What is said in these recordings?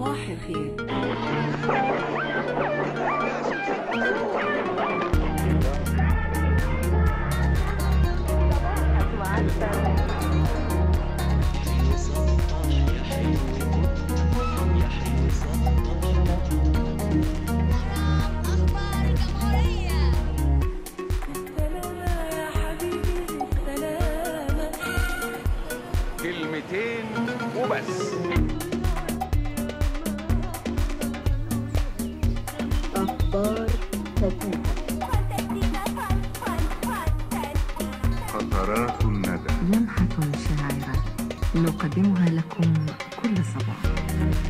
صباح الخير أخبار الجمهورية سلامة يا حبيبي سلامة كلمتين وبس أخبار خفيفة قطرات الندى لمحة شاعرة نقدمها لكم كل صباح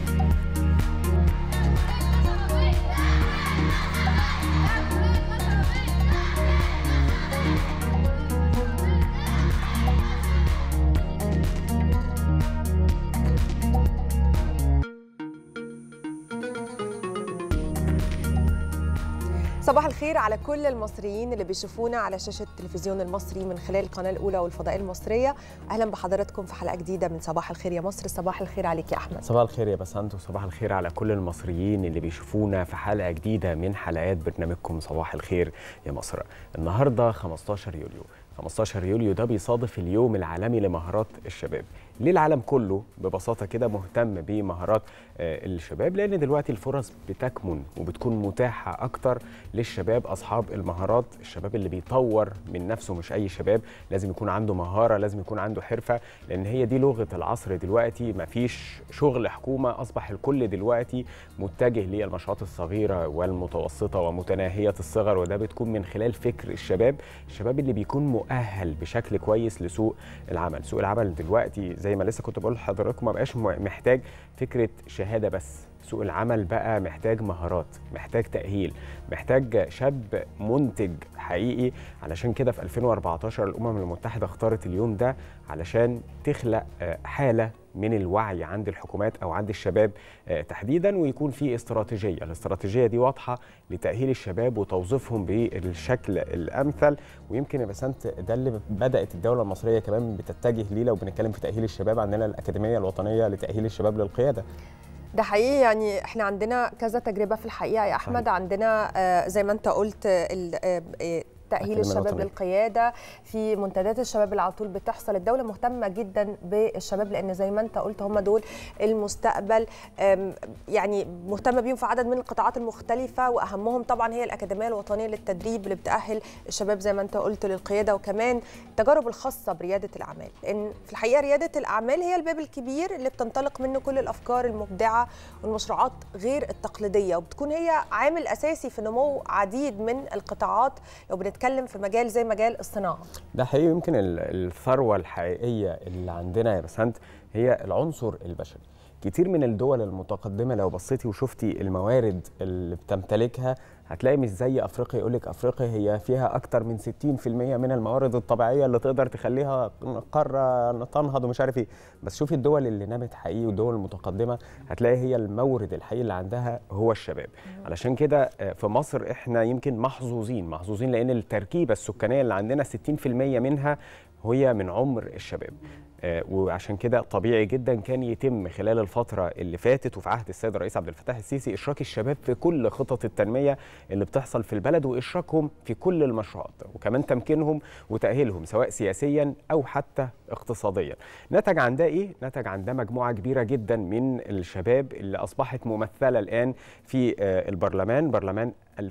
صباح الخير على كل المصريين اللي بيشوفونا على شاشة التلفزيون المصري من خلال القناة الأولى والفضاء المصرية أهلا بحضراتكم في حلقة جديدة من صباح الخير يا مصر صباح الخير عليك يا أحمد صباح الخير يا بسنت وصباح الخير على كل المصريين اللي بيشوفونا في حلقة جديدة من حلقات برنامجكم صباح الخير يا مصر النهاردة 15 يوليو 15 يوليو ده بيصادف اليوم العالمي لمهارات الشباب ليه العالم كله ببساطة كده مهتم بمهارات آه، الشباب لأن دلوقتي الفرص بتكمن وبتكون متاحة أكتر للشباب أصحاب المهارات الشباب اللي بيطور من نفسه مش أي شباب لازم يكون عنده مهارة لازم يكون عنده حرفة لأن هي دي لغة العصر دلوقتي مفيش شغل حكومة أصبح الكل دلوقتي متجه للمشروعات الصغيرة والمتوسطة ومتناهية الصغر وده بتكون من خلال فكر الشباب الشباب اللي بيكون مؤهل بشكل كويس لسوق العمل سوق العمل دلوقتي زي ما لسه كنت بقول لحضراتكم ما بقاش م- محتاج فكرة شهادة بس سوق العمل بقى محتاج مهارات محتاج تأهيل محتاج شاب منتج حقيقي علشان كده في 2014 الأمم المتحدة اختارت اليوم ده علشان تخلق آه، حالة من الوعي عند الحكومات او عند الشباب آه، تحديدا ويكون في استراتيجيه، الاستراتيجيه دي واضحه لتاهيل الشباب وتوظيفهم بالشكل الامثل ويمكن يا بسنت ده اللي بدات الدوله المصريه كمان بتتجه ليه لو بنتكلم في تاهيل الشباب عندنا الاكاديميه الوطنيه لتاهيل الشباب للقياده. ده حقيقي يعني احنا عندنا كذا تجربة في الحقيقة يا أحمد صحيح. عندنا آه، زي ما أنت قلت آه، ال- آه، آه، تأهيل الأكاديمية الشباب الوطنية. للقيادة في منتديات الشباب اللي على طول بتحصل الدولة مهتمة جدا بالشباب لأن زي ما أنت قلت هم دول المستقبل آم، يعني مهتمة بيهم في عدد من القطاعات المختلفة وأهمهم طبعا هي الأكاديمية الوطنية للتدريب اللي بتأهل الشباب زي ما أنت قلت للقيادة وكمان التجارب الخاصة بريادة الأعمال لأن في الحقيقة ريادة الأعمال هي الباب الكبير اللي بتنطلق منه كل الأفكار المبدعة والمشروعات غير التقليدية وبتكون هي عامل أساسي في نمو عديد من القطاعات لو بنتكلم في مجال زي مجال الصناعة ده حقيقي يمكن ال- الثروه الحقيقيه اللي عندنا يا بسنت هي العنصر البشري كتير من الدول المتقدمه لو بصيتي وشفتي الموارد اللي بتمتلكها هتلاقي مش زي افريقيا يقول لك افريقيا هي فيها اكتر من 60% من الموارد الطبيعيه اللي تقدر تخليها قاره تنهض ومش عارف ايه بس شوفي الدول اللي نامت حقيقي والدول المتقدمه هتلاقي هي المورد الحقيقي اللي عندها هو الشباب علشان كده آه، في مصر احنا يمكن محظوظين محظوظين لان التركيبه السكانيه اللي عندنا 60% منها هي من عمر الشباب آه، وعشان كده طبيعي جدا كان يتم خلال الفترة اللي فاتت وفي عهد السيد الرئيس عبد الفتاح السيسي إشراك الشباب في كل خطط التنمية اللي بتحصل في البلد وإشراكهم في كل المشروعات وكمان تمكينهم وتأهيلهم سواء سياسيا أو حتى اقتصاديا نتج عن ده إيه؟ نتج عن ده مجموعة كبيرة جدا من الشباب اللي أصبحت ممثلة الآن في آه، البرلمان برلمان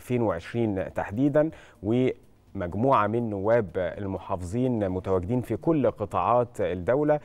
2020 تحديدا و مجموعة من نواب المحافظين متواجدين في كل قطاعات الدولة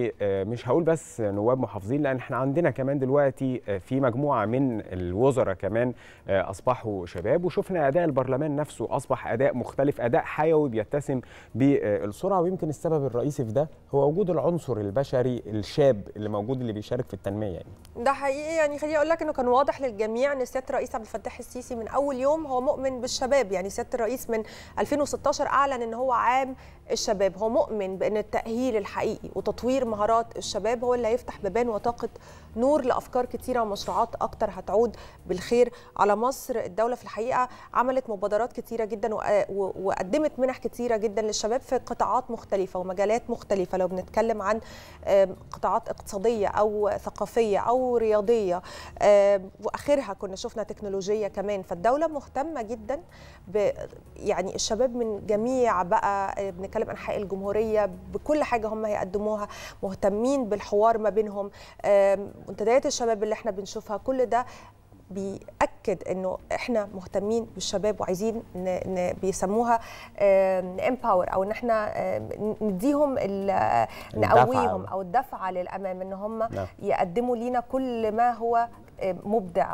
ومش هقول بس نواب محافظين لأن احنا عندنا كمان دلوقتي في مجموعة من الوزراء كمان أصبحوا شباب وشفنا أداء البرلمان نفسه أصبح أداء مختلف أداء حيوي بيتسم بالسرعة ويمكن السبب الرئيسي في ده هو وجود العنصر البشري الشاب اللي موجود اللي بيشارك في التنمية يعني. ده حقيقي يعني خليني اقول لك انه كان واضح للجميع ان سياده الرئيس عبد الفتاح السيسي من اول يوم هو مؤمن بالشباب يعني سياده الرئيس من 2016 اعلن ان هو عام الشباب هو مؤمن بان التاهيل الحقيقي وتطوير مهارات الشباب هو اللي هيفتح بيبان وطاقه نور لافكار كتيره ومشروعات اكتر هتعود بالخير على مصر الدوله في الحقيقه عملت مبادرات كتيره جدا وق- و- وقدمت منح كتيره جدا للشباب في قطاعات مختلفه ومجالات مختلفه لو بنتكلم عن آم، قطاعات اقتصاديه او ثقافيه او رياضيه آم، واخرها كنا شفنا تكنولوجيه كمان فالدوله مهتمه جدا ب يعني الشباب من جميع بقى آه، بنتكلم انحاء الجمهوريه بكل حاجه هم هيقدموها مهتمين بالحوار ما بينهم آم، منتديات الشباب اللي احنا بنشوفها كل ده بيأكد انه احنا مهتمين بالشباب وعايزين ن... ن... بيسموها امباور او ان احنا آم، نديهم ال- الدفعة. نقويهم او الدفعه للامام ان هم نعم. يقدموا لينا كل ما هو آم، مبدع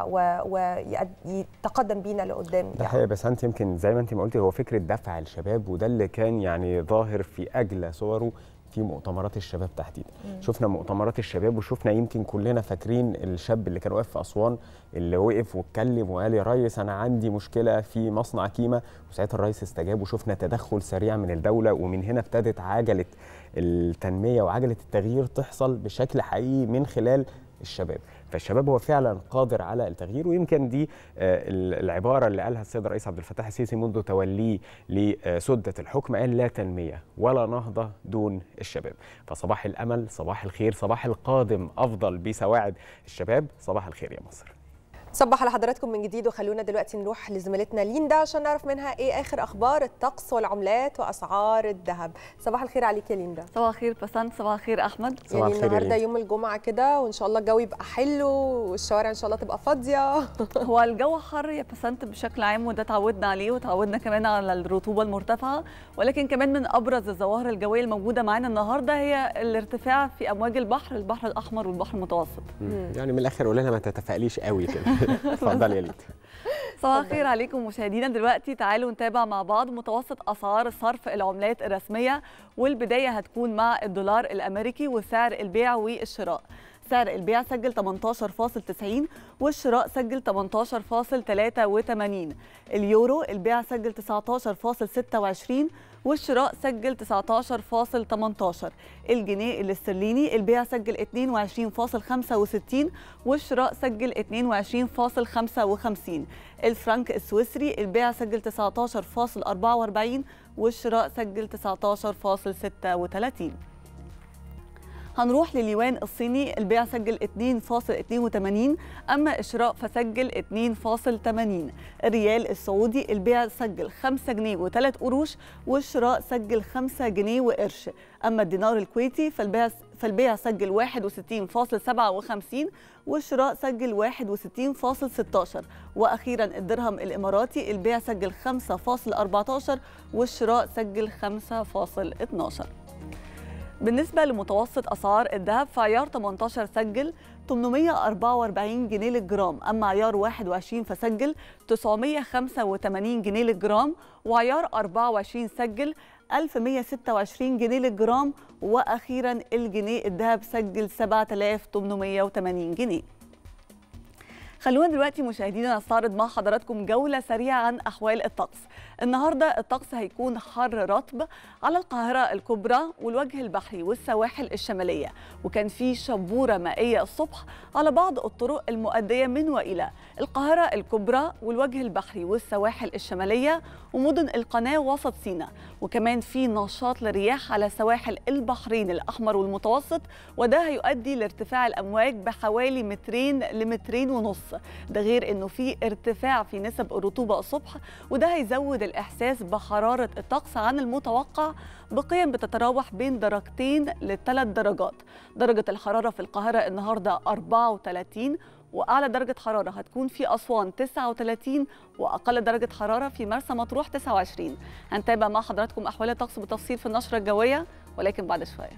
ويتقدم بينا لقدام ده حقيقي بس انت يمكن زي ما انت ما قلتي هو فكره دفع الشباب وده اللي كان يعني ظاهر في اجلى صوره في مؤتمرات الشباب تحديدا شفنا مؤتمرات الشباب وشفنا يمكن كلنا فاكرين الشاب اللي كان واقف في اسوان اللي وقف واتكلم وقال يا ريس انا عندي مشكله في مصنع كيما وساعتها الرئيس استجاب وشفنا تدخل سريع من الدوله ومن هنا ابتدت عجله التنميه وعجله التغيير تحصل بشكل حقيقي من خلال الشباب فالشباب هو فعلا قادر على التغيير ويمكن دي آه، العباره اللي قالها السيد الرئيس عبد الفتاح السيسي منذ توليه لسده الحكم قال لا تنميه ولا نهضه دون الشباب فصباح الامل صباح الخير صباح القادم افضل بسواعد الشباب صباح الخير يا مصر صباح على حضراتكم من جديد وخلونا دلوقتي نروح لزميلتنا ليندا عشان نعرف منها ايه اخر اخبار الطقس والعملات واسعار الذهب صباح الخير عليك يا ليندا صباح الخير بسنت صباح الخير احمد صباح يعني الخير يا النهارده ليندا. يوم الجمعه كده وان شاء الله الجو يبقى حلو والشوارع ان شاء الله تبقى فاضيه هو الجو حر يا بسنت بشكل عام وده تعودنا عليه وتعودنا كمان على الرطوبه المرتفعه ولكن كمان من ابرز الظواهر الجويه الموجوده معانا النهارده هي الارتفاع في امواج البحر البحر الاحمر والبحر المتوسط يعني من الاخر قول لنا ما تتفائليش قوي كده اتفضلي يا ليت صباح الخير عليكم مشاهدينا دلوقتي تعالوا نتابع مع بعض متوسط اسعار صرف العملات الرسميه والبدايه هتكون مع الدولار الامريكي وسعر البيع والشراء سعر البيع سجل 18.90 والشراء سجل 18.83 اليورو البيع سجل 19.26 والشراء سجل 19.18 الجنيه الاسترليني البيع سجل 22.65 والشراء سجل 22.55 الفرنك السويسري البيع سجل 19.44 والشراء سجل 19.36 هنروح لليوان الصيني البيع سجل 2.82 أما الشراء فسجل 2.80 الريال السعودي البيع سجل 5 جنيه و3 قروش والشراء سجل 5 جنيه وقرش أما الدينار الكويتي فالبيع فالبيع سجل 61.57 والشراء سجل 61.16 وأخيرا الدرهم الإماراتي البيع سجل 5.14 والشراء سجل 5.12 بالنسبة لمتوسط أسعار الذهب فعيار 18 سجل 844 جنيه للجرام أما عيار 21 فسجل 985 جنيه للجرام وعيار 24 سجل 1126 جنيه للجرام وأخيرا الجنيه الذهب سجل 7880 جنيه خلونا دلوقتي مشاهدينا نستعرض مع حضراتكم جولة سريعة عن أحوال الطقس النهاردة الطقس هيكون حر رطب على القاهرة الكبرى والوجه البحري والسواحل الشمالية وكان في شبورة مائية الصبح على بعض الطرق المؤدية من وإلى القاهرة الكبرى والوجه البحري والسواحل الشمالية ومدن القناة وسط سيناء وكمان في نشاط للرياح على سواحل البحرين الأحمر والمتوسط وده هيؤدي لارتفاع الأمواج بحوالي مترين لمترين ونص ده غير انه في ارتفاع في نسب الرطوبه الصبح وده هيزود الاحساس بحراره الطقس عن المتوقع بقيم بتتراوح بين درجتين لثلاث درجات درجه الحراره في القاهره النهارده 34 واعلى درجه حراره هتكون في اسوان 39 واقل درجه حراره في مرسى مطروح 29 هنتابع مع حضراتكم احوال الطقس بالتفصيل في النشره الجويه ولكن بعد شويه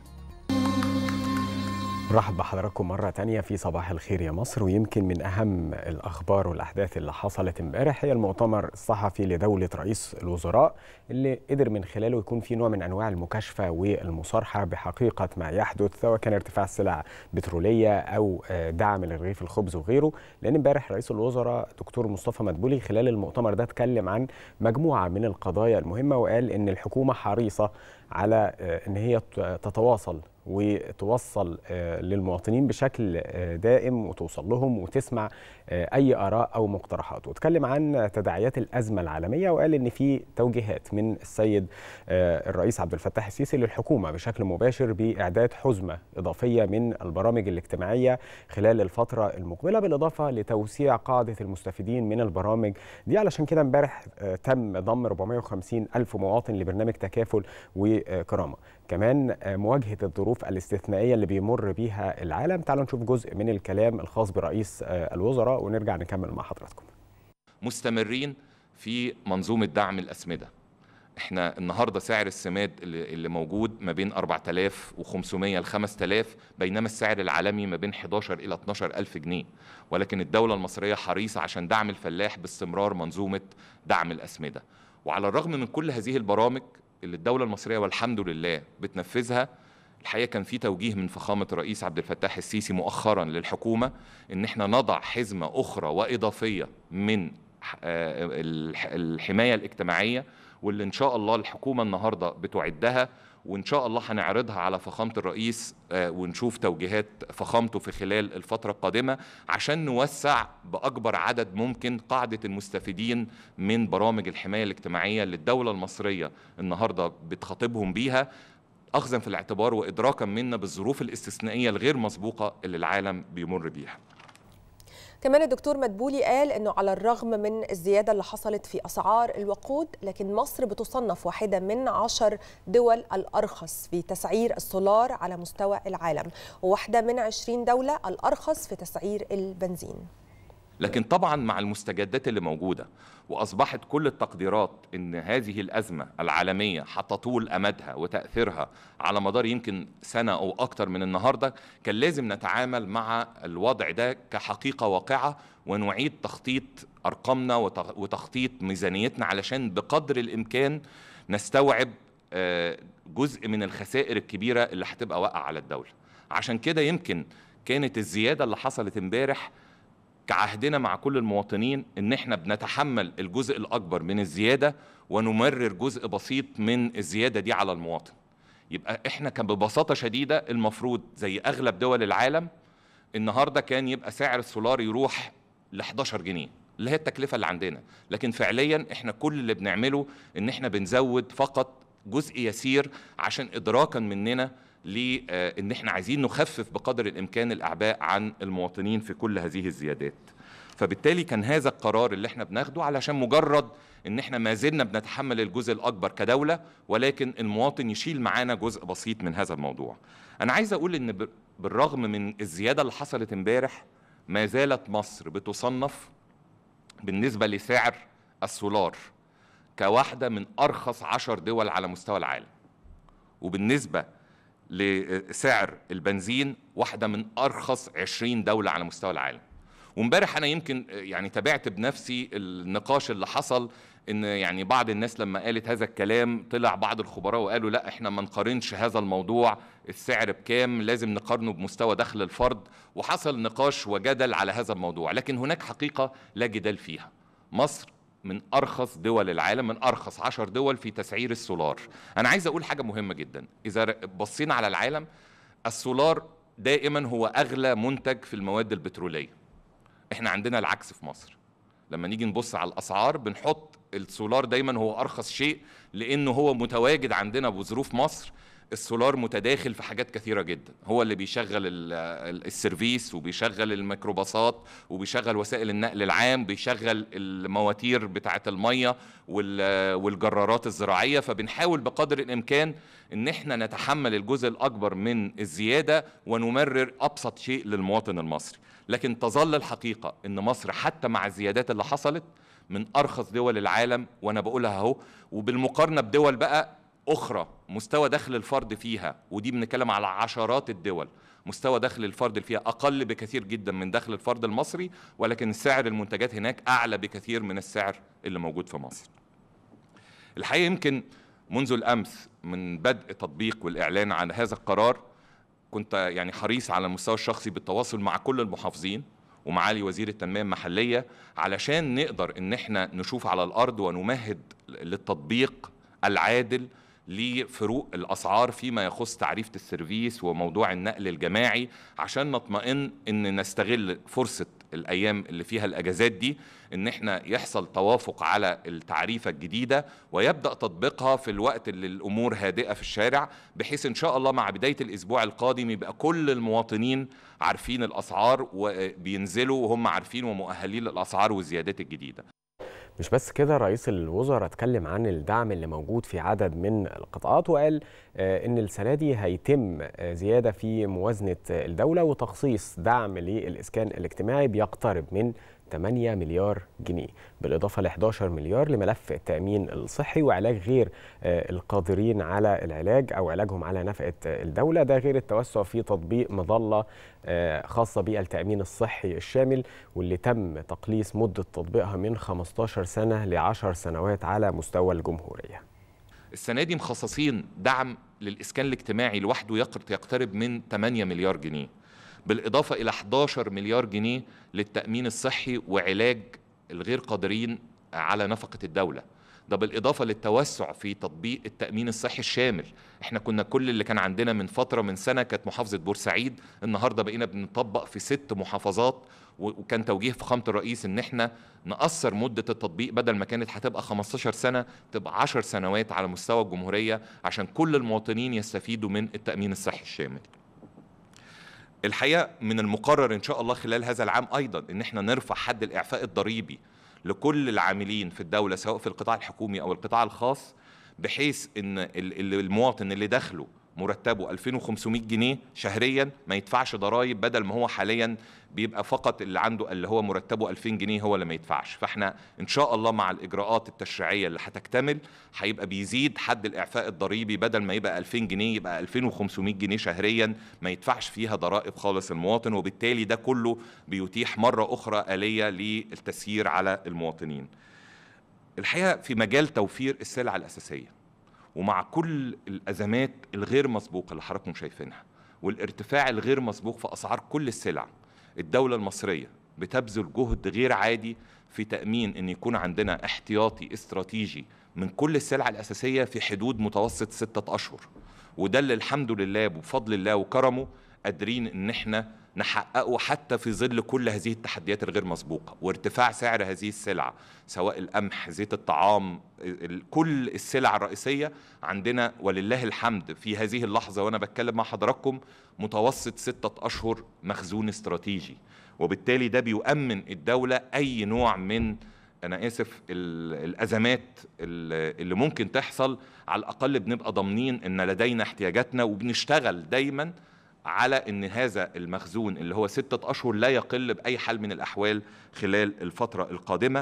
نرحب بحضراتكم مرة تانية في صباح الخير يا مصر ويمكن من أهم الأخبار والأحداث اللي حصلت امبارح هي المؤتمر الصحفي لدولة رئيس الوزراء اللي قدر من خلاله يكون في نوع من أنواع المكاشفة والمصارحة بحقيقة ما يحدث سواء كان ارتفاع سلع بترولية أو دعم لرغيف الخبز وغيره لأن امبارح رئيس الوزراء دكتور مصطفى مدبولي خلال المؤتمر ده اتكلم عن مجموعة من القضايا المهمة وقال إن الحكومة حريصة على آه، ان هي ت- تتواصل وتوصل آه، للمواطنين بشكل آه، دائم وتوصل لهم وتسمع آه، اي اراء او مقترحات واتكلم عن تداعيات الازمه العالميه وقال ان في توجيهات من السيد آه، الرئيس عبد الفتاح السيسي للحكومه بشكل مباشر باعداد حزمه اضافيه من البرامج الاجتماعيه خلال الفتره المقبله بالاضافه لتوسيع قاعده المستفيدين من البرامج دي علشان كده امبارح آه، تم ضم 450 الف مواطن لبرنامج تكافل وكرامه كمان آه، مواجهه الظروف الاستثنائيه اللي بيمر بيها العالم تعالوا نشوف جزء من الكلام الخاص برئيس آه، الوزراء ونرجع نكمل مع حضراتكم مستمرين في منظومة دعم الأسمدة احنا النهارده سعر السماد اللي اللي موجود ما بين 4500 ل 5000 بينما السعر العالمي ما بين 11 الى 12 الف جنيه ولكن الدوله المصريه حريصه عشان دعم الفلاح باستمرار منظومه دعم الاسمده وعلى الرغم من كل هذه البرامج اللي الدوله المصريه والحمد لله بتنفذها الحقيقه كان في توجيه من فخامه الرئيس عبد الفتاح السيسي مؤخرا للحكومه ان احنا نضع حزمه اخرى واضافيه من ح- آه، الح- الحمايه الاجتماعيه واللي ان شاء الله الحكومه النهارده بتعدها وان شاء الله هنعرضها على فخامه الرئيس آه، ونشوف توجيهات فخامته في خلال الفتره القادمه عشان نوسع باكبر عدد ممكن قاعده المستفيدين من برامج الحمايه الاجتماعيه اللي الدوله المصريه النهارده بتخاطبهم بيها اخذا في الاعتبار وادراكا منا بالظروف الاستثنائيه الغير مسبوقه اللي العالم بيمر بيها كمان الدكتور مدبولي قال انه على الرغم من الزياده اللي حصلت في اسعار الوقود لكن مصر بتصنف واحده من عشر دول الارخص في تسعير السولار على مستوى العالم وواحده من 20 دوله الارخص في تسعير البنزين لكن طبعا مع المستجدات اللي موجوده واصبحت كل التقديرات ان هذه الازمه العالميه هتطول امدها وتاثيرها على مدار يمكن سنه او اكتر من النهارده كان لازم نتعامل مع الوضع ده كحقيقه واقعه ونعيد تخطيط ارقامنا وتخ- وتخطيط ميزانيتنا علشان بقدر الامكان نستوعب آه، جزء من الخسائر الكبيره اللي هتبقى واقعه على الدوله عشان كده يمكن كانت الزياده اللي حصلت امبارح كعهدنا مع كل المواطنين ان احنا بنتحمل الجزء الاكبر من الزياده ونمرر جزء بسيط من الزياده دي على المواطن يبقى احنا كان ببساطه شديده المفروض زي اغلب دول العالم النهارده كان يبقى سعر السولار يروح ل 11 جنيه اللي هي التكلفه اللي عندنا لكن فعليا احنا كل اللي بنعمله ان احنا بنزود فقط جزء يسير عشان ادراكا مننا لان احنا عايزين نخفف بقدر الامكان الاعباء عن المواطنين في كل هذه الزيادات فبالتالي كان هذا القرار اللي احنا بناخده علشان مجرد ان احنا ما زلنا بنتحمل الجزء الاكبر كدوله ولكن المواطن يشيل معانا جزء بسيط من هذا الموضوع انا عايز اقول ان ب- بالرغم من الزياده اللي حصلت امبارح ما زالت مصر بتصنف بالنسبه لسعر السولار كواحده من ارخص عشر دول على مستوى العالم وبالنسبه لسعر البنزين واحده من ارخص 20 دوله على مستوى العالم وامبارح انا يمكن يعني تابعت بنفسي النقاش اللي حصل ان يعني بعض الناس لما قالت هذا الكلام طلع بعض الخبراء وقالوا لا احنا ما نقارنش هذا الموضوع السعر بكام لازم نقارنه بمستوى دخل الفرد وحصل نقاش وجدل على هذا الموضوع لكن هناك حقيقه لا جدال فيها مصر من ارخص دول العالم من ارخص عشر دول في تسعير السولار انا عايز اقول حاجه مهمه جدا اذا بصينا على العالم السولار دائما هو اغلى منتج في المواد البتروليه احنا عندنا العكس في مصر لما نيجي نبص على الاسعار بنحط السولار دايما هو ارخص شيء لانه هو متواجد عندنا بظروف مصر السولار متداخل في حاجات كثيره جدا هو اللي بيشغل ال- ال- السيرفيس وبيشغل الميكروباصات وبيشغل وسائل النقل العام بيشغل المواتير بتاعه الميه وال- والجرارات الزراعيه فبنحاول بقدر الامكان ان احنا نتحمل الجزء الاكبر من الزياده ونمرر ابسط شيء للمواطن المصري لكن تظل الحقيقه ان مصر حتى مع الزيادات اللي حصلت من ارخص دول العالم وانا بقولها اهو وبالمقارنه بدول بقى اخرى مستوى دخل الفرد فيها ودي بنتكلم على عشرات الدول مستوى دخل الفرد اللي فيها اقل بكثير جدا من دخل الفرد المصري ولكن سعر المنتجات هناك اعلى بكثير من السعر اللي موجود في مصر الحقيقه يمكن منذ الامس من بدء تطبيق والاعلان عن هذا القرار كنت يعني حريص على المستوى الشخصي بالتواصل مع كل المحافظين ومعالي وزير التنميه المحليه علشان نقدر ان احنا نشوف على الارض ونمهد للتطبيق العادل لفروق الاسعار فيما يخص تعريفه السيرفيس وموضوع النقل الجماعي عشان نطمئن ان نستغل فرصه الايام اللي فيها الاجازات دي ان احنا يحصل توافق على التعريفه الجديده ويبدا تطبيقها في الوقت اللي الامور هادئه في الشارع بحيث ان شاء الله مع بدايه الاسبوع القادم يبقى كل المواطنين عارفين الاسعار وبينزلوا وهم عارفين ومؤهلين للاسعار والزيادات الجديده مش بس كده رئيس الوزراء اتكلم عن الدعم اللي موجود في عدد من القطاعات وقال آه، ان السنه دي هيتم آه، زياده في موازنه آه، الدوله وتخصيص دعم للاسكان الاجتماعي بيقترب من 8 مليار جنيه بالإضافة ل 11 مليار لملف التأمين الصحي وعلاج غير آه، القادرين على العلاج أو علاجهم على نفقة آه، الدولة ده غير التوسع في تطبيق مظلة آه، خاصة بالتأمين الصحي الشامل واللي تم تقليص مدة تطبيقها من 15 سنة ل 10 سنوات على مستوى الجمهورية السنه دي مخصصين دعم للاسكان الاجتماعي لوحده يقر- يقترب من 8 مليار جنيه بالاضافه الى 11 مليار جنيه للتامين الصحي وعلاج الغير قادرين على نفقه الدوله ده بالاضافه للتوسع في تطبيق التامين الصحي الشامل احنا كنا كل اللي كان عندنا من فتره من سنه كانت محافظه بورسعيد النهارده بقينا بنطبق في ست محافظات و- وكان توجيه فخامه الرئيس ان احنا نقصر مده التطبيق بدل ما كانت هتبقى 15 سنه تبقى 10 سنوات على مستوى الجمهوريه عشان كل المواطنين يستفيدوا من التامين الصحي الشامل الحقيقه من المقرر ان شاء الله خلال هذا العام ايضا ان احنا نرفع حد الاعفاء الضريبي لكل العاملين في الدوله سواء في القطاع الحكومي او القطاع الخاص بحيث ان ال- ال- المواطن اللي دخله مرتبه 2500 جنيه شهريا ما يدفعش ضرائب بدل ما هو حاليا بيبقى فقط اللي عنده اللي هو مرتبه 2000 جنيه هو اللي ما يدفعش فاحنا ان شاء الله مع الاجراءات التشريعيه اللي هتكتمل هيبقى بيزيد حد الاعفاء الضريبي بدل ما يبقى 2000 جنيه يبقى 2500 جنيه شهريا ما يدفعش فيها ضرائب خالص المواطن وبالتالي ده كله بيتيح مره اخرى اليه للتسيير على المواطنين الحقيقه في مجال توفير السلع الاساسيه ومع كل الازمات الغير مسبوقه اللي حضراتكم شايفينها والارتفاع الغير مسبوق في اسعار كل السلع الدوله المصريه بتبذل جهد غير عادي في تامين ان يكون عندنا احتياطي استراتيجي من كل السلع الاساسيه في حدود متوسط ستة اشهر وده اللي الحمد لله بفضل الله وكرمه قادرين ان احنا نحققه حتى في ظل كل هذه التحديات الغير مسبوقه وارتفاع سعر هذه السلع سواء القمح زيت الطعام ال- كل السلع الرئيسيه عندنا ولله الحمد في هذه اللحظه وانا بتكلم مع حضراتكم متوسط ستة اشهر مخزون استراتيجي وبالتالي ده بيؤمن الدوله اي نوع من انا اسف ال- الازمات ال- اللي ممكن تحصل على الاقل بنبقى ضامنين ان لدينا احتياجاتنا وبنشتغل دايما على ان هذا المخزون اللي هو ستة اشهر لا يقل باي حال من الاحوال خلال الفتره القادمه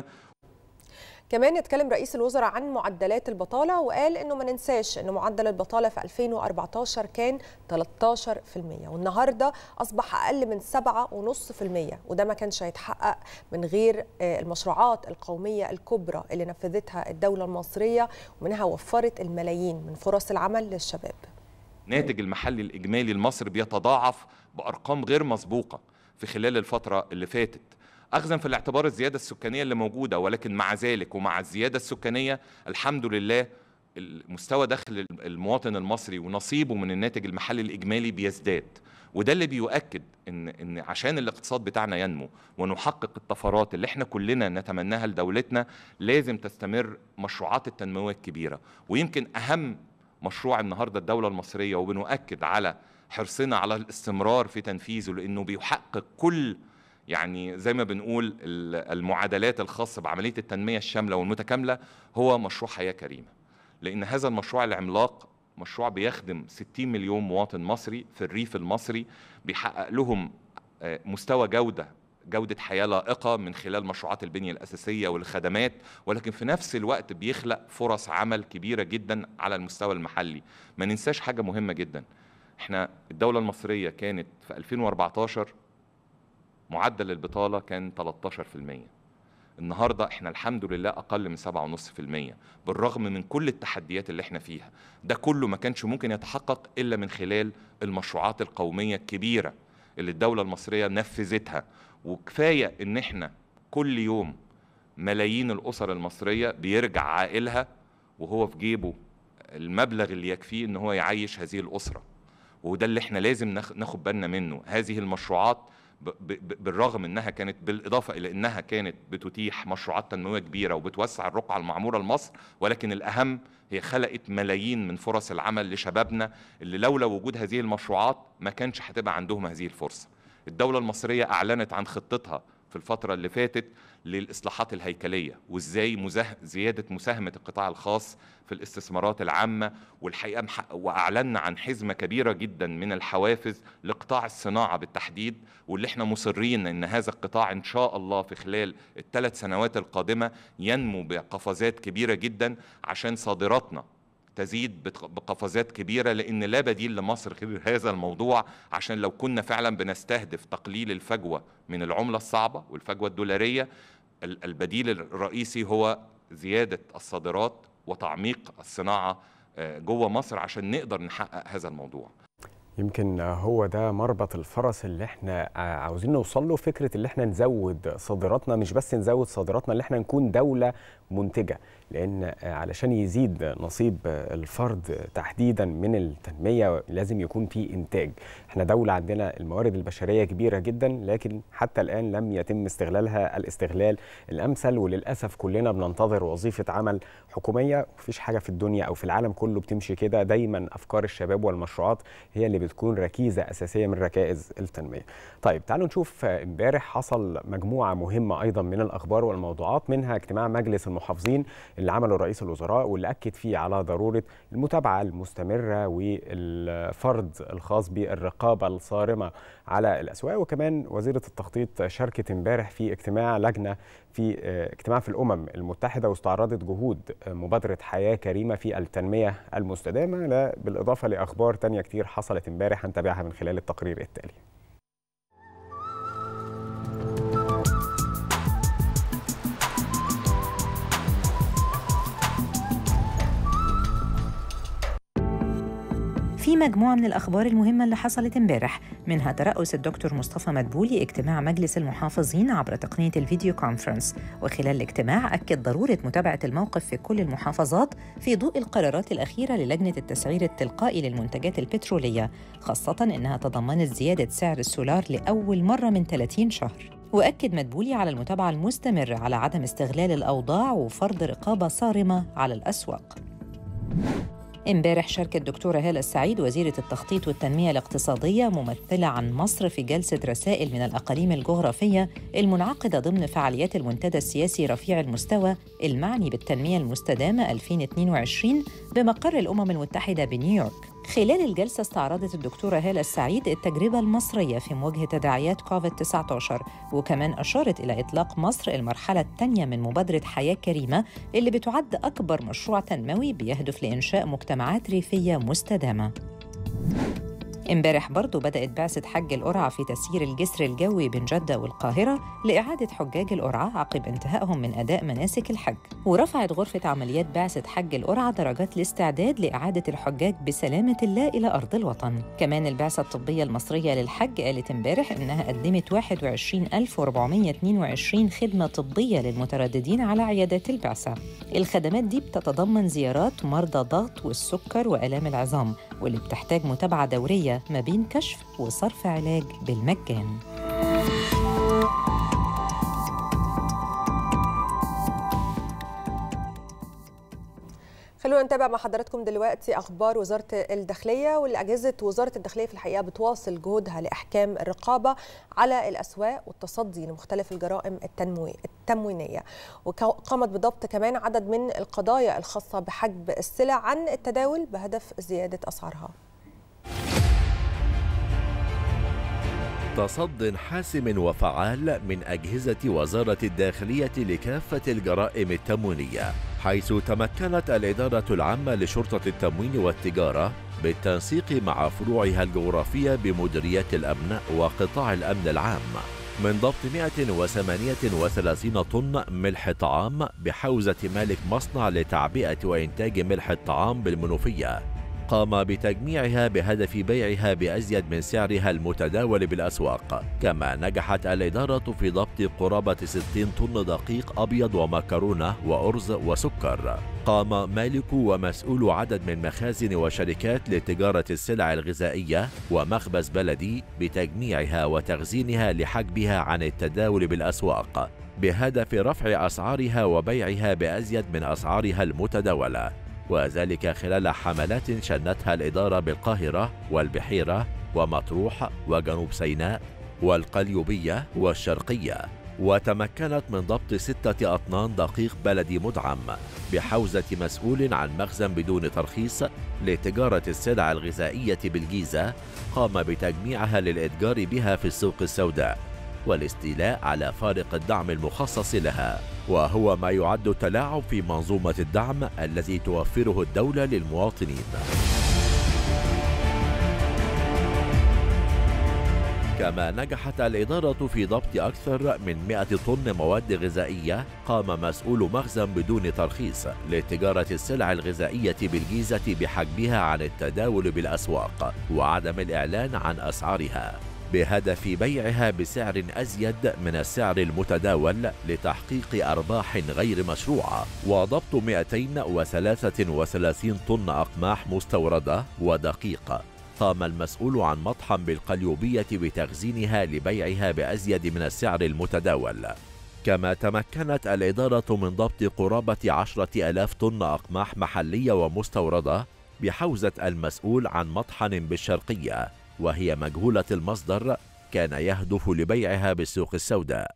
كمان اتكلم رئيس الوزراء عن معدلات البطالة وقال انه ما ننساش ان معدل البطالة في 2014 كان 13% والنهاردة اصبح اقل من 7.5% وده ما كانش هيتحقق من غير آه، المشروعات القومية الكبرى اللي نفذتها الدولة المصرية ومنها وفرت الملايين من فرص العمل للشباب الناتج المحلي الاجمالي المصري بيتضاعف بارقام غير مسبوقه في خلال الفتره اللي فاتت اخذا في الاعتبار الزياده السكانيه اللي موجوده ولكن مع ذلك ومع الزياده السكانيه الحمد لله مستوى دخل المواطن المصري ونصيبه من الناتج المحلي الاجمالي بيزداد وده اللي بيؤكد ان ان عشان الاقتصاد بتاعنا ينمو ونحقق الطفرات اللي احنا كلنا نتمناها لدولتنا لازم تستمر مشروعات التنمويه الكبيره ويمكن اهم مشروع النهارده الدوله المصريه وبنؤكد على حرصنا على الاستمرار في تنفيذه لانه بيحقق كل يعني زي ما بنقول ال- المعادلات الخاصه بعمليه التنميه الشامله والمتكامله هو مشروع حياه كريمه لان هذا المشروع العملاق مشروع بيخدم 60 مليون مواطن مصري في الريف المصري بيحقق لهم آه، مستوى جوده جودة حياة لائقة من خلال مشروعات البنية الأساسية والخدمات ولكن في نفس الوقت بيخلق فرص عمل كبيرة جدا على المستوى المحلي ما ننساش حاجة مهمة جدا احنا الدولة المصرية كانت في 2014 معدل البطالة كان 13% النهاردة احنا الحمد لله أقل من 7.5% بالرغم من كل التحديات اللي احنا فيها ده كله ما كانش ممكن يتحقق إلا من خلال المشروعات القومية الكبيرة اللي الدولة المصرية نفذتها وكفاية ان احنا كل يوم ملايين الأسر المصرية بيرجع عائلها وهو في جيبه المبلغ اللي يكفيه ان هو يعيش هذه الاسره وده اللي احنا لازم ناخ- ناخد بالنا منه هذه المشروعات ب- ب- بالرغم انها كانت بالاضافه الى انها كانت بتتيح مشروعات تنمويه كبيره وبتوسع الرقعه المعموره لمصر ولكن الاهم هي خلقت ملايين من فرص العمل لشبابنا اللي لولا وجود هذه المشروعات ما كانش هتبقى عندهم هذه الفرصه. الدوله المصريه اعلنت عن خطتها في الفتره اللي فاتت للاصلاحات الهيكليه وازاي مزاه... زياده مساهمه القطاع الخاص في الاستثمارات العامه والحقيقه محقق- واعلنا عن حزمه كبيره جدا من الحوافز لقطاع الصناعه بالتحديد واللي احنا مصرين ان هذا القطاع ان شاء الله في خلال الثلاث سنوات القادمه ينمو بقفزات كبيره جدا عشان صادراتنا تزيد بتق- بقفزات كبيره لان لا بديل لمصر غير هذا الموضوع عشان لو كنا فعلا بنستهدف تقليل الفجوه من العمله الصعبه والفجوه الدولاريه ال- البديل الرئيسي هو زياده الصادرات وتعميق الصناعه آه، جوه مصر عشان نقدر نحقق هذا الموضوع يمكن هو ده مربط الفرس اللي احنا عاوزين نوصل له فكره اللي احنا نزود صادراتنا مش بس نزود صادراتنا اللي احنا نكون دوله منتجه لان علشان يزيد نصيب الفرد تحديدا من التنميه لازم يكون في انتاج احنا دوله عندنا الموارد البشريه كبيره جدا لكن حتى الان لم يتم استغلالها الاستغلال الامثل وللاسف كلنا بننتظر وظيفه عمل حكوميه مفيش حاجه في الدنيا او في العالم كله بتمشي كده دايما افكار الشباب والمشروعات هي اللي بتكون ركيزه اساسيه من ركائز التنميه. طيب تعالوا نشوف آه، امبارح حصل مجموعه مهمه ايضا من الاخبار والموضوعات منها اجتماع مجلس المحافظين اللي عمله رئيس الوزراء واللي اكد فيه على ضروره المتابعه المستمره والفرض الخاص بالرقابه الصارمه على الاسواق وكمان وزيره التخطيط شاركت امبارح في اجتماع لجنه في آه، اجتماع في الامم المتحده واستعرضت جهود آه، مبادره حياه كريمه في التنميه المستدامه لا بالاضافه لاخبار تانية كتير حصلت امبارح هنتابعها من خلال التقرير التالي في مجموعة من الأخبار المهمة اللي حصلت امبارح منها ترأس الدكتور مصطفى مدبولي اجتماع مجلس المحافظين عبر تقنية الفيديو كونفرنس وخلال الاجتماع أكد ضرورة متابعة الموقف في كل المحافظات في ضوء القرارات الأخيرة للجنة التسعير التلقائي للمنتجات البترولية خاصة إنها تضمنت زيادة سعر السولار لأول مرة من 30 شهر وأكد مدبولي على المتابعة المستمرة على عدم استغلال الأوضاع وفرض رقابة صارمة على الأسواق امبارح شاركت الدكتورة هالة السعيد وزيرة التخطيط والتنمية الاقتصادية ممثلة عن مصر في جلسة رسائل من الأقاليم الجغرافية المنعقدة ضمن فعاليات المنتدى السياسي رفيع المستوى المعني بالتنمية المستدامة 2022 بمقر الأمم المتحدة بنيويورك خلال الجلسة استعرضت الدكتورة هالة السعيد التجربة المصرية في مواجهة تداعيات كوفيد-19 وكمان أشارت إلى إطلاق مصر المرحلة الثانية من مبادرة حياة كريمة اللي بتعد أكبر مشروع تنموي بيهدف لإنشاء مجتمعات ريفية مستدامة امبارح برضو بدأت بعثة حج القرعة في تسيير الجسر الجوي بين جدة والقاهرة لإعادة حجاج القرعة عقب انتهائهم من أداء مناسك الحج ورفعت غرفة عمليات بعثة حج القرعة درجات الاستعداد لإعادة الحجاج بسلامة الله إلى أرض الوطن كمان البعثة الطبية المصرية للحج قالت امبارح إنها قدمت 21422 خدمة طبية للمترددين على عيادات البعثة الخدمات دي بتتضمن زيارات مرضى الضغط والسكر وآلام العظام واللي بتحتاج متابعة دورية ما بين كشف وصرف علاج بالمجان خلونا نتابع مع حضراتكم دلوقتي اخبار وزاره الداخليه واللي اجهزه وزاره الداخليه في الحقيقه بتواصل جهودها لاحكام الرقابه على الاسواق والتصدي لمختلف الجرائم التنموي التموينيه وقامت بضبط كمان عدد من القضايا الخاصه بحجب السلع عن التداول بهدف زياده اسعارها تصد حاسم وفعال من أجهزة وزارة الداخلية لكافة الجرائم التموينية حيث تمكنت الإدارة العامة لشرطة التموين والتجارة بالتنسيق مع فروعها الجغرافية بمديريات الأمن وقطاع الأمن العام من ضبط 138 طن ملح طعام بحوزة مالك مصنع لتعبئة وإنتاج ملح الطعام بالمنوفية قام بتجميعها بهدف بيعها بأزيد من سعرها المتداول بالأسواق كما نجحت الإدارة في ضبط قرابة 60 طن دقيق أبيض ومكرونة وأرز وسكر قام مالك ومسؤول عدد من مخازن وشركات لتجارة السلع الغذائية ومخبز بلدي بتجميعها وتخزينها لحجبها عن التداول بالأسواق بهدف رفع أسعارها وبيعها بأزيد من أسعارها المتداولة وذلك خلال حملات شنتها الإدارة بالقاهرة والبحيرة ومطروح وجنوب سيناء والقليوبية والشرقية وتمكنت من ضبط ستة أطنان دقيق بلدي مدعم بحوزة مسؤول عن مخزن بدون ترخيص لتجارة السلع الغذائية بالجيزة قام بتجميعها للإتجار بها في السوق السوداء والاستيلاء على فارق الدعم المخصص لها وهو ما يعد تلاعب في منظومة الدعم الذي توفره الدولة للمواطنين كما نجحت الإدارة في ضبط أكثر من 100 طن مواد غذائية قام مسؤول مخزن بدون ترخيص لتجارة السلع الغذائية بالجيزة بحجبها عن التداول بالأسواق وعدم الإعلان عن أسعارها بهدف بيعها بسعر أزيد من السعر المتداول لتحقيق أرباح غير مشروعة وضبط 233 طن أقماح مستوردة ودقيق قام المسؤول عن مطحن بالقليوبية بتخزينها لبيعها بأزيد من السعر المتداول كما تمكنت الإدارة من ضبط قرابة عشرة ألاف طن أقماح محلية ومستوردة بحوزة المسؤول عن مطحن بالشرقية وهي مجهولة المصدر كان يهدف لبيعها بالسوق السوداء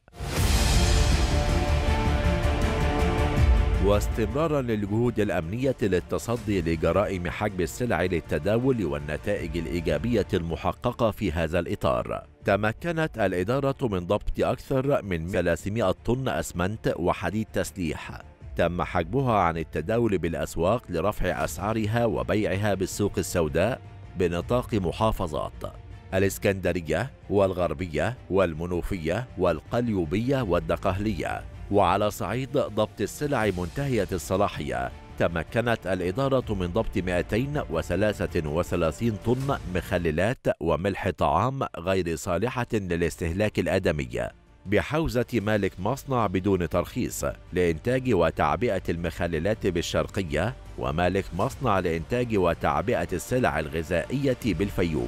واستمرارا للجهود الأمنية للتصدي لجرائم حجب السلع للتداول والنتائج الإيجابية المحققة في هذا الإطار تمكنت الإدارة من ضبط أكثر من 300 طن أسمنت وحديد تسليح تم حجبها عن التداول بالأسواق لرفع أسعارها وبيعها بالسوق السوداء بنطاق محافظات الإسكندرية والغربية والمنوفية والقليوبية والدقهلية وعلى صعيد ضبط السلع منتهية الصلاحية تمكنت الإدارة من ضبط 233 طن مخللات وملح طعام غير صالحة للاستهلاك الآدمي بحوزة مالك مصنع بدون ترخيص لإنتاج وتعبئة المخللات بالشرقية ومالك مصنع لإنتاج وتعبئة السلع الغذائية بالفيوم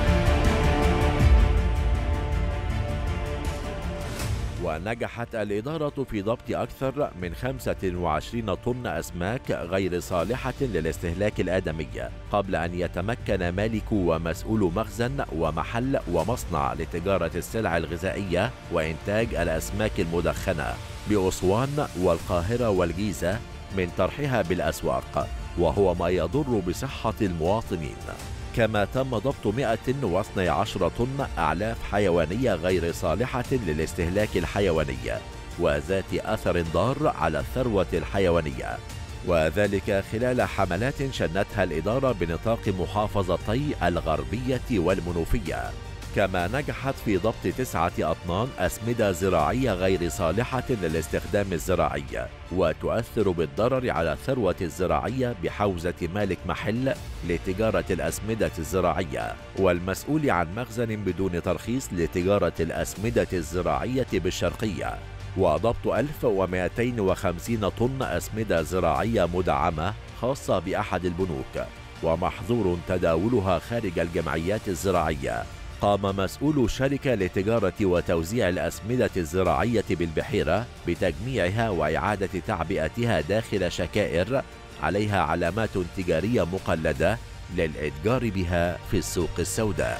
ونجحت الإدارة في ضبط أكثر من 25 طن أسماك غير صالحة للاستهلاك الآدمي قبل أن يتمكن مالك ومسؤول مخزن ومحل ومصنع لتجارة السلع الغذائية وإنتاج الأسماك المدخنة بأسوان والقاهرة والجيزة من طرحها بالأسواق وهو ما يضر بصحة المواطنين كما تم ضبط 112 طن أعلاف حيوانية غير صالحة للاستهلاك الحيواني وذات أثر ضار على الثروة الحيوانية وذلك خلال حملات شنتها الإدارة بنطاق محافظتي الغربية والمنوفية كما نجحت في ضبط تسعة أطنان أسمدة زراعية غير صالحة للاستخدام الزراعي وتؤثر بالضرر على الثروة الزراعية بحوزة مالك محل لتجارة الأسمدة الزراعية والمسؤول عن مخزن بدون ترخيص لتجارة الأسمدة الزراعية بالشرقية وضبط 1250 طن أسمدة زراعية مدعمة خاصة بأحد البنوك ومحظور تداولها خارج الجمعيات الزراعية قام مسؤول شركة لتجارة وتوزيع الأسمدة الزراعية بالبحيرة بتجميعها وإعادة تعبئتها داخل شكائر عليها علامات تجارية مقلدة للإتجار بها في السوق السوداء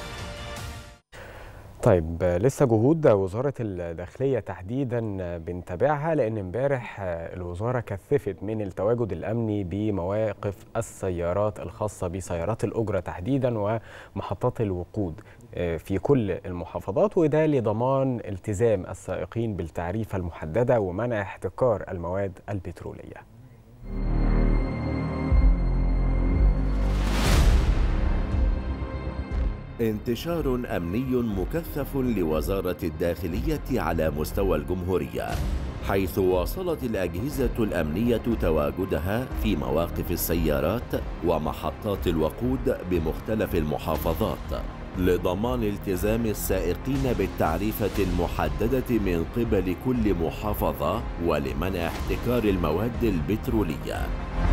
طيب لسه جهود وزارة الداخلية تحديدا بنتابعها لأن امبارح الوزارة كثفت من التواجد الأمني بمواقف السيارات الخاصة بسيارات الأجرة تحديدا ومحطات الوقود في كل المحافظات وده لضمان التزام السائقين بالتعريفة المحددة ومنع احتكار المواد البترولية انتشار أمني مكثف لوزارة الداخلية على مستوى الجمهورية حيث واصلت الأجهزة الأمنية تواجدها في مواقف السيارات ومحطات الوقود بمختلف المحافظات لضمان التزام السائقين بالتعريفة المحددة من قبل كل محافظة ولمنع احتكار المواد البترولية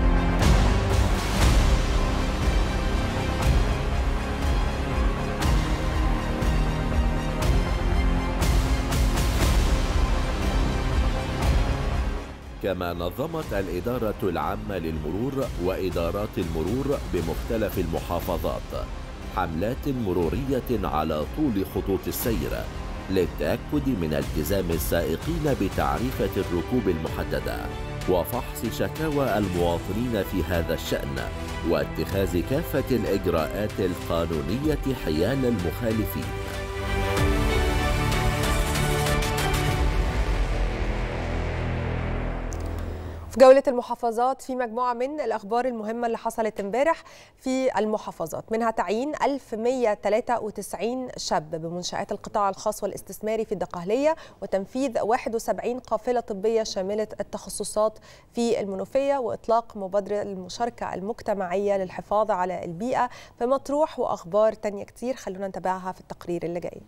كما نظمت الإدارة العامة للمرور وإدارات المرور بمختلف المحافظات حملات مرورية على طول خطوط السير للتأكد من التزام السائقين بتعريفة الركوب المحددة وفحص شكاوى المواطنين في هذا الشأن واتخاذ كافة الإجراءات القانونية حيال المخالفين في جولة المحافظات في مجموعة من الأخبار المهمة اللي حصلت امبارح في المحافظات منها تعيين 1193 شاب بمنشآت القطاع الخاص والاستثماري في الدقهلية وتنفيذ 71 قافلة طبية شاملة التخصصات في المنوفية وإطلاق مبادرة المشاركة المجتمعية للحفاظ على البيئة في مطروح وأخبار تانية كتير خلونا نتابعها في التقرير اللي جاي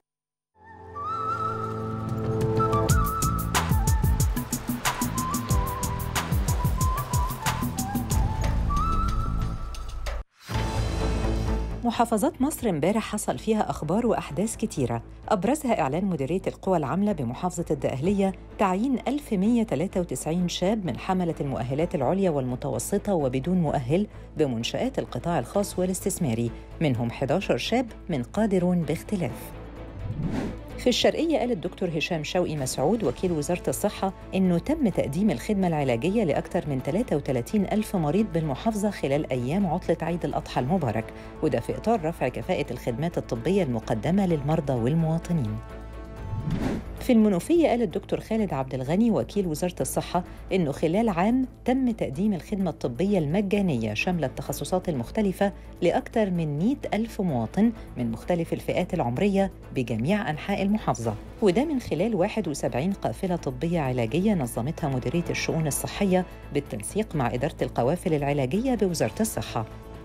محافظات مصر امبارح حصل فيها أخبار وأحداث كتيرة أبرزها إعلان مديرية القوى العاملة بمحافظة الدقهلية تعيين 1193 شاب من حملة المؤهلات العليا والمتوسطة وبدون مؤهل بمنشآت القطاع الخاص والاستثماري منهم 11 شاب من قادرون باختلاف في الشرقية قال الدكتور هشام شوقي مسعود وكيل وزارة الصحة إنه تم تقديم الخدمة العلاجية لأكثر من 33 ألف مريض بالمحافظة خلال أيام عطلة عيد الأضحى المبارك وده في إطار رفع كفاءة الخدمات الطبية المقدمة للمرضى والمواطنين في المنوفية قال الدكتور خالد عبد الغني وكيل وزارة الصحة إنه خلال عام تم تقديم الخدمة الطبية المجانية شاملة التخصصات المختلفة لأكثر من 100 ألف مواطن من مختلف الفئات العمرية بجميع أنحاء المحافظة وده من خلال 71 قافلة طبية علاجية نظمتها مديرية الشؤون الصحية بالتنسيق مع إدارة القوافل العلاجية بوزارة الصحة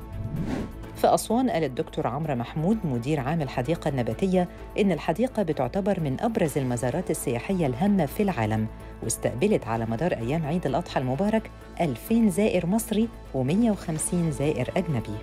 في أسوان قال الدكتور عمرو محمود مدير عام الحديقة النباتية إن الحديقة بتعتبر من أبرز المزارات السياحية الهامة في العالم واستقبلت على مدار أيام عيد الأضحى المبارك 2000 زائر مصري و150 زائر أجنبي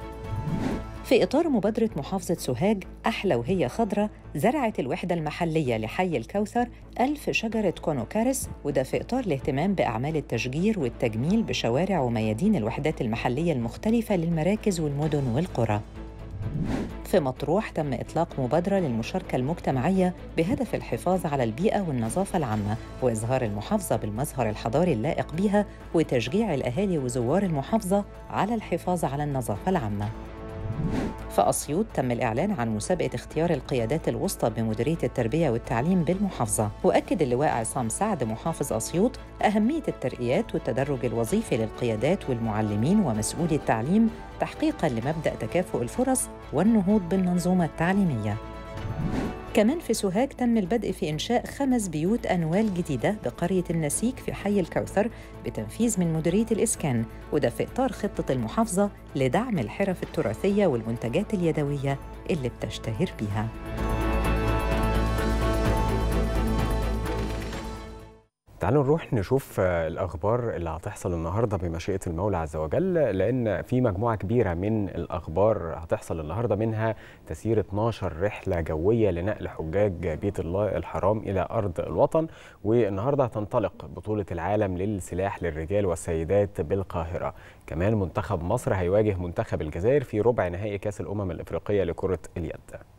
في إطار مبادرة محافظة سوهاج أحلى وهي خضرة زرعت الوحدة المحلية لحي الكوثر ألف شجرة كونوكارس وده في إطار الاهتمام بأعمال التشجير والتجميل بشوارع وميادين الوحدات المحلية المختلفة للمراكز والمدن والقرى في مطروح تم إطلاق مبادرة للمشاركة المجتمعية بهدف الحفاظ على البيئة والنظافة العامة وإظهار المحافظة بالمظهر الحضاري اللائق بها وتشجيع الأهالي وزوار المحافظة على الحفاظ على النظافة العامة في أسيوط تم الإعلان عن مسابقة اختيار القيادات الوسطى بمديرية التربية والتعليم بالمحافظة وأكد اللواء عصام سعد محافظ أسيوط أهمية الترقيات والتدرج الوظيفي للقيادات والمعلمين ومسؤولي التعليم تحقيقاً لمبدأ تكافؤ الفرص والنهوض بالمنظومة التعليمية كمان في سوهاج تم البدء في إنشاء خمس بيوت أنوال جديدة بقرية النسيك في حي الكوثر بتنفيذ من مديرية الإسكان وده في إطار خطة المحافظة لدعم الحرف التراثية والمنتجات اليدوية اللي بتشتهر بيها تعالوا نروح نشوف آه، الأخبار اللي هتحصل النهاردة بمشيئة المولى عز وجل لأن في مجموعة كبيرة من الأخبار هتحصل النهاردة منها تسيير 12 رحلة جوية لنقل حجاج بيت الله الحرام إلى أرض الوطن والنهاردة هتنطلق بطولة العالم للسلاح للرجال والسيدات بالقاهرة كمان منتخب مصر هيواجه منتخب الجزائر في ربع نهائي كأس الأمم الإفريقية لكرة اليد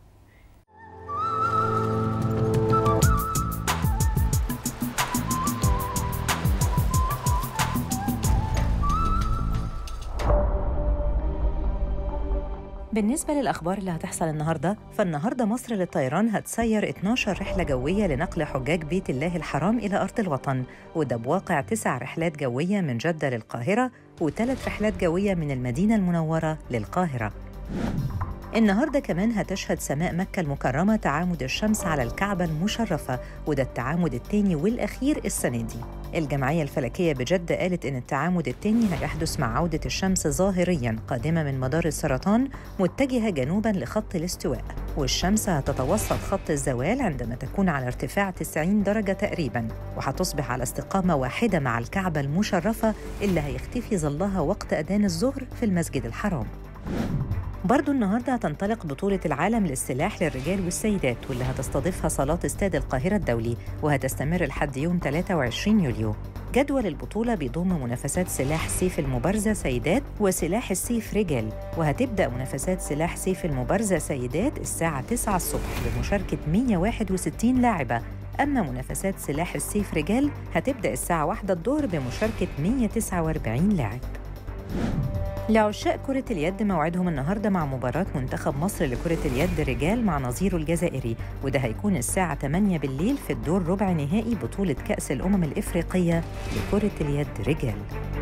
بالنسبة للأخبار اللي هتحصل النهاردة فالنهاردة مصر للطيران هتسير 12 رحلة جوية لنقل حجاج بيت الله الحرام إلى أرض الوطن وده بواقع تسع رحلات جوية من جدة للقاهرة وثلاث رحلات جوية من المدينة المنورة للقاهرة النهارده كمان هتشهد سماء مكة المكرمة تعامد الشمس على الكعبة المشرفة وده التعامد الثاني والأخير السنة دي. الجمعية الفلكية بجدة قالت إن التعامد الثاني هيحدث مع عودة الشمس ظاهرياً قادمة من مدار السرطان متجهة جنوباً لخط الاستواء والشمس هتتوسط خط الزوال عندما تكون على ارتفاع 90 درجة تقريباً وهتصبح على استقامة واحدة مع الكعبة المشرفة اللي هيختفي ظلها وقت أذان الظهر في المسجد الحرام برضو النهاردة هتنطلق بطولة العالم للسلاح للرجال والسيدات واللي هتستضيفها صالات استاد القاهرة الدولي وهتستمر لحد يوم 23 يوليو جدول البطولة بيضم منافسات سلاح سيف المبارزة سيدات وسلاح السيف رجال وهتبدأ منافسات سلاح سيف المبارزة سيدات الساعة 9 الصبح بمشاركة 161 لاعبة أما منافسات سلاح السيف رجال هتبدأ الساعة 1 الظهر بمشاركة 149 لاعب لعشاق كرة اليد موعدهم النهارده مع مباراة منتخب مصر لكرة اليد رجال مع نظيره الجزائري وده هيكون الساعة 8 بالليل في الدور ربع نهائي بطولة كأس الأمم الإفريقية لكرة اليد رجال.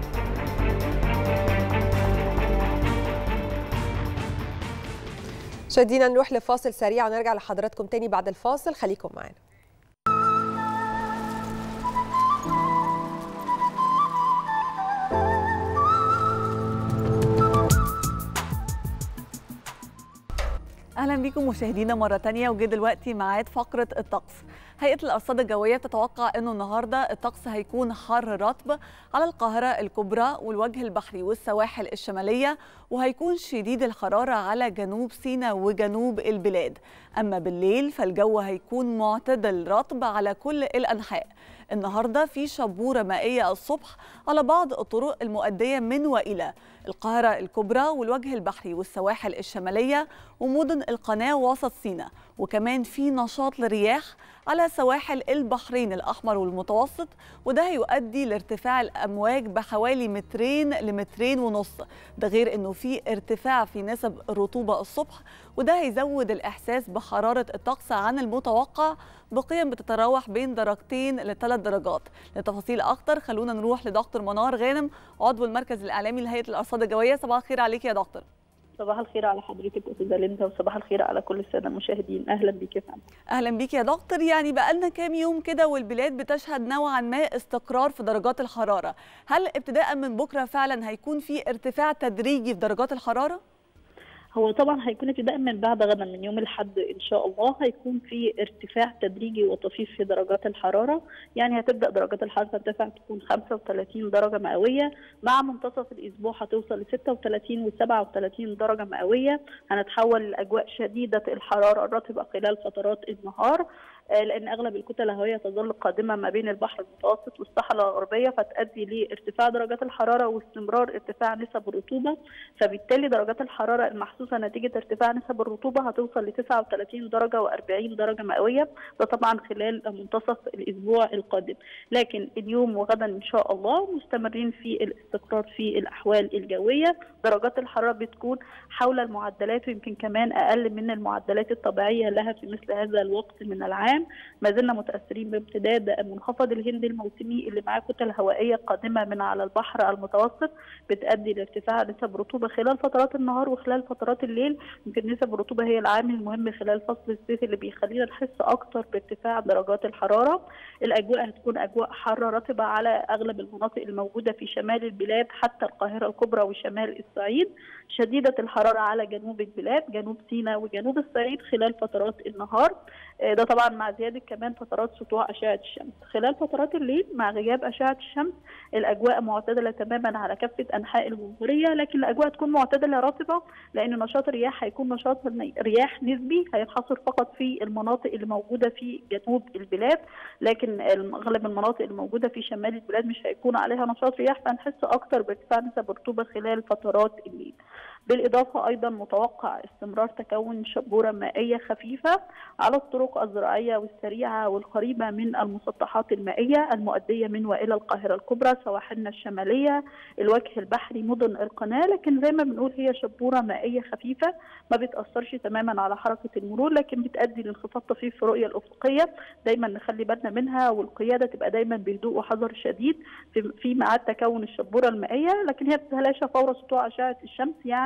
مشاهدينا نروح لفاصل سريع ونرجع لحضراتكم تاني بعد الفاصل خليكم معانا اهلا بيكم مشاهدينا مره تانية وجه دلوقتي ميعاد فقره الطقس هيئه الارصاد الجويه بتتوقع انه النهارده الطقس هيكون حر رطب على القاهره الكبرى والوجه البحري والسواحل الشماليه وهيكون شديد الحراره على جنوب سيناء وجنوب البلاد اما بالليل فالجو هيكون معتدل رطب على كل الانحاء النهارده في شبوره مائيه الصبح على بعض الطرق المؤديه من والى القاهره الكبرى والوجه البحري والسواحل الشماليه ومدن القناه وسط سيناء وكمان في نشاط لرياح على سواحل البحرين الاحمر والمتوسط وده هيؤدي لارتفاع الامواج بحوالي مترين لمترين ونص ده غير انه في ارتفاع في نسب الرطوبه الصبح وده هيزود الاحساس بحراره الطقس عن المتوقع بقيم بتتراوح بين درجتين لثلاث درجات لتفاصيل اكتر خلونا نروح لدكتور منار غانم عضو المركز الاعلامي لهيئه الارصاد الجويه صباح الخير عليك يا دكتور صباح الخير على حضرتك استاذه ليندا وصباح الخير على كل الساده المشاهدين اهلا بيك يا فندم اهلا بيك يا دكتور يعني بقالنا كام يوم كده والبلاد بتشهد نوعا ما استقرار في درجات الحراره هل ابتداء من بكره فعلا هيكون في ارتفاع تدريجي في درجات الحراره هو طبعا هيكون ابتداء من بعد غدا من يوم الاحد ان شاء الله هيكون في ارتفاع تدريجي وطفيف في درجات الحراره يعني هتبدا درجات الحراره ترتفع تكون 35 درجه مئويه مع منتصف الاسبوع هتوصل ل 36 و 37 درجه مئويه هنتحول لاجواء شديده الحراره الرطبه خلال فترات النهار لان اغلب الكتل الهوائيه تظل قادمه ما بين البحر المتوسط والصحراء الغربيه فتؤدي لارتفاع درجات الحراره واستمرار ارتفاع نسب الرطوبه فبالتالي درجات الحراره المحسوسه نتيجه ارتفاع نسب الرطوبه هتوصل ل 39 درجه و40 درجه مئويه ده طبعا خلال منتصف الاسبوع القادم لكن اليوم وغدا ان شاء الله مستمرين في الاستقرار في الاحوال الجويه درجات الحراره بتكون حول المعدلات ويمكن كمان اقل من المعدلات الطبيعيه لها في مثل هذا الوقت من العام العام ما زلنا متاثرين بامتداد منخفض الهند الموسمي اللي معاه كتل هوائيه قادمه من على البحر المتوسط بتؤدي لارتفاع نسب رطوبه خلال فترات النهار وخلال فترات الليل يمكن نسب الرطوبه هي العامل المهم خلال فصل الصيف اللي بيخلينا نحس اكتر بارتفاع درجات الحراره الاجواء هتكون اجواء حاره رطبه على اغلب المناطق الموجوده في شمال البلاد حتى القاهره الكبرى وشمال الصعيد شديده الحراره على جنوب البلاد جنوب سيناء وجنوب الصعيد خلال فترات النهار ده طبعا مع زياده كمان فترات سطوع اشعه الشمس خلال فترات الليل مع غياب اشعه الشمس الاجواء معتدله تماما على كافه انحاء الجمهوريه لكن الاجواء تكون معتدله رطبه لان نشاط الرياح هيكون نشاط رياح نسبي هينحصر فقط في المناطق اللي موجوده في جنوب البلاد لكن اغلب المناطق الموجوده في شمال البلاد مش هيكون عليها نشاط رياح فهنحس اكتر بارتفاع نسب الرطوبه خلال فترات الليل بالإضافة أيضا متوقع استمرار تكون شبورة مائية خفيفة على الطرق الزراعية والسريعة والقريبة من المسطحات المائية المؤدية من وإلى القاهرة الكبرى سواحلنا الشمالية الوجه البحري مدن القناة لكن زي ما بنقول هي شبورة مائية خفيفة ما بتأثرش تماما على حركة المرور لكن بتؤدي لانخفاض طفيف في الرؤية الأفقية دايما نخلي بالنا منها والقيادة تبقى دايما بهدوء وحذر شديد في, في ميعاد تكون الشبورة المائية لكن هي بتتلاشى فور سطوع أشعة الشمس يعني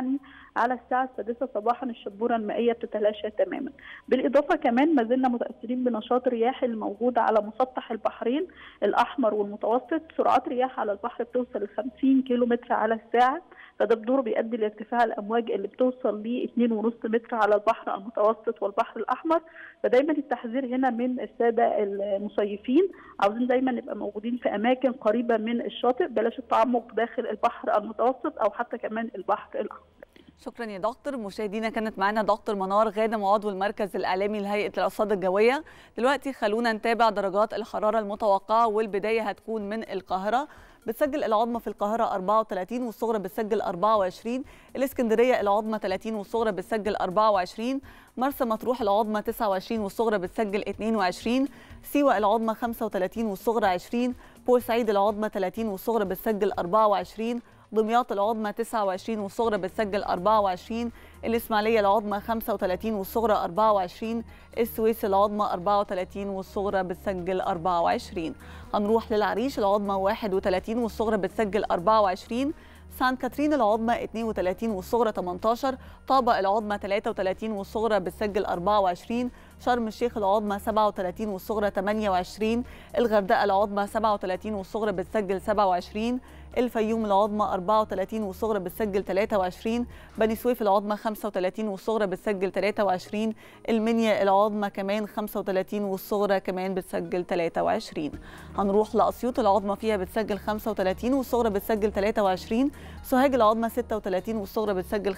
يعني على الساعه السادسه صباحا الشبوره المائيه بتتلاشى تماما. بالاضافه كمان ما زلنا متاثرين بنشاط الرياح الموجود على مسطح البحرين الاحمر والمتوسط، سرعات رياح على البحر بتوصل ل 50 كيلو متر على الساعه فده بدوره بيؤدي لارتفاع الامواج اللي بتوصل ل 2.5 متر على البحر المتوسط والبحر الاحمر فدايما التحذير هنا من الساده المصيفين عاوزين دايما نبقى موجودين في اماكن قريبه من الشاطئ بلاش التعمق داخل البحر المتوسط او حتى كمان البحر الاحمر شكرا يا دكتور مشاهدينا كانت معنا دكتور منار غانم عضو المركز الاعلامي لهيئه الارصاد الجويه دلوقتي خلونا نتابع درجات الحراره المتوقعه والبدايه هتكون من القاهره بتسجل العظمى في القاهرة 34 والصغرى بتسجل 24 الإسكندرية العظمى 30 والصغرى بتسجل 24 مرسى مطروح العظمى 29 والصغرى بتسجل 22 سيوة العظمى 35 والصغرى 20 بورسعيد العظمى 30 والصغرى بتسجل 24 دمياط العظمى 29 والصغرى بتسجل 24 الإسماعيلية العظمى 35 والصغرى 24 السويس العظمى 34 والصغرى بتسجل 24 هنروح للعريش العظمى 31 والصغرى بتسجل 24 سان كاترين العظمى 32 والصغرى 18 طابة العظمى 33 والصغرى بتسجل 24 شرم الشيخ العظمى 37 والصغرى 28 الغردقة العظمى 37 والصغرى بتسجل 27 الفيوم العظمى 34 والصغرى بتسجل 23 بني سويف العظمى 35 والصغرى بتسجل 23 المنيا العظمى كمان 35 والصغرى كمان بتسجل 23 هنروح لأسيوط العظمى فيها بتسجل 35 والصغرى بتسجل 23 سوهاج العظمى 36 والصغرى بتسجل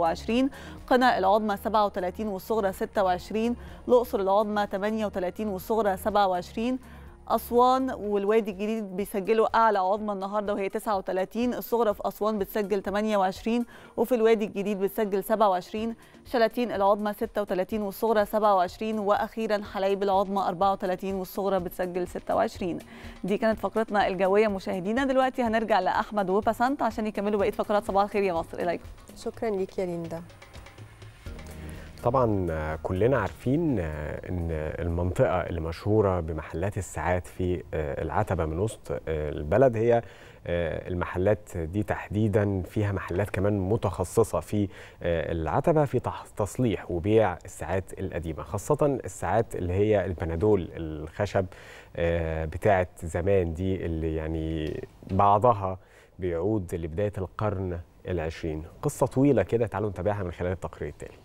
25 قنا العظمى 37 والصغرى 26 الأقصر العظمى 38 والصغرى 27 أسوان والوادي الجديد بيسجلوا أعلى عظمى النهارده وهي 39 الصغرى في أسوان بتسجل 28 وفي الوادي الجديد بتسجل 27 شلاتين العظمى 36 والصغرى 27 وأخيرا حلايب العظمى 34 والصغرى بتسجل 26 دي كانت فقرتنا الجوية مشاهدينا دلوقتي هنرجع لأحمد وبسنت عشان يكملوا بقية فقرات صباح الخير يا مصر إليكم شكرا ليك يا ليندا طبعا كلنا عارفين ان المنطقه اللي مشهوره بمحلات الساعات في العتبه من وسط البلد هي المحلات دي تحديدا فيها محلات كمان متخصصه في العتبه في تصليح وبيع الساعات القديمه خاصه الساعات اللي هي البنادول الخشب بتاعه زمان دي اللي يعني بعضها بيعود لبدايه القرن العشرين قصه طويله كده تعالوا نتابعها من خلال التقرير التالي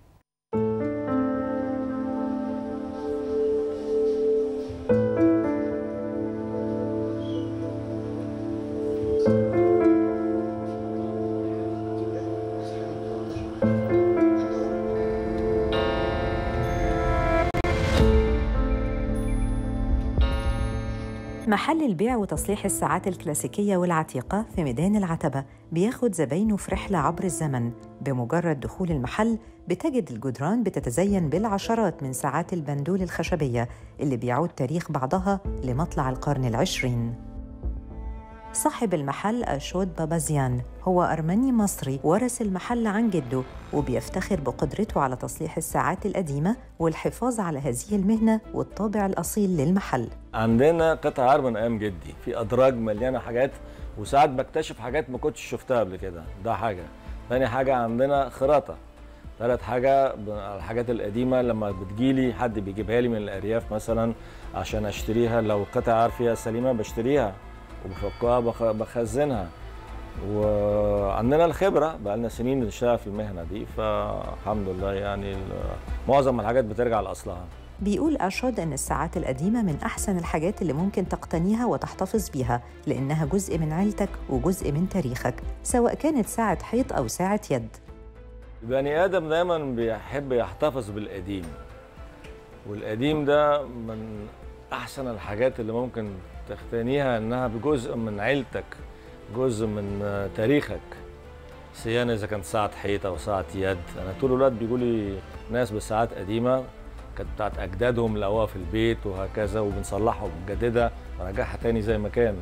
محل البيع وتصليح الساعات الكلاسيكية والعتيقة في ميدان العتبة بياخد زباينه في رحلة عبر الزمن بمجرد دخول المحل بتجد الجدران بتتزين بالعشرات من ساعات البندول الخشبية اللي بيعود تاريخ بعضها لمطلع القرن العشرين صاحب المحل أشود بابازيان هو أرمني مصري ورث المحل عن جده وبيفتخر بقدرته على تصليح الساعات القديمة والحفاظ على هذه المهنة والطابع الأصيل للمحل عندنا قطع عار من ايام جدي في ادراج مليانه حاجات وساعات بكتشف حاجات ما كنتش شفتها قبل كده ده حاجه تاني حاجه عندنا خراطه ثالث حاجه ب- الحاجات القديمه لما بتجيلي حد بيجيبها لي من الارياف مثلا عشان اشتريها لو قطع عار فيها سليمه بشتريها وبفكها بخ- بخزنها وعندنا الخبره بقى لنا سنين بنشتغل في المهنه دي فالحمد لله يعني ال- معظم الحاجات بترجع لاصلها بيقول أرشاد أن الساعات القديمة من أحسن الحاجات اللي ممكن تقتنيها وتحتفظ بيها لأنها جزء من عيلتك وجزء من تاريخك سواء كانت ساعة حيط أو ساعة يد البني ادم دايما بيحب يحتفظ بالقديم والقديم ده من احسن الحاجات اللي ممكن تقتنيها انها بجزء من عيلتك جزء من آه، تاريخك صيانة اذا كانت ساعة حيط او ساعة يد انا طول الوقت بيقول لي ناس بساعات قديمة كانت بتاعت اجدادهم لقوها في البيت وهكذا وبنصلحها وبنجددها ونرجعها تاني زي ما كان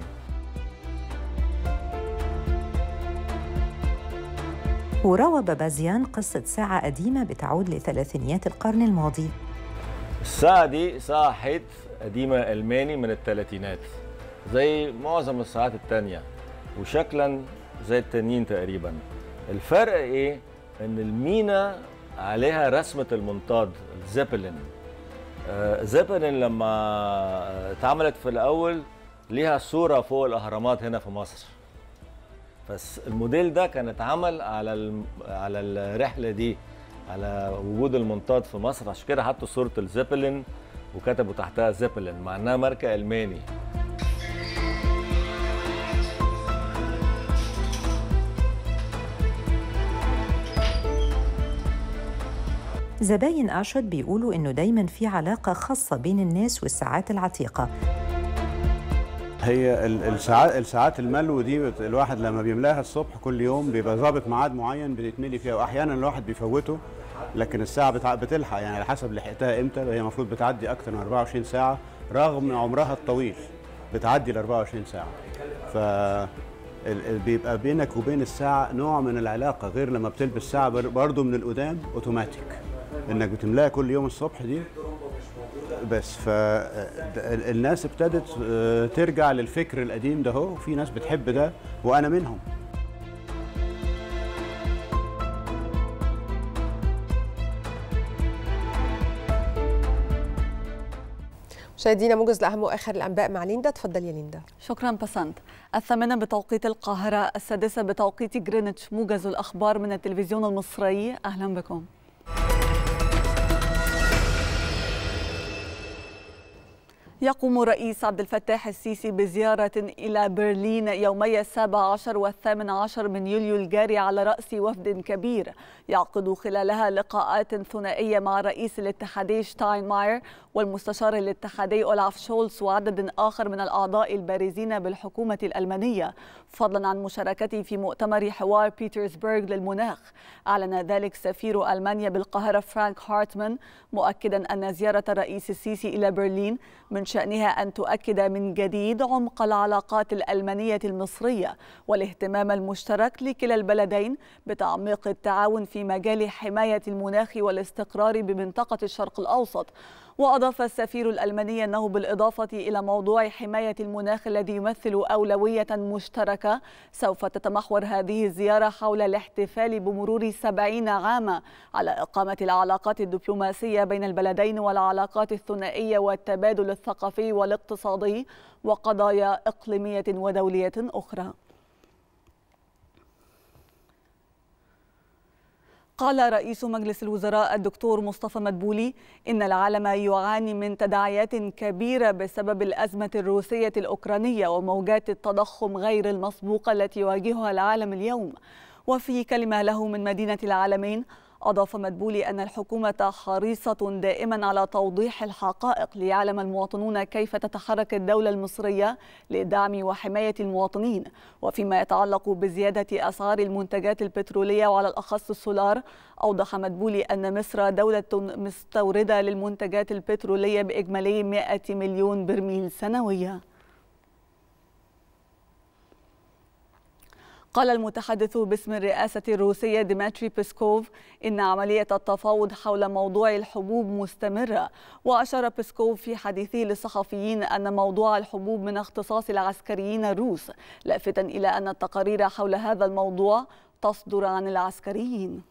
وروى بابازيان قصة ساعة قديمة بتعود لثلاثينيات القرن الماضي الساعة دي ساعة حيط قديمة ألماني من الثلاثينات زي معظم الساعات التانية وشكلا زي التانيين تقريبا الفرق ايه ان المينا عليها رسمه المنطاد الزيبلين آه، زيبلين لما آه، اتعملت في الاول ليها صوره فوق الاهرامات هنا في مصر بس الموديل ده كان اتعمل على الم... على الرحله دي على وجود المنطاد في مصر عشان كده حطوا صوره الزيبلين وكتبوا تحتها زيبلين مع انها ماركه الماني زباين أرشد بيقولوا إنه دايما في علاقة خاصة بين الناس والساعات العتيقة هي ال- الساعات الساعات الملو دي بت- الواحد لما بيملاها الصبح كل يوم بيبقى ظابط ميعاد معين بتتملي فيها واحيانا الواحد بيفوته لكن الساعه بتع- بتلحق يعني على حسب لحقتها امتى هي المفروض بتعدي اكتر من 24 ساعه رغم عمرها الطويل بتعدي ال 24 ساعه ف ال- ال- بيبقى بينك وبين الساعه نوع من العلاقه غير لما بتلبس ساعه بر- برضو من القدام اوتوماتيك انك بتملاها كل يوم الصبح دي بس فالناس ابتدت آه، ترجع للفكر القديم ده هو في ناس بتحب ده وانا منهم مشاهدينا موجز لاهم واخر الانباء مع ليندا اتفضل يا ليندا شكرا بسنت الثامنة بتوقيت القاهرة السادسة بتوقيت جرينتش موجز الأخبار من التلفزيون المصري أهلا بكم يقوم الرئيس عبد الفتاح السيسي بزيارة إلى برلين يومي السابع عشر والثامن عشر من يوليو الجاري على رأس وفد كبير يعقد خلالها لقاءات ثنائية مع رئيس الاتحادي شتاينماير والمستشار الاتحادي أولاف شولز وعدد آخر من الأعضاء البارزين بالحكومة الألمانية فضلا عن مشاركته في مؤتمر حوار بيترسبرغ للمناخ أعلن ذلك سفير ألمانيا بالقاهرة فرانك هارتمان مؤكدا أن زيارة الرئيس السيسي إلى برلين من شأنها أن تؤكد من جديد عمق العلاقات الألمانية المصرية والاهتمام المشترك لكلا البلدين بتعميق التعاون في مجال حماية المناخ والاستقرار بمنطقة الشرق الأوسط وأضاف السفير الألماني أنه بالإضافة إلى موضوع حماية المناخ الذي يمثل أولوية مشتركة سوف تتمحور هذه الزيارة حول الاحتفال بمرور سبعين عاما على إقامة العلاقات الدبلوماسية بين البلدين والعلاقات الثنائية والتبادل الثقافي والاقتصادي وقضايا إقليمية ودولية أخرى قال رئيس مجلس الوزراء الدكتور مصطفى مدبولي إن العالم يعاني من تداعيات كبيرة بسبب الأزمة الروسية الأوكرانية وموجات التضخم غير المسبوقة التي يواجهها العالم اليوم وفي كلمة له من مدينة العالمين أضاف مدبولي أن الحكومة حريصة دائما على توضيح الحقائق ليعلم المواطنون كيف تتحرك الدولة المصرية لدعم وحماية المواطنين وفيما يتعلق بزيادة أسعار المنتجات البترولية وعلى الأخص السولار أوضح مدبولي أن مصر دولة مستوردة للمنتجات البترولية بإجمالي 100 مليون برميل سنوياً قال المتحدث باسم الرئاسة الروسية ديمتري بيسكوف إن عملية التفاوض حول موضوع الحبوب مستمرة وأشار بيسكوف في حديثه للصحفيين أن موضوع الحبوب من اختصاص العسكريين الروس لافتا إلى أن التقارير حول هذا الموضوع تصدر عن العسكريين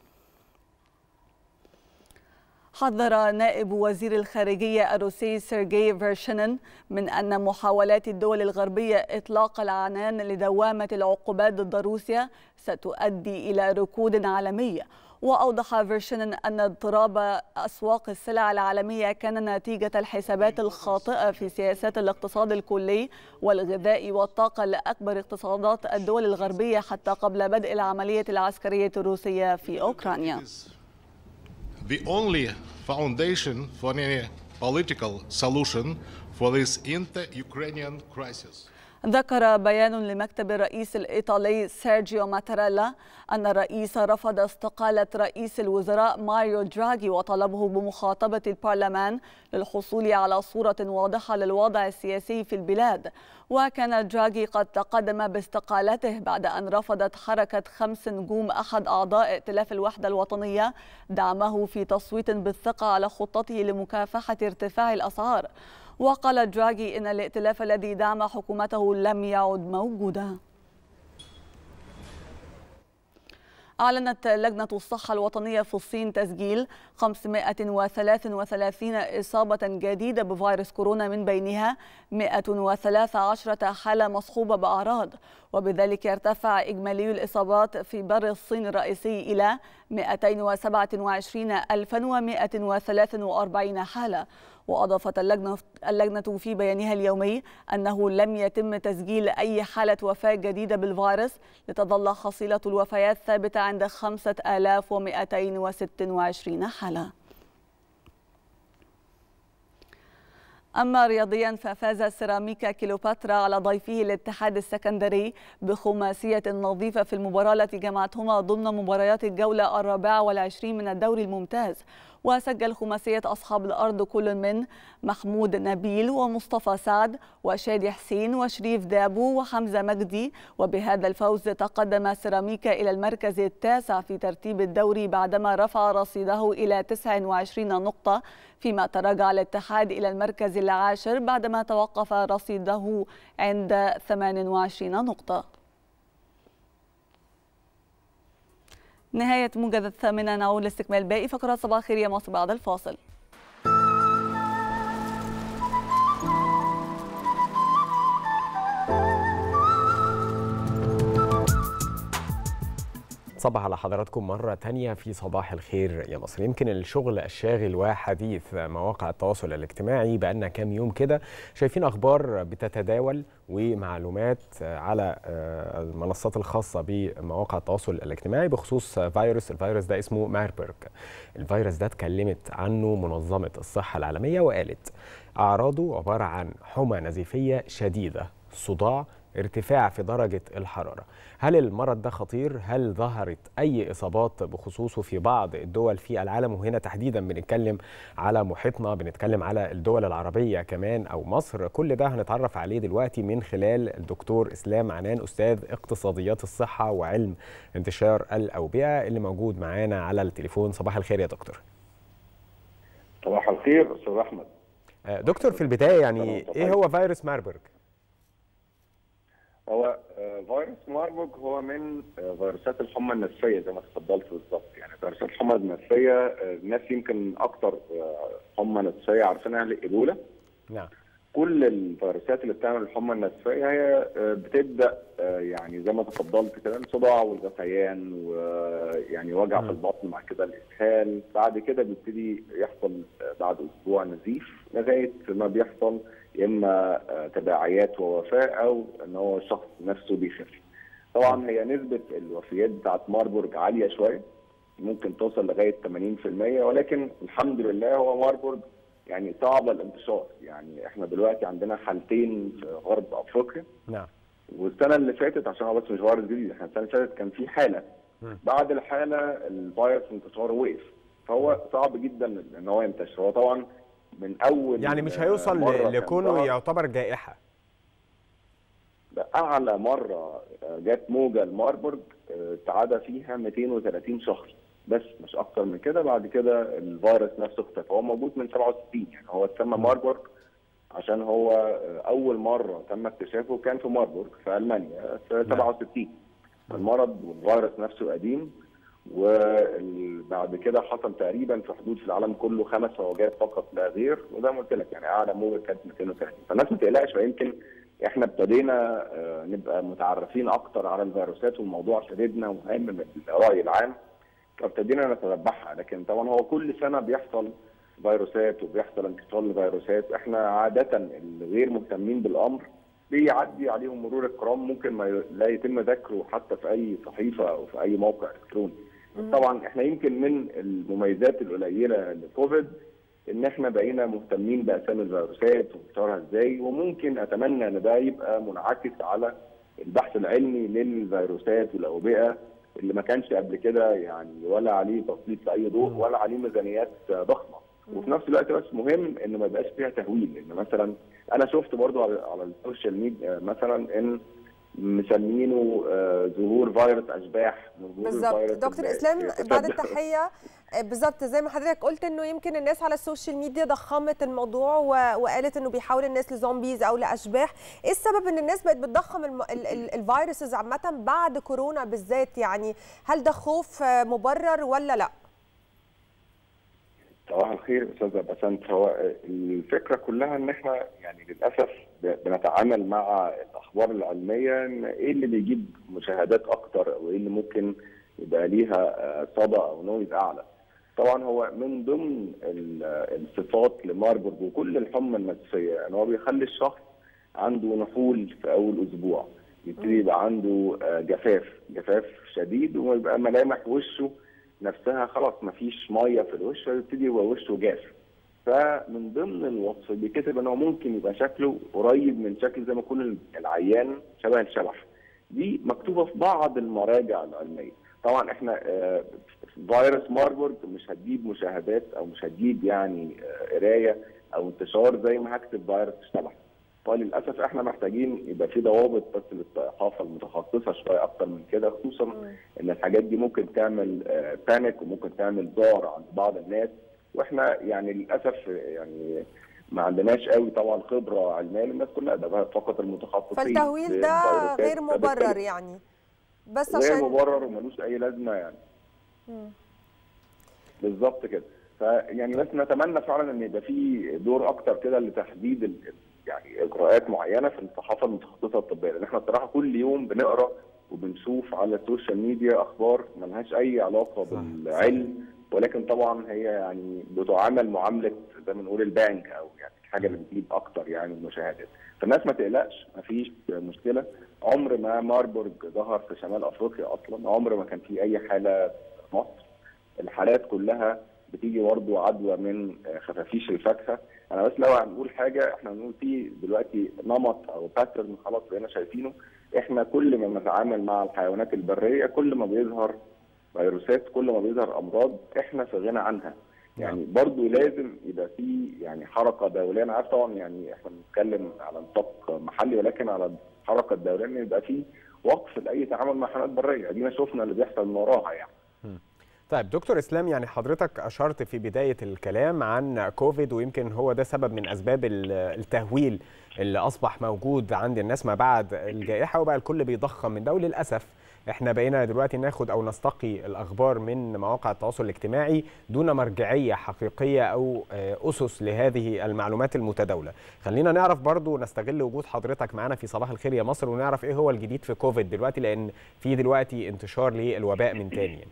حذر نائب وزير الخارجية الروسي سيرجي فيرشينين من أن محاولات الدول الغربية إطلاق العنان لدوامة العقوبات ضد روسيا ستؤدي إلى ركود عالمي وأوضح فيرشينين أن اضطراب أسواق السلع العالمية كان نتيجة الحسابات الخاطئة في سياسات الاقتصاد الكلي والغذاء والطاقة لأكبر اقتصادات الدول الغربية حتى قبل بدء العملية العسكرية الروسية في أوكرانيا the only foundation for any political solution for this inter-Ukrainian crisis. ذكر بيان لمكتب الرئيس الإيطالي سيرجيو ماتاريلا أن الرئيس رفض استقالة رئيس الوزراء ماريو دراغي وطلبه بمخاطبة البرلمان للحصول على صورة واضحة للوضع السياسي في البلاد وكان دراغي قد تقدم باستقالته بعد أن رفضت حركة خمس نجوم أحد أعضاء ائتلاف الوحدة الوطنية دعمه في تصويت بالثقة على خطته لمكافحة ارتفاع الأسعار وقال دراغي إن الائتلاف الذي دعم حكومته لم يعد موجودا أعلنت لجنة الصحة الوطنية في الصين تسجيل 533 إصابة جديدة بفيروس كورونا من بينها 113 حالة مصحوبة بأعراض وبذلك يرتفع إجمالي الإصابات في بر الصين الرئيسي إلى 227143 حالة وأضافت اللجنة, اللجنة في بيانها اليومي أنه لم يتم تسجيل أي حالة وفاة جديدة بالفيروس لتظل حصيلة الوفيات ثابتة عند 5226 حالة أما رياضيا ففاز سيراميكا كيلوباترا على ضيفه الاتحاد السكندري بخماسية نظيفة في المباراة التي جمعتهما ضمن مباريات الجولة الرابعة والعشرين من الدوري الممتاز وسجل خماسية أصحاب الأرض كل من محمود نبيل ومصطفى سعد وشادي حسين وشريف دابو وحمزة مجدي وبهذا الفوز تقدم سيراميكا إلى المركز التاسع في ترتيب الدوري بعدما رفع رصيده إلى 29 نقطة فيما تراجع الاتحاد إلى المركز العاشر بعدما توقف رصيده عند 28 نقطة نهاية موجز الثامنة نعود لاستكمال باقي فقرات صباح الخير يا مصر بعد الفاصل صباح على حضراتكم مرة تانية في صباح الخير يا مصر يمكن الشغل الشاغل وحديث مواقع التواصل الاجتماعي بقالنا كام يوم كده شايفين أخبار بتتداول ومعلومات على المنصات الخاصة بمواقع التواصل الاجتماعي بخصوص فيروس الفيروس ده اسمه ماربرج الفيروس ده اتكلمت عنه منظمة الصحة العالمية وقالت أعراضه عبارة عن حمى نزيفية شديدة صداع ارتفاع في درجة الحرارة هل المرض ده خطير؟ هل ظهرت أي إصابات بخصوصه في بعض الدول في العالم وهنا تحديدا بنتكلم على محيطنا بنتكلم على الدول العربية كمان أو مصر كل ده هنتعرف عليه دلوقتي من خلال الدكتور إسلام عنان أستاذ اقتصاديات الصحة وعلم انتشار الأوبئة اللي موجود معانا على التليفون صباح الخير يا دكتور صباح الخير أستاذ أحمد دكتور في البداية يعني إيه هو فيروس ماربرج؟ هو فيروس ماربورج هو من فيروسات الحمى النفسيه زي ما تفضلت بالظبط يعني فيروسات الحمى النفسيه الناس يمكن اكتر حمى نفسيه عارفينها الايبولا نعم كل الفيروسات اللي بتعمل الحمى النفسيه هي بتبدا يعني زي ما تفضلت كده الصداع والغثيان ويعني وجع في البطن مع كده الاسهال بعد كده بيبتدي يحصل بعد اسبوع نزيف لغايه ما بيحصل يا اما تداعيات ووفاه او ان هو الشخص نفسه بيخف. طبعا هي نسبه الوفيات بتاعت ماربورج عاليه شويه ممكن توصل لغايه 80% ولكن الحمد لله هو ماربورج يعني صعب الانتشار يعني احنا دلوقتي عندنا حالتين في غرب افريقيا نعم والسنه اللي فاتت عشان هو بس مش فيروس جديد احنا السنه اللي فاتت كان في حاله م. بعد الحاله الفيروس انتشاره وقف فهو صعب جدا ان هو ينتشر هو طبعا من اول يعني مش هيوصل لكونه يعتبر جائحه ده اعلى مره جت موجه الماربورج تعدى فيها 230 شخص بس مش اكتر من كده بعد كده الفيروس نفسه اختفى هو موجود من 67 يعني هو اتسمى ماربورج عشان هو اول مره تم اكتشافه كان في ماربورج في المانيا في 67 المرض والفيروس نفسه قديم وبعد كده حصل تقريبا في حدود في العالم كله خمس موجات فقط لا غير وزي ما قلت لك يعني اعلى موجه كانت 230 فالناس ما تقلقش فيمكن احنا ابتدينا نبقى متعرفين اكتر على الفيروسات والموضوع شددنا ومهم من الراي العام فابتدينا نتتبعها لكن طبعا هو كل سنه بيحصل فيروسات وبيحصل انتشار لفيروسات احنا عاده الغير مهتمين بالامر بيعدي عليهم مرور الكرام ممكن ما لا يتم ذكره حتى في اي صحيفه او في اي موقع الكتروني طبعا احنا يمكن من المميزات القليله لكوفيد ان احنا بقينا مهتمين باسامي الفيروسات وانتشارها ازاي وممكن اتمنى ان ده يبقى منعكس على البحث العلمي للفيروسات والاوبئه اللي ما كانش قبل كده يعني ولا عليه تسليط لاي ضوء ولا عليه ميزانيات ضخمه وفي نفس الوقت بس مهم ان ما يبقاش فيها تهويل ان مثلا انا شفت برضو على, على السوشيال ميديا مثلا ان مسمينه آه، ظهور فيروس اشباح من ظهور بالظبط الفيروس دكتور اللي اسلام بعد يتسبب- التحيه آه، بالظبط زي ما حضرتك قلت انه يمكن الناس على السوشيال ميديا ضخمت الموضوع و- وقالت انه بيحول الناس لزومبيز او لاشباح ايه السبب ان الناس بقت بتضخم الم... ال... ال... الفيروسز عامه بعد كورونا بالذات يعني هل ده خوف آه، مبرر ولا لا صباح الخير استاذ بسنت هو الفكره كلها ان احنا يعني للاسف ب- بنتعامل مع الاخبار العلميه ان ايه اللي بيجيب مشاهدات اكتر او ايه اللي ممكن يبقى ليها آه، صدى او نويز اعلى. طبعا هو من ضمن ال- الصفات لماربورج وكل الحمى النفسيه ان هو بيخلي الشخص عنده نحول في اول اسبوع يبتدي يبقى عنده آه، جفاف جفاف شديد ويبقى ملامح وشه نفسها خلاص مفيش ميه في الوش فيبتدي يبقى وشه جاف فمن ضمن الوصف بيكتب ان هو ممكن يبقى شكله قريب من شكل زي ما يكون العيان شبه الشبح دي مكتوبه في بعض المراجع العلميه طبعا احنا آه، فيروس ماربورج مش هتجيب مشاهدات او مش هتجيب يعني آه، قرايه او انتشار زي ما هكتب فيروس الشبح فللاسف احنا محتاجين يبقى في ضوابط بس للصحافه المتخصصه شويه اكتر من كده خصوصا ان الحاجات دي ممكن تعمل بانيك وممكن تعمل ضار عند بعض الناس واحنا يعني للاسف يعني ما عندناش قوي طبعا خبره علميه الناس كلها ده فقط المتخصصين فالتهويل ده بالفيروسات. غير فبالتالي مبرر يعني بس غير عشان مبرر وملوش اي لازمه يعني مم. بالظبط كده فيعني بس نتمنى فعلا ان يبقى في دور اكتر كده لتحديد ال- يعني اجراءات معينه في الصحافه المتخصصه الطبيه لان احنا بصراحه كل يوم بنقرا وبنشوف على السوشيال ميديا اخبار ملهاش اي علاقه بالعلم ولكن طبعا هي يعني بتعامل معامله زي ما نقول البانك او يعني حاجه اللي بتجيب اكتر يعني المشاهدات فالناس ما تقلقش مفيش مشكله عمر ما ماربورج ظهر في شمال افريقيا اصلا عمر ما كان في اي حاله في مصر الحالات كلها بتيجي برضه عدوى من خفافيش الفاكهه انا بس لو هنقول حاجه احنا هنقول في دلوقتي نمط او باترن خلاص بقينا شايفينه احنا كل ما نتعامل مع الحيوانات البريه كل ما بيظهر فيروسات كل ما بيظهر امراض احنا في غنى عنها يعني برضو لازم يبقى في يعني حركه دوليه انا عارف طبعا يعني احنا بنتكلم على نطاق محلي ولكن على الحركه الدوليه ان يبقى في وقف لاي تعامل مع حيوانات بريه ادينا شفنا اللي بيحصل من وراها يعني طيب دكتور اسلام يعني حضرتك اشرت في بدايه الكلام عن كوفيد ويمكن هو ده سبب من اسباب ال- التهويل اللي اصبح موجود عند الناس ما بعد الجائحه وبقى الكل بيضخم من ده وللاسف احنا بقينا دلوقتي ناخد او نستقي الاخبار من مواقع التواصل الاجتماعي دون مرجعيه حقيقيه او آه، اسس لهذه المعلومات المتداوله خلينا نعرف برضو نستغل وجود حضرتك معانا في صباح الخير يا مصر ونعرف ايه هو الجديد في كوفيد دلوقتي لان في دلوقتي انتشار للوباء من تاني يعني.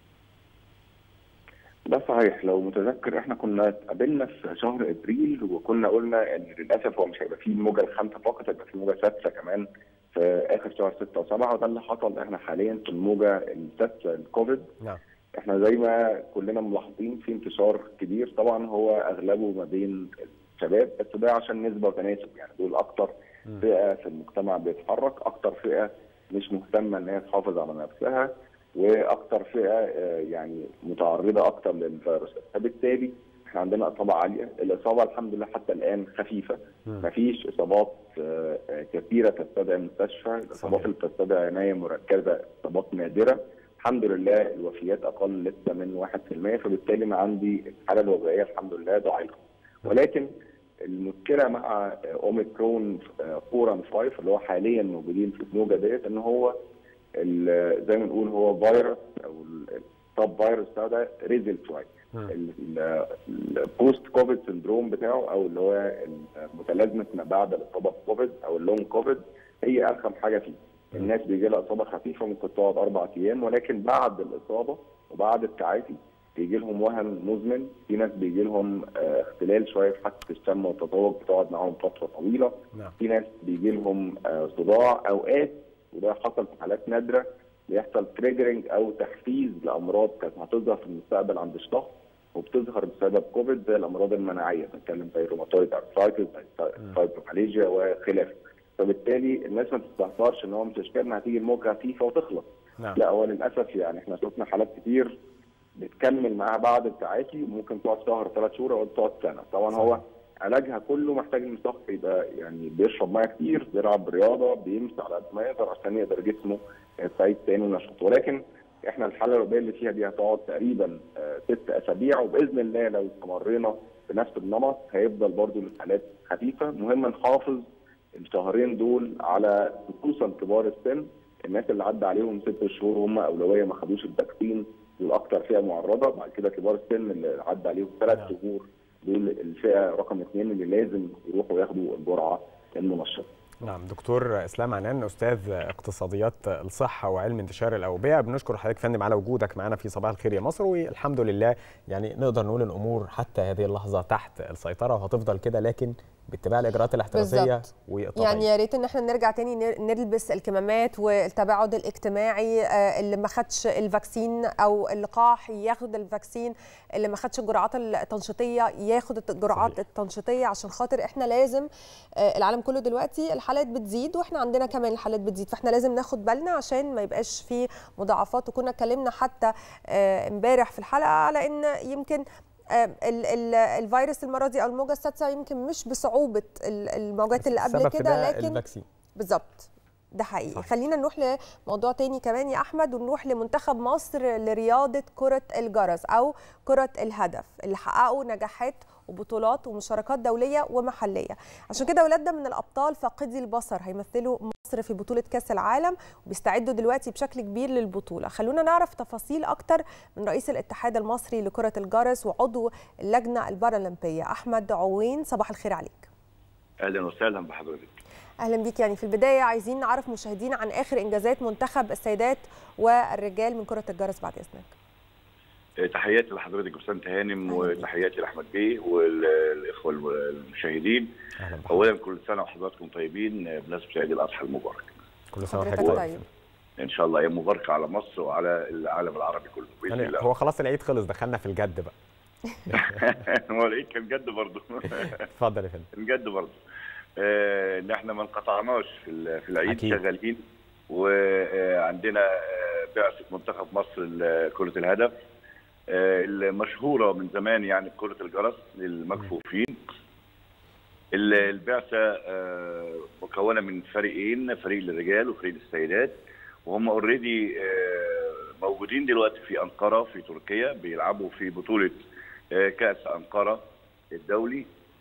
ده صحيح لو متذكر احنا كنا اتقابلنا في شهر ابريل وكنا قلنا ان للاسف هو مش هيبقى فيه الموجه الخامسه فقط هيبقى فيه موجه سادسه كمان في اخر شهر 6 و7 وده اللي حصل احنا حاليا في الموجه السادسه الكوفيد نعم احنا زي ما كلنا ملاحظين في انتشار كبير طبعا هو اغلبه ما بين الشباب بس ده عشان نسبه وتناسب يعني دول اكتر فئه في المجتمع بيتحرك اكتر فئه مش مهتمه ان هي تحافظ على نفسها واكتر فئه آه، يعني متعرضه اكتر للفيروسات فبالتالي احنا عندنا اصابه عاليه الاصابه الحمد لله حتى الان خفيفه مفيش اصابات آه، آه، كثيره تستدعي المستشفى الاصابات اللي بتستدعي عنايه مركزه اصابات نادره الحمد لله الوفيات اقل لسه من 1% فبالتالي ما عندي الحاله الوبائيه الحمد لله ضعيفه ولكن المشكله مع اوميكرون فوران 5 اللي هو حاليا موجودين في الموجه ديت ان هو ال- زي ما نقول هو فيروس او التوب فيروس بتاعه ده ريزل شويه البوست كوفيد سندروم بتاعه او اللي هو متلازمه ما بعد الاصابه بكوفيد او اللونج كوفيد هي ارخم حاجه فيه الناس بيجي لها اصابه خفيفه ممكن تقعد اربع ايام ولكن بعد الاصابه وبعد التعافي بيجي لهم وهن مزمن في ناس بيجي لهم آه، اختلال شويه في حاسه الشم والتذوق بتقعد معاهم فتره طويله نعم. في ناس بيجي لهم آه، صداع اوقات وده حصل في حالات نادره بيحصل تريجرنج او تحفيز لامراض كانت هتظهر في المستقبل عند الشخص وبتظهر بسبب كوفيد زي الامراض المناعيه بنتكلم زي روماتويد ارثرايتس زي فايبروماليجيا وخلافه فبالتالي الناس ما تستهترش ان هو مش اشكال انها تيجي الموجه خفيفه وتخلص نعم. لا هو للاسف يعني احنا شفنا حالات كتير بتكمل معاها بعد التعافي وممكن تقعد شهر ثلاث شهور او تقعد سنه طبعا هو علاجها كله محتاج ان الشخص يبقى يعني بيشرب ميه كتير بيلعب رياضه بيمشي على قد ما يقدر عشان يقدر جسمه يستعيد تاني ونشاط ولكن احنا الحاله الوبائيه اللي فيها دي هتقعد تقريبا آه، ست اسابيع وباذن الله لو استمرينا بنفس النمط هيفضل برضو الحالات خفيفه مهم نحافظ الشهرين دول على خصوصا كبار السن الناس اللي عدى عليهم ست شهور هم اولويه ما خدوش التكفين دول اكتر فئه معرضه بعد كده كبار السن اللي عدى عليهم ثلاث شهور دول الفئه رقم اثنين اللي لازم يروحوا ياخدوا الجرعه المنشطه نعم دكتور اسلام عنان استاذ اقتصاديات الصحه وعلم انتشار الاوبئه بنشكر حضرتك فندم على وجودك معنا في صباح الخير يا مصر والحمد لله يعني نقدر نقول الامور حتى هذه اللحظه تحت السيطره وهتفضل كده لكن باتباع الاجراءات الاحترازيه بالظبط. والطبيعيه يعني يا ريت ان احنا نرجع تاني نر- نلبس الكمامات والتباعد الاجتماعي آه، اللي ما خدش الفاكسين او اللقاح ياخد الفاكسين اللي ما خدش الجرعات التنشيطيه ياخد الجرعات التنشيطيه عشان خاطر احنا لازم آه، العالم كله دلوقتي الحالات بتزيد واحنا عندنا كمان الحالات بتزيد فاحنا لازم ناخد بالنا عشان ما يبقاش في مضاعفات وكنا اتكلمنا حتى آه، امبارح في الحلقه على ان يمكن آه، ال- ال- الفيروس المره دي او الموجه السادسه يمكن مش بصعوبه ال- الموجات اللي قبل السبب في كده ده لكن الفاكسين بالظبط ده حقيقي صح. خلينا نروح لموضوع تاني كمان يا احمد ونروح لمنتخب مصر لرياضه كره الجرس او كره الهدف اللي حققوا نجاحات وبطولات ومشاركات دوليه ومحليه عشان كده اولادنا من الابطال فاقدي البصر هيمثلوا مصر في بطوله كاس العالم وبيستعدوا دلوقتي بشكل كبير للبطوله خلونا نعرف تفاصيل اكتر من رئيس الاتحاد المصري لكره الجرس وعضو اللجنه البارالمبيه احمد عوين صباح الخير عليك اهلا وسهلا بحضرتك اهلا بيك يعني في البدايه عايزين نعرف مشاهدينا عن اخر انجازات منتخب السيدات والرجال من كره الجرس بعد اذنك آه، تحياتي لحضرتك بسنت هانم وتحياتي لاحمد بيه والاخوه المشاهدين اولا كل سنه وحضراتكم طيبين آه، بمناسبه عيد الاضحى المبارك كل سنه حضرتك وحضرتك طيب ان شاء الله ايام مباركه على مصر وعلى العالم العربي كله باذن يعني الله هو خلاص العيد خلص دخلنا في الجد بقى هو العيد كان جد برضه اتفضل يا فندم كان جد برضه آه، ان احنا ما انقطعناش في ال- في العيد أكيد. شغالين وعندنا آه، بعثه منتخب مصر لكره الهدف آه، المشهوره من زمان يعني كره الجرس للمكفوفين ال- البعثه آه، مكونه من فريقين فريق للرجال وفريق للسيدات وهم اوريدي موجودين دلوقتي في انقره في تركيا بيلعبوا في بطوله آه، كاس انقره الدولي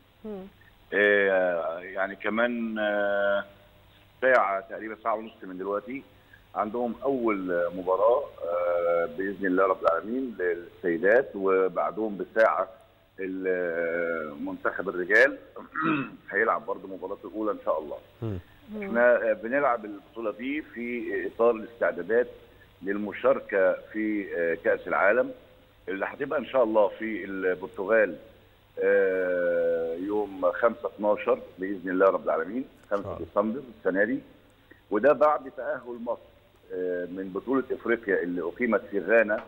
آه، يعني كمان آه، ساعة تقريبا ساعة ونص من دلوقتي عندهم أول مباراة آه، بإذن الله رب العالمين للسيدات وبعدهم بساعة ال- منتخب الرجال هيلعب برضه مباراته الأولى إن شاء الله. احنا آه، بنلعب البطولة دي في إطار الاستعدادات للمشاركة في آه، كأس العالم اللي هتبقى إن شاء الله في البرتغال آه، يوم 5 12 باذن الله رب العالمين 5 ديسمبر السنه دي وده بعد تاهل مصر آه، من بطوله افريقيا اللي اقيمت في غانا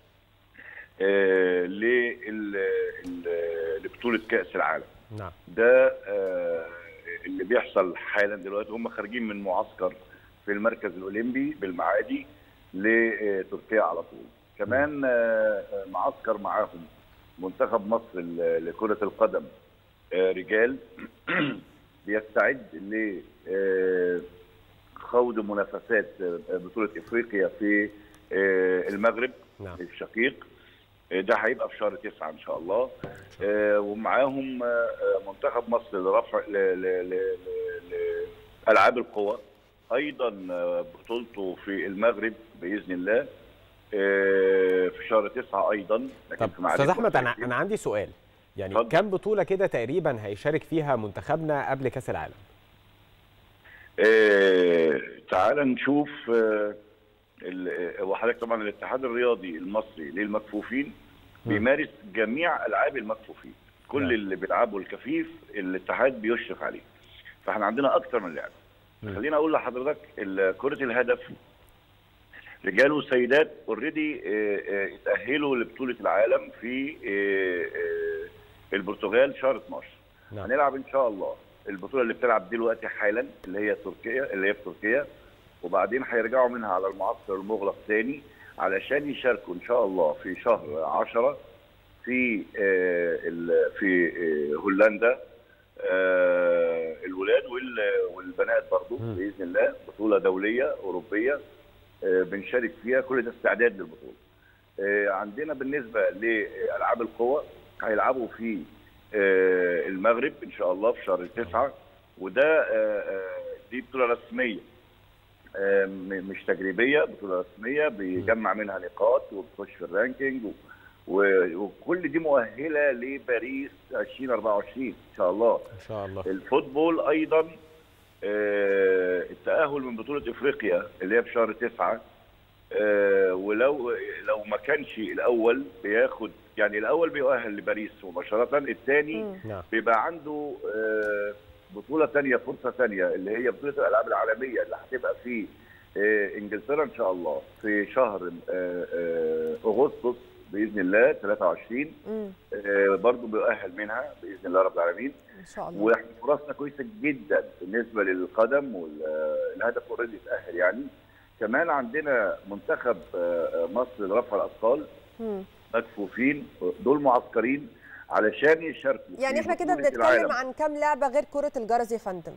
آه، لل- ال- لبطوله كاس العالم نعم ده آه، اللي بيحصل حالا دلوقتي هم خارجين من معسكر في المركز الاولمبي بالمعادي لتركيا على طول كمان آه، آه، معسكر معاهم منتخب مصر ل- لكرة القدم آه، رجال بيستعد ل آه، خوض منافسات آه، بطولة افريقيا في آه، المغرب نعم. الشقيق آه، ده هيبقى في شهر تسعة ان شاء الله آه، ومعاهم آه، آه، منتخب مصر لرفع ل- ل- ل- ل- ل- العاب القوى ايضا آه، بطولته في المغرب باذن الله آه، في شهر تسعة ايضا لكن طب في ميعاد استاذ احمد انا مختلفين. انا عندي سؤال يعني اتفضل. كم بطوله كده تقريبا هيشارك فيها منتخبنا قبل كاس العالم آه، تعال نشوف آه، ال- آه، وحضرتك طبعا الاتحاد الرياضي المصري للمكفوفين بيمارس جميع العاب المكفوفين كل نعم. اللي بيلعبوا الكفيف الاتحاد بيشرف عليه فاحنا عندنا اكتر من لعبه خليني اقول لحضرتك ال- كره الهدف رجال وسيدات اوريدي اتاهلوا لبطوله العالم في آه، آه، البرتغال شهر 12 نعم. هنلعب ان شاء الله البطوله اللي بتلعب دلوقتي حالا اللي هي تركيا اللي هي في تركيا وبعدين هيرجعوا منها على المعسكر المغلق تاني علشان يشاركوا ان شاء الله في شهر 10 في آه، ال- في آه، هولندا آه، الولاد وال- والبنات برضو باذن الله بطوله دوليه اوروبيه آه، بنشارك فيها كل ده استعداد للبطوله. آه، عندنا بالنسبه لالعاب القوى هيلعبوا في آه، المغرب ان شاء الله في شهر تسعه وده آه، آه، دي بطوله رسميه آه، م- مش تجريبيه بطوله رسميه بيجمع منها نقاط وبتخش في الرانكينج و- و- وكل دي مؤهله لباريس 2024 ان شاء الله ان شاء الله الفوتبول ايضا آه، التاهل من بطوله افريقيا اللي هي في شهر تسعة آه، ولو لو ما كانش الاول بياخد يعني الاول بيؤهل لباريس مباشره الثاني نعم بيبقى عنده آه، بطوله ثانيه فرصه ثانيه اللي هي بطوله الالعاب العالميه اللي هتبقى في آه، انجلترا ان شاء الله في شهر آه، آه، اغسطس باذن الله 23 مم. آه، برضه بيؤهل منها باذن الله رب العالمين ان شاء الله واحنا فرصنا كويسه جدا بالنسبه للقدم والهدف اوريدي اتاهل يعني كمان عندنا منتخب آه، مصر لرفع الاثقال مم. مكفوفين دول معسكرين علشان يشاركوا يعني في احنا كده بطولة بنتكلم العالم. عن كام لعبه غير كره الجرس يا فندم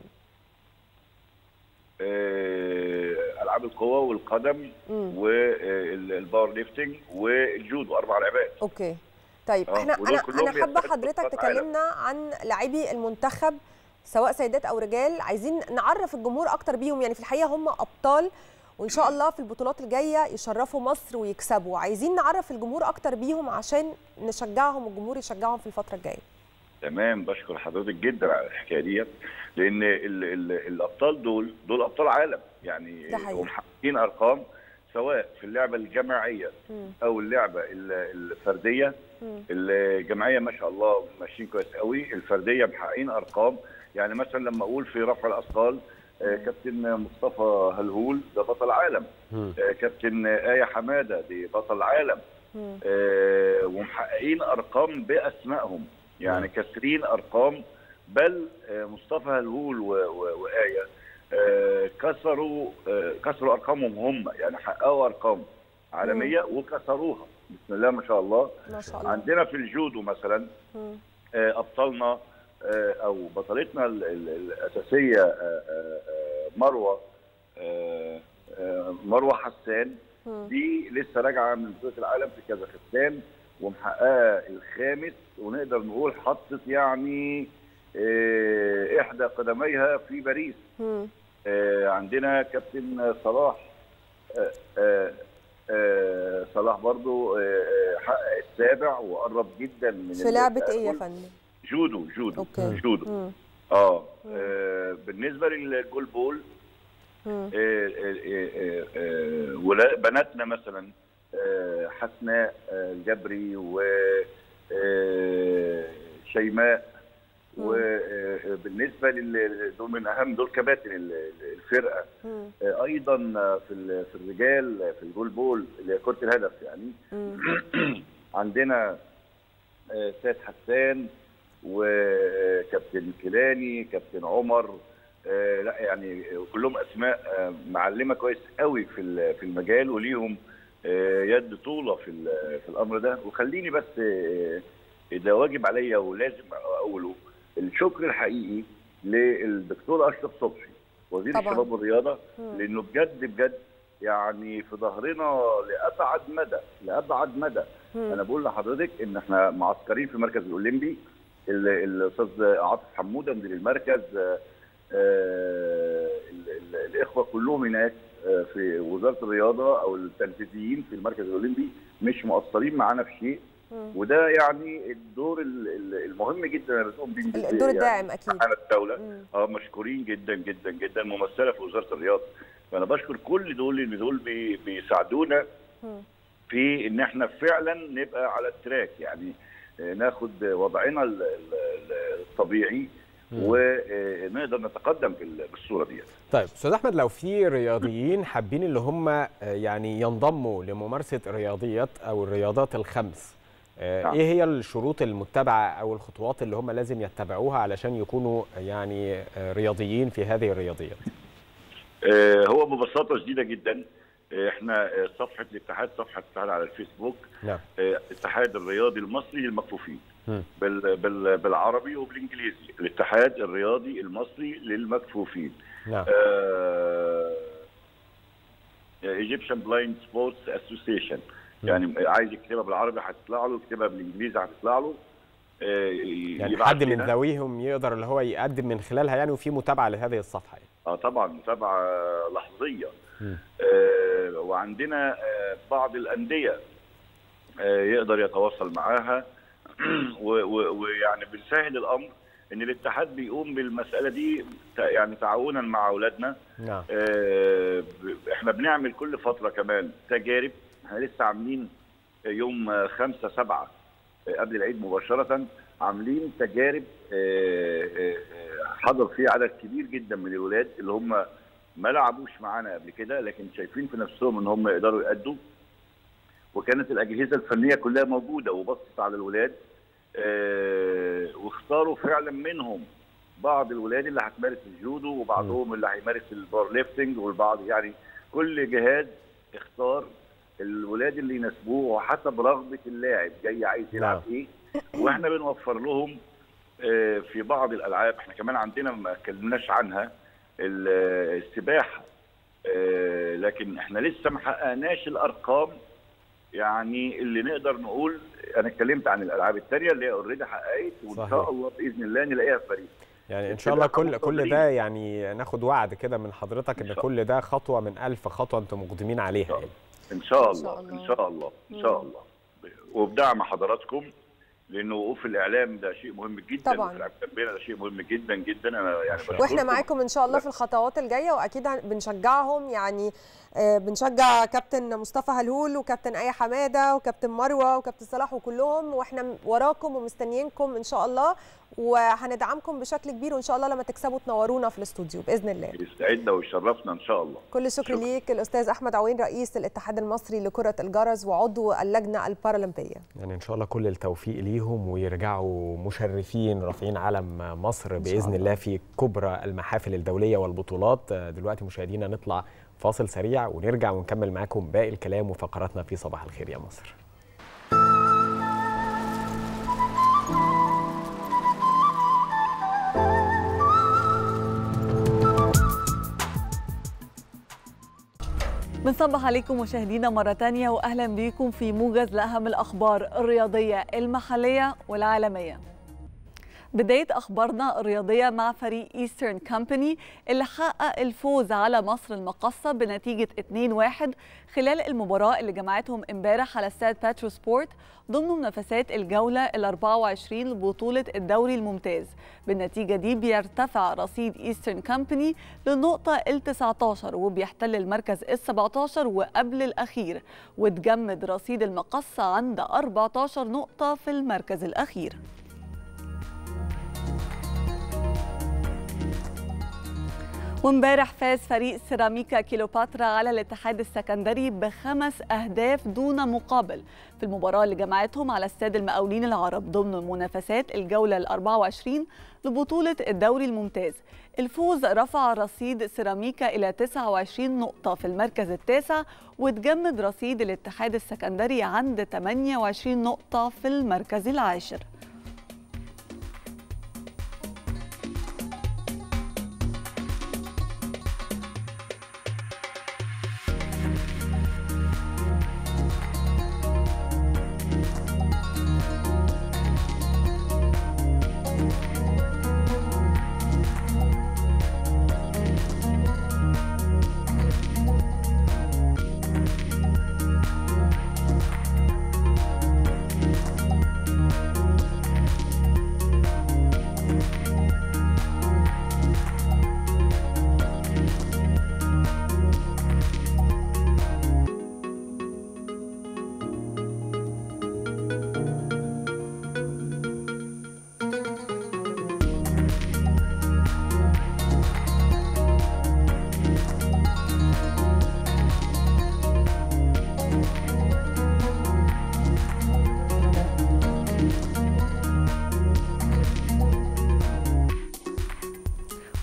آه، العاب القوه والقدم مم. والباور ليفتنج والجودو اربع لعبات اوكي طيب آه، احنا ودول انا كلهم انا حابه بيشاركوا حضرتك في بطولة تكلمنا عن لاعبي المنتخب سواء سيدات او رجال عايزين نعرف الجمهور اكتر بيهم يعني في الحقيقه هم ابطال وان شاء الله في البطولات الجايه يشرفوا مصر ويكسبوا عايزين نعرف الجمهور اكتر بيهم عشان نشجعهم والجمهور يشجعهم في الفتره الجايه تمام بشكر حضرتك جدا على الحكايه ديت لان ال ال الابطال دول دول ابطال عالم يعني ده حقيقي. ومحققين ارقام سواء في اللعبه الجماعيه مم. او اللعبه ال- الفرديه مم. الجماعيه ما شاء الله ماشيين كويس قوي الفرديه محققين ارقام يعني مثلا لما اقول في رفع الاثقال آه، كابتن مصطفى هلهول ده بطل عالم آه، كابتن آية حمادة دي بطل عالم آه، ومحققين أرقام بأسمائهم يعني كاسرين أرقام بل آه، مصطفى هلهول و- و- وآية آه، كسروا آه، كسروا أرقامهم هم يعني حققوا أرقام عالمية وكسروها بسم الله ما شاء الله ما شاء الله عندنا في الجودو مثلا مم. آه، ابطالنا آه، او بطلتنا ال- ال- الاساسيه آه، آه، آه، مروه آه، آه، مروه حسان مم. دي لسه راجعه من بطوله العالم في كازاخستان ومحققه الخامس ونقدر نقول حطت يعني آه، احدى قدميها في باريس مم. آه، عندنا كابتن صلاح آه، آه، آه، صلاح برضو آه، آه، حقق السابع وقرب جدا من في لعبه ايه يا التأهل. فندم جودو جودو أوكي. جودو مم. اه آه، بالنسبه للجول بول مم. آه، آه، آه، آه، ولا- بناتنا مثلا آه، حسناء آه، الجبري و آه، شيماء وبالنسبه لل دول من اهم دول كباتن ال- الفرقه مم. آه، ايضا في ال- في الرجال في الجول بول اللي هي كره الهدف يعني مم. عندنا آه، سيد حسان وكابتن كيلاني كابتن عمر آه، لا يعني كلهم اسماء آه، معلمه كويس قوي في ال- في المجال وليهم آه، يد طوله في ال- في الامر ده وخليني بس آه، ده واجب عليا ولازم اقوله الشكر الحقيقي للدكتور اشرف صبحي وزير طبعاً. الشباب والرياضه مم. لانه بجد بجد يعني في ظهرنا لابعد مدى لابعد مدى مم. انا بقول لحضرتك ان احنا معسكرين في المركز الاولمبي ال- الاستاذ عاطف حموده مدير المركز آه، آه، ال- ال- الاخوه كلهم هناك آه، في وزاره الرياضه او التنفيذيين في المركز الاولمبي مش مقصرين معانا في شيء مم. وده يعني الدور ال- ال- المهم جدا اللي بتقوم بيه الدور الداعم أكيد. معانا الدوله مم. اه مشكورين جدا جدا جدا ممثله في وزاره الرياضه فانا بشكر كل دول اللي دول بي- بيساعدونا مم. في ان احنا فعلا نبقى على التراك يعني آه، ناخد وضعنا ال- ال- ال- الطبيعي ونقدر نتقدم بال- بالصوره دي طيب استاذ احمد لو في رياضيين حابين اللي هم آه، يعني ينضموا لممارسه الرياضيات او الرياضات الخمس آه، نعم. ايه هي الشروط المتبعه او الخطوات اللي هم لازم يتبعوها علشان يكونوا يعني آه، رياضيين في هذه الرياضيات آه، هو ببساطه شديده جدا آه، احنا آه، صفحه الاتحاد صفحه الاتحاد على الفيسبوك نعم آه، الاتحاد الرياضي المصري للمكفوفين بال بال بالعربي وبالانجليزي الاتحاد الرياضي المصري للمكفوفين نعم ايجيبشن بلايند سبورتس اسوسيشن يعني عايز يكتبها بالعربي هتطلع له يكتبها بالانجليزي هتطلع له آه، يعني يبعت حد من لنا. ذويهم يقدر اللي هو يقدم من خلالها يعني وفي متابعه لهذه الصفحه يعني. اه طبعا متابعه لحظيه آه، وعندنا آه، بعض الانديه آه، يقدر يتواصل معاها و- و- ويعني بنسهل الامر ان الاتحاد بيقوم بالمساله دي تع- يعني تعاونا مع اولادنا نعم آه، ب- احنا بنعمل كل فتره كمان تجارب احنا لسه عاملين يوم آه، خمسة سبعة آه، قبل العيد مباشرة عاملين تجارب آه، آه، آه، حضر فيها عدد كبير جدا من الولاد اللي هم ما لعبوش معانا قبل كده لكن شايفين في نفسهم ان هم يقدروا يأدوا وكانت الأجهزة الفنية كلها موجودة وبصت على الولاد آه، واختاروا فعلا منهم بعض الولاد اللي هتمارس الجودو وبعضهم اللي هيمارس البار ليفتنج والبعض يعني كل جهاز اختار الولاد اللي يناسبوه وحسب رغبه اللاعب جاي عايز يلعب ايه واحنا بنوفر لهم آه، في بعض الالعاب احنا كمان عندنا ما اتكلمناش عنها ال- السباحه آه، لكن احنا لسه ما حققناش الارقام يعني اللي نقدر نقول انا اتكلمت عن الالعاب الثانيه اللي هي اوريدي حققت وان صحيح. شاء الله باذن الله نلاقيها في فريق يعني ان شاء الله كل السباحة كل مفضلين. ده يعني ناخد وعد كده من حضرتك ان كل ده خطوه من ألف خطوه انتم مقدمين عليها يعني. ان شاء الله ان شاء الله ان شاء الله وبدعم حضراتكم لانه وقوف الاعلام ده شيء مهم جدا طبعاً. وفي التربيه ده شيء مهم جدا جدا انا يعني واحنا بشكركم. معاكم ان شاء الله في الخطوات الجايه واكيد هن- بنشجعهم يعني آه، بنشجع كابتن مصطفى هلهول وكابتن اي حماده وكابتن مروه وكابتن صلاح وكلهم واحنا وراكم ومستنيينكم ان شاء الله وهندعمكم بشكل كبير وان شاء الله لما تكسبوا تنورونا في الاستوديو باذن الله يسعدنا ويشرفنا ان شاء الله كل الشكر ليك الاستاذ احمد عوين رئيس الاتحاد المصري لكره الجرس وعضو اللجنه البارالمبيه يعني ان شاء الله كل التوفيق ليهم ويرجعوا مشرفين رافعين علم مصر باذن الله في كبرى المحافل الدوليه والبطولات آه، دلوقتي مشاهدينا نطلع فاصل سريع ونرجع ونكمل معاكم باقي الكلام وفقراتنا في صباح الخير يا مصر بنصبح عليكم مشاهدينا مرة تانية وأهلا بيكم في موجز لأهم الأخبار الرياضية المحلية والعالمية بداية أخبارنا الرياضية مع فريق إيسترن كامباني اللي حقق الفوز على مصر المقصة بنتيجة 2-1 خلال المباراة اللي جمعتهم امبارح على استاد باترو سبورت ضمن منافسات الجولة ال 24 لبطولة الدوري الممتاز بالنتيجة دي بيرتفع رصيد إيسترن كامباني للنقطة ال 19 وبيحتل المركز ال 17 وقبل الأخير وتجمد رصيد المقصة عند 14 نقطة في المركز الأخير وامبارح فاز فريق سيراميكا كيلوباترا على الاتحاد السكندري بخمس أهداف دون مقابل في المباراة اللي جمعتهم على استاد المقاولين العرب ضمن منافسات الجولة ال 24 لبطولة الدوري الممتاز الفوز رفع رصيد سيراميكا إلى 29 نقطة في المركز التاسع وتجمد رصيد الاتحاد السكندري عند 28 نقطة في المركز العاشر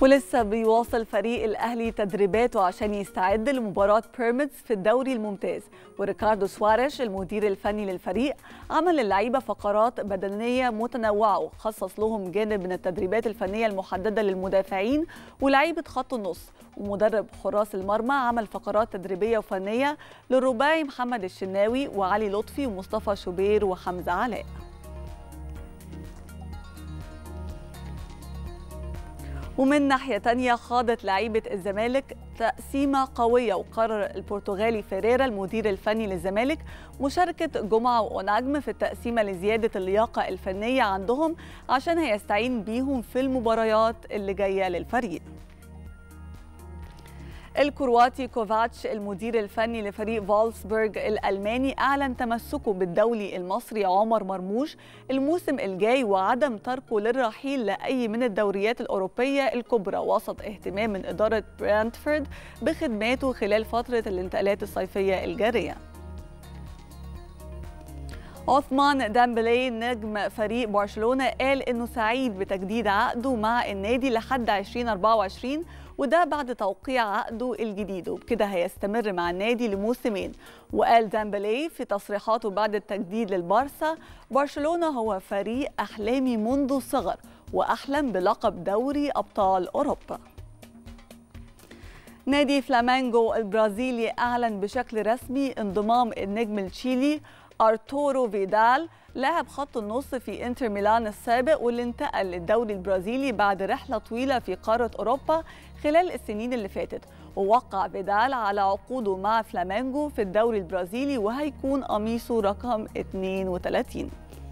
ولسه بيواصل فريق الأهلي تدريباته عشان يستعد لمباراة بيراميدز في الدوري الممتاز وريكاردو سواريش المدير الفني للفريق عمل للعيبة فقرات بدنية متنوعة وخصص لهم جانب من التدريبات الفنية المحددة للمدافعين ولاعيبة خط النص ومدرب حراس المرمى عمل فقرات تدريبية وفنية للرباعي محمد الشناوي وعلي لطفي ومصطفى شوبير وحمزة علاء ومن ناحية تانية خاضت لعيبة الزمالك تقسيمة قوية وقرر البرتغالي فيريرا المدير الفني للزمالك مشاركة جمعة ونجم في التقسيمة لزيادة اللياقة الفنية عندهم عشان هيستعين بيهم في المباريات اللي جاية للفريق الكرواتي كوفاتش المدير الفني لفريق فولسبورغ الألماني أعلن تمسكه بالدولي المصري عمر مرموش الموسم الجاي وعدم تركه للرحيل لأي من الدوريات الأوروبية الكبرى وسط اهتمام من إدارة برانتفورد بخدماته خلال فترة الانتقالات الصيفية الجارية عثمان ديمبلي نجم فريق برشلونة قال إنه سعيد بتجديد عقده مع النادي لحد 2024 وده بعد توقيع عقده الجديد وبكده هيستمر مع النادي لموسمين وقال ديمبلي في تصريحاته بعد التجديد للبارسا برشلونة هو فريق أحلامي منذ الصغر وأحلم بلقب دوري أبطال أوروبا نادي فلامينغو البرازيلي أعلن بشكل رسمي انضمام النجم التشيلي أرتورو فيدال لاعب خط النص في انتر ميلان السابق واللي انتقل للدوري البرازيلي بعد رحلة طويلة في قارة أوروبا خلال السنين اللي فاتت ووقع فيدال على عقوده مع فلامينغو في الدوري البرازيلي وهيكون قميصه رقم 32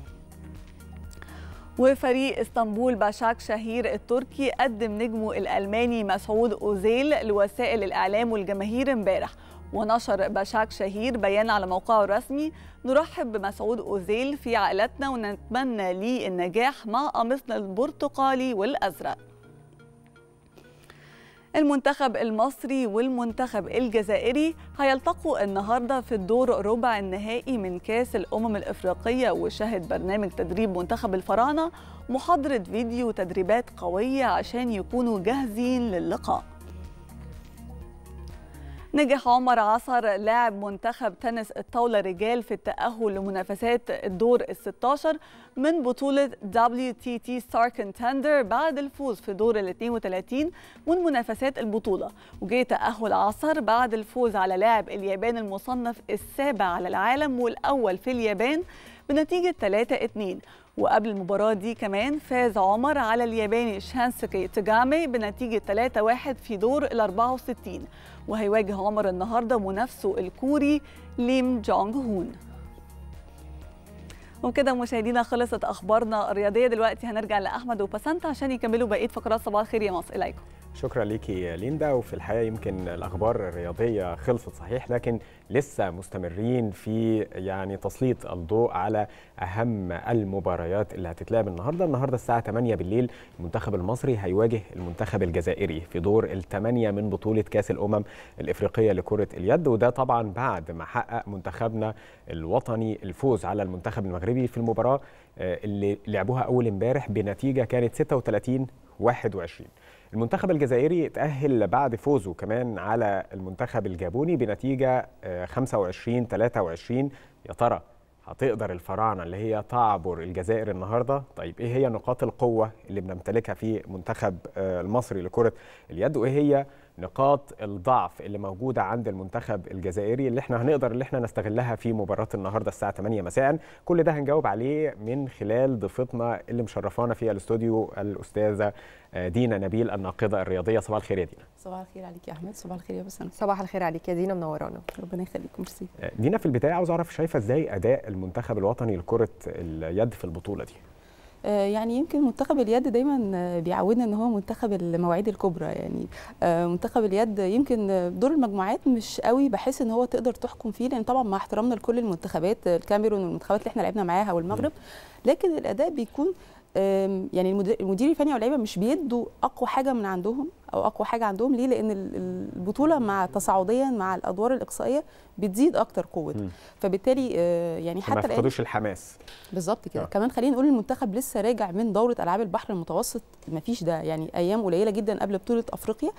وفريق اسطنبول باشاك شهير التركي قدم نجمه الألماني مسعود أوزيل لوسائل الإعلام والجماهير امبارح ونشر باشاك شهير بيان على موقعه الرسمي نرحب بمسعود أوزيل في عائلتنا ونتمنى ليه النجاح مع قميصنا البرتقالي والأزرق المنتخب المصري والمنتخب الجزائري هيلتقوا النهارده في الدور ربع النهائي من كاس الامم الافريقيه وشهد برنامج تدريب منتخب الفراعنه محاضره فيديو تدريبات قويه عشان يكونوا جاهزين للقاء نجح عمر عصر لاعب منتخب تنس الطاولة رجال في التأهل لمنافسات الدور ال 16 من بطولة WTT Star Contender بعد الفوز في دور ال 32 من منافسات البطولة وجه تأهل عصر بعد الفوز على لاعب اليابان المصنف السابع على العالم والأول في اليابان بنتيجة 3-2 وقبل المباراة دي كمان فاز عمر على الياباني شانسكي تجامي بنتيجة 3-1 في دور ال 64 وهيواجه عمر النهارده منافسه الكوري ليم جونغ هون وكده مشاهدينا خلصت اخبارنا الرياضيه دلوقتي هنرجع لاحمد وبسنت عشان يكملوا بقيه فقرات صباح الخير يا مصر اليكم شكرا ليكي يا ليندا وفي الحقيقه يمكن الاخبار الرياضيه خلصت صحيح لكن لسه مستمرين في يعني تسليط الضوء على اهم المباريات اللي هتتلعب النهارده النهارده الساعه 8 بالليل المنتخب المصري هيواجه المنتخب الجزائري في دور الثمانيه من بطوله كاس الامم الافريقيه لكره اليد وده طبعا بعد ما حقق منتخبنا الوطني الفوز على المنتخب المغربي في المباراه اللي لعبوها اول امبارح بنتيجه كانت 36 21 المنتخب الجزائري تأهل بعد فوزه كمان على المنتخب الجابوني بنتيجة 25 23 يا ترى هتقدر الفراعنة اللي هي تعبر الجزائر النهاردة طيب ايه هي نقاط القوة اللي بنمتلكها في منتخب المصري لكرة اليد وايه هي نقاط الضعف اللي موجودة عند المنتخب الجزائري اللي احنا هنقدر اللي احنا نستغلها في مباراة النهاردة الساعة 8 مساء كل ده هنجاوب عليه من خلال ضيفتنا اللي مشرفانا في الاستوديو الأستاذة دينا نبيل الناقدة الرياضية صباح الخير يا دينا صباح الخير عليك يا أحمد صباح الخير يا بسنت صباح الخير عليك يا دينا منورانا ربنا يخليك ميرسي دينا في البداية عاوز أعرف شايفة إزاي أداء المنتخب الوطني لكرة اليد في البطولة دي يعني يمكن منتخب اليد دايما بيعودنا ان هو منتخب المواعيد الكبرى يعني منتخب اليد يمكن دور المجموعات مش قوي بحس ان هو تقدر تحكم فيه لان طبعا مع احترامنا لكل المنتخبات الكاميرون والمنتخبات اللي احنا لعبنا معاها والمغرب لكن الاداء بيكون يعني المدير الفني واللعيبه مش بيدوا اقوى حاجه من عندهم او اقوى حاجه عندهم ليه لان ال- ال- البطوله مع تصاعديا مع الادوار الاقصائيه بتزيد اكتر قوه مم. فبالتالي آه، يعني ما حتى الان يفقدوش الحماس بالظبط كده آه. كمان خلينا نقول المنتخب لسه راجع من دوره العاب البحر المتوسط ما فيش ده يعني ايام قليله جدا قبل بطوله افريقيا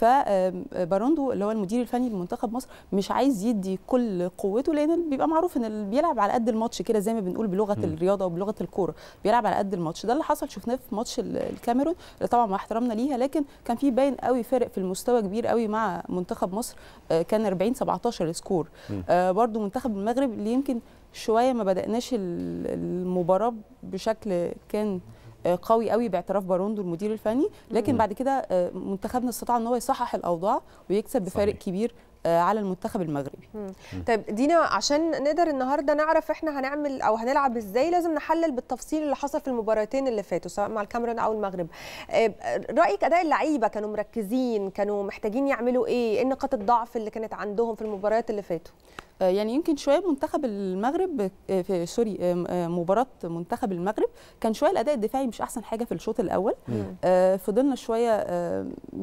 فباروندو اللي هو المدير الفني لمنتخب مصر مش عايز يدي كل قوته لان بيبقى معروف ان اللي بيلعب على قد الماتش كده زي ما بنقول بلغه مم. الرياضه وبلغه الكوره بيلعب على قد الماتش ده اللي حصل شفناه في ماتش ال- الكاميرون اللي طبعا مع احترامنا ليها لكن كان في باين قوي فرق في المستوى كبير قوي مع منتخب مصر آه، كان 40 17 السكور مم. آه، برضو منتخب المغرب اللي يمكن شويه ما بدأناش ال- المباراه بشكل كان آه، قوي قوي باعتراف باروندو المدير الفني لكن مم. بعد كده آه، منتخبنا استطاع ان هو يصحح الاوضاع ويكسب بفارق كبير آه، على المنتخب المغربي مم. طيب دينا عشان نقدر النهارده نعرف احنا هنعمل او هنلعب ازاي لازم نحلل بالتفصيل اللي حصل في المباراتين اللي فاتوا سواء مع الكاميرون او المغرب آه، رايك اداء اللعيبه كانوا مركزين كانوا محتاجين يعملوا ايه ايه نقاط الضعف اللي كانت عندهم في المباريات اللي فاتوا آه، يعني يمكن شويه منتخب المغرب آه، في سوري آه، آه، مباراه منتخب المغرب كان شويه الاداء الدفاعي مش احسن حاجه في الشوط الاول مم. آه، فضلنا شويه آه،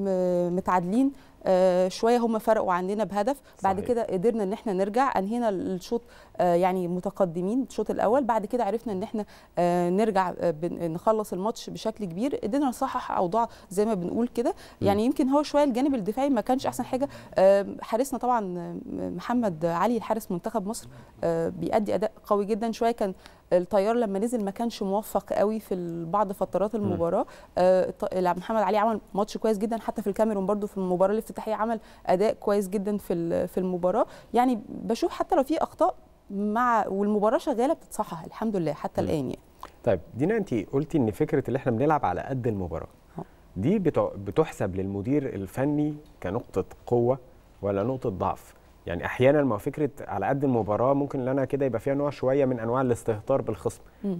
م- متعادلين آه، شويه هم فرقوا عننا بهدف بعد صحيح. كده قدرنا ان احنا نرجع انهينا الشوط آه، يعني متقدمين الشوط الاول بعد كده عرفنا ان احنا آه، نرجع آه، بن- نخلص الماتش بشكل كبير قدرنا نصحح اوضاع زي ما بنقول كده يعني يمكن هو شويه الجانب الدفاعي ما كانش احسن حاجه آه، حارسنا طبعا آه، محمد علي الحارس منتخب مصر آه، بيأدي اداء قوي جدا شويه كان الطيار لما نزل ما كانش موفق قوي في ال- بعض فترات المباراه آه، الط- لا، محمد علي عمل ماتش كويس جدا حتى في الكاميرون برضو في المباراه الافتتاحيه عمل اداء كويس جدا في ال- في المباراه يعني بشوف حتى لو في اخطاء مع والمباراه شغاله بتتصحح الحمد لله حتى الان يعني طيب دينا انت قلتي ان فكره اللي احنا بنلعب على قد المباراه دي بتع- بتحسب للمدير الفني كنقطه قوه ولا نقطه ضعف يعني احيانا ما هو فكره على قد المباراه ممكن ان انا كده يبقى فيها نوع شويه من انواع الاستهتار بالخصم مم.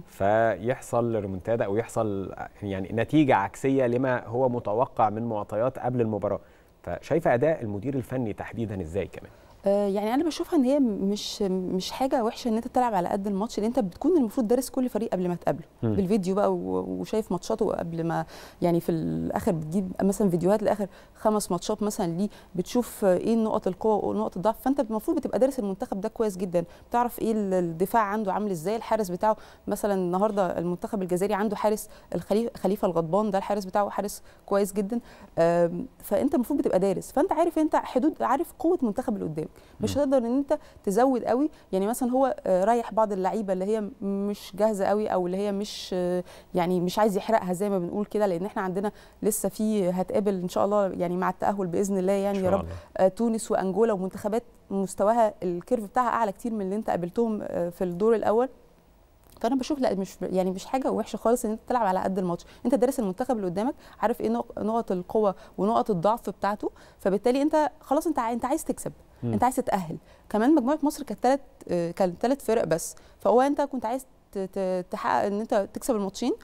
فيحصل ريمونتادا او يحصل يعني نتيجه عكسيه لما هو متوقع من معطيات قبل المباراه فشايفه اداء المدير الفني تحديدا ازاي كمان آه، يعني انا بشوفها ان هي مش مش حاجه وحشه ان انت تلعب على قد الماتش لان انت بتكون المفروض دارس كل فريق قبل ما تقابله مم. بالفيديو بقى و- وشايف ماتشاته قبل ما يعني في الاخر بتجيب مثلا فيديوهات لاخر خمس ماتشات مثلا ليه بتشوف آه، ايه نقط القوه ونقط الضعف فانت المفروض بتبقى دارس المنتخب ده كويس جدا بتعرف ايه ال- الدفاع عنده عامل ازاي الحارس بتاعه مثلا النهارده المنتخب الجزائري عنده حارس الخليفه خليفه الغضبان ده الحارس بتاعه حارس كويس جدا آم، فانت المفروض بتبقى دارس فانت عارف انت حدود عارف قوه المنتخب اللي قدامك مش هتقدر ان انت تزود قوي يعني مثلا هو آه، رايح بعض اللعيبه اللي هي مش جاهزه قوي او اللي هي مش آه، يعني مش عايز يحرقها زي ما بنقول كده لان احنا عندنا لسه في هتقابل ان شاء الله يعني مع التاهل باذن الله يعني إن يا شاء رب الله. آه، تونس وانجولا ومنتخبات مستواها الكيرف بتاعها اعلى كتير من اللي انت قابلتهم آه، في الدور الاول فانا بشوف لا مش يعني مش حاجه وحشه خالص ان انت تلعب على قد الماتش انت دارس المنتخب اللي قدامك عارف ايه نق- نقط القوه ونقط الضعف بتاعته فبالتالي انت خلاص انت ع- انت عايز تكسب مم. انت عايز تتاهل كمان مجموعه مصر كانت ثلاث كانت ثلاث فرق بس فهو انت كنت عايز ت- ت- تحقق ان انت تكسب الماتشين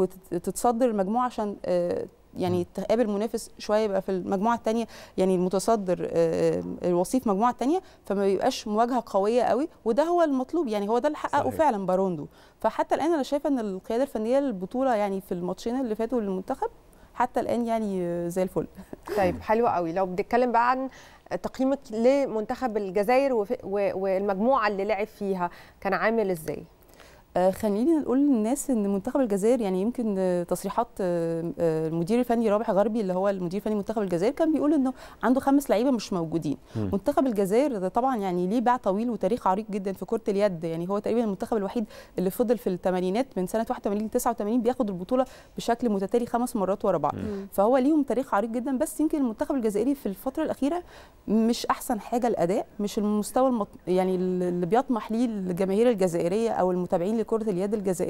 وتتصدر المجموعه عشان آه، يعني تقابل منافس شويه يبقى في المجموعه الثانيه يعني المتصدر آه، الوصيف المجموعه الثانيه فما بيبقاش مواجهه قويه قوي وده هو المطلوب يعني هو ده اللي حققه صحيح. فعلا باروندو فحتى الان انا شايفه ان القياده الفنيه للبطوله يعني في الماتشين اللي فاتوا للمنتخب حتى الان يعني آه، زي الفل طيب حلو قوي لو بنتكلم بقى عن تقييمك لمنتخب الجزائر وف- و- والمجموعه اللي لعب فيها كان عامل ازاي آه، خلينا نقول للناس ان منتخب الجزائر يعني يمكن آه، تصريحات آه، آه، المدير الفني رابح غربي اللي هو المدير الفني منتخب الجزائر كان بيقول انه عنده خمس لعيبه مش موجودين مم. منتخب الجزائر ده طبعا يعني ليه باع طويل وتاريخ عريق جدا في كره اليد يعني هو تقريبا المنتخب الوحيد اللي فضل في الثمانينات من سنه 81 ل 89 بياخد البطوله بشكل متتالي خمس مرات ورا بعض مم. فهو ليهم تاريخ عريق جدا بس يمكن المنتخب الجزائري في الفتره الاخيره مش احسن حاجه الاداء مش المستوى المط... يعني اللي بيطمح ليه الجماهير الجزائريه او المتابعين لكره اليد الجزائريه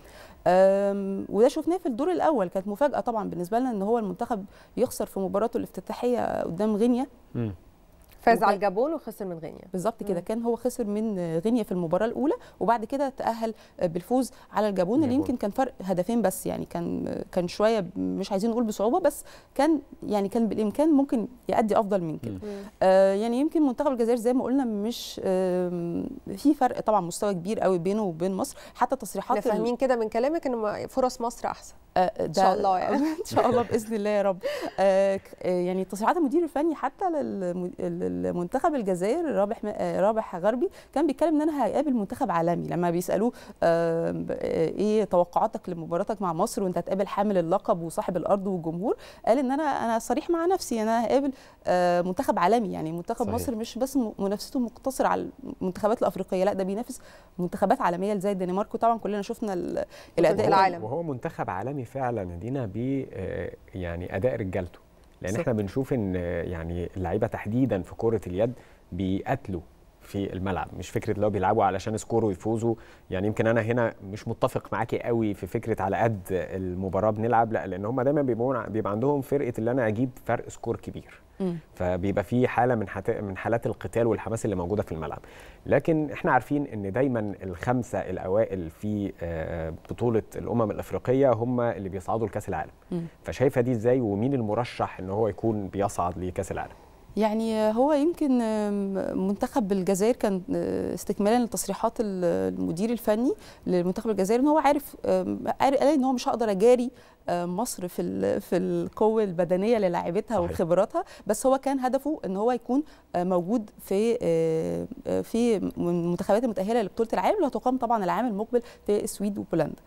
أم، وده شفناه في الدور الاول كانت مفاجاه طبعا بالنسبه لنا ان هو المنتخب يخسر في مباراته الافتتاحيه قدام غينيا فاز على الجابون وخسر من غينيا بالظبط كده كان هو خسر من غينيا في المباراه الاولى وبعد كده تاهل بالفوز على الجابون اللي الجابون. يمكن كان فرق هدفين بس يعني كان كان شويه مش عايزين نقول بصعوبه بس كان يعني كان بالامكان ممكن يؤدي افضل من كده آه يعني يمكن منتخب الجزائر زي ما قلنا مش آه في فرق طبعا مستوى كبير قوي بينه وبين مصر حتى تصريحات احنا ال- فاهمين كده من كلامك ان م- فرص مصر احسن آه آه، إن شاء الله يعني. ان شاء الله باذن الله يا رب آه، ك- آه، يعني تصريحات المدير الفني حتى للم- للمنتخب الجزائر رابح م- آه، رابح غربي كان بيتكلم ان انا هيقابل منتخب عالمي لما بيسالوه آه، ب- آه، ايه توقعاتك لمباراتك مع مصر وانت هتقابل حامل اللقب وصاحب الارض والجمهور قال ان انا انا صريح مع نفسي انا هقابل آه، منتخب عالمي يعني منتخب صحيح. مصر مش بس م- منافسته مقتصره على المنتخبات الافريقيه لا ده بينافس منتخبات عالميه زي الدنمارك وطبعا كلنا شفنا ال- الاداء وهو- وهو منتخب عالمي فعلا دينا ب آه، يعني اداء رجالته لان بالظبط. احنا بنشوف ان آه، يعني اللعيبه تحديدا في كره اليد بيقاتلوا في الملعب مش فكره اللي هو بيلعبوا علشان سكور ويفوزوا يعني يمكن انا هنا مش متفق معاكي قوي في فكره على قد المباراه بنلعب لا لان هم دايما بيبقوا بيبقى عندهم فرقه اللي انا اجيب فرق سكور كبير مم. فبيبقى في حاله من حت... من حالات القتال والحماس اللي موجوده في الملعب لكن احنا عارفين ان دايما الخمسه الاوائل في آه، بطوله الامم الافريقيه هم اللي بيصعدوا لكاس العالم مم. فشايفه دي ازاي ومين المرشح ان هو يكون بيصعد لكاس العالم يعني هو يمكن آم، منتخب الجزائر كان آه، استكمالا لتصريحات ال- المدير الفني لمنتخب الجزائر ان هو عارف آم، عارف قال ان هو مش هقدر اجاري آه، مصر في ال- في القوه البدنيه للاعيبتها صحيح. وخبراتها بس هو كان هدفه ان هو يكون آه، موجود في آه، آه، في المنتخبات المتاهله لبطوله العالم اللي هتقام طبعا العام المقبل في السويد وبولندا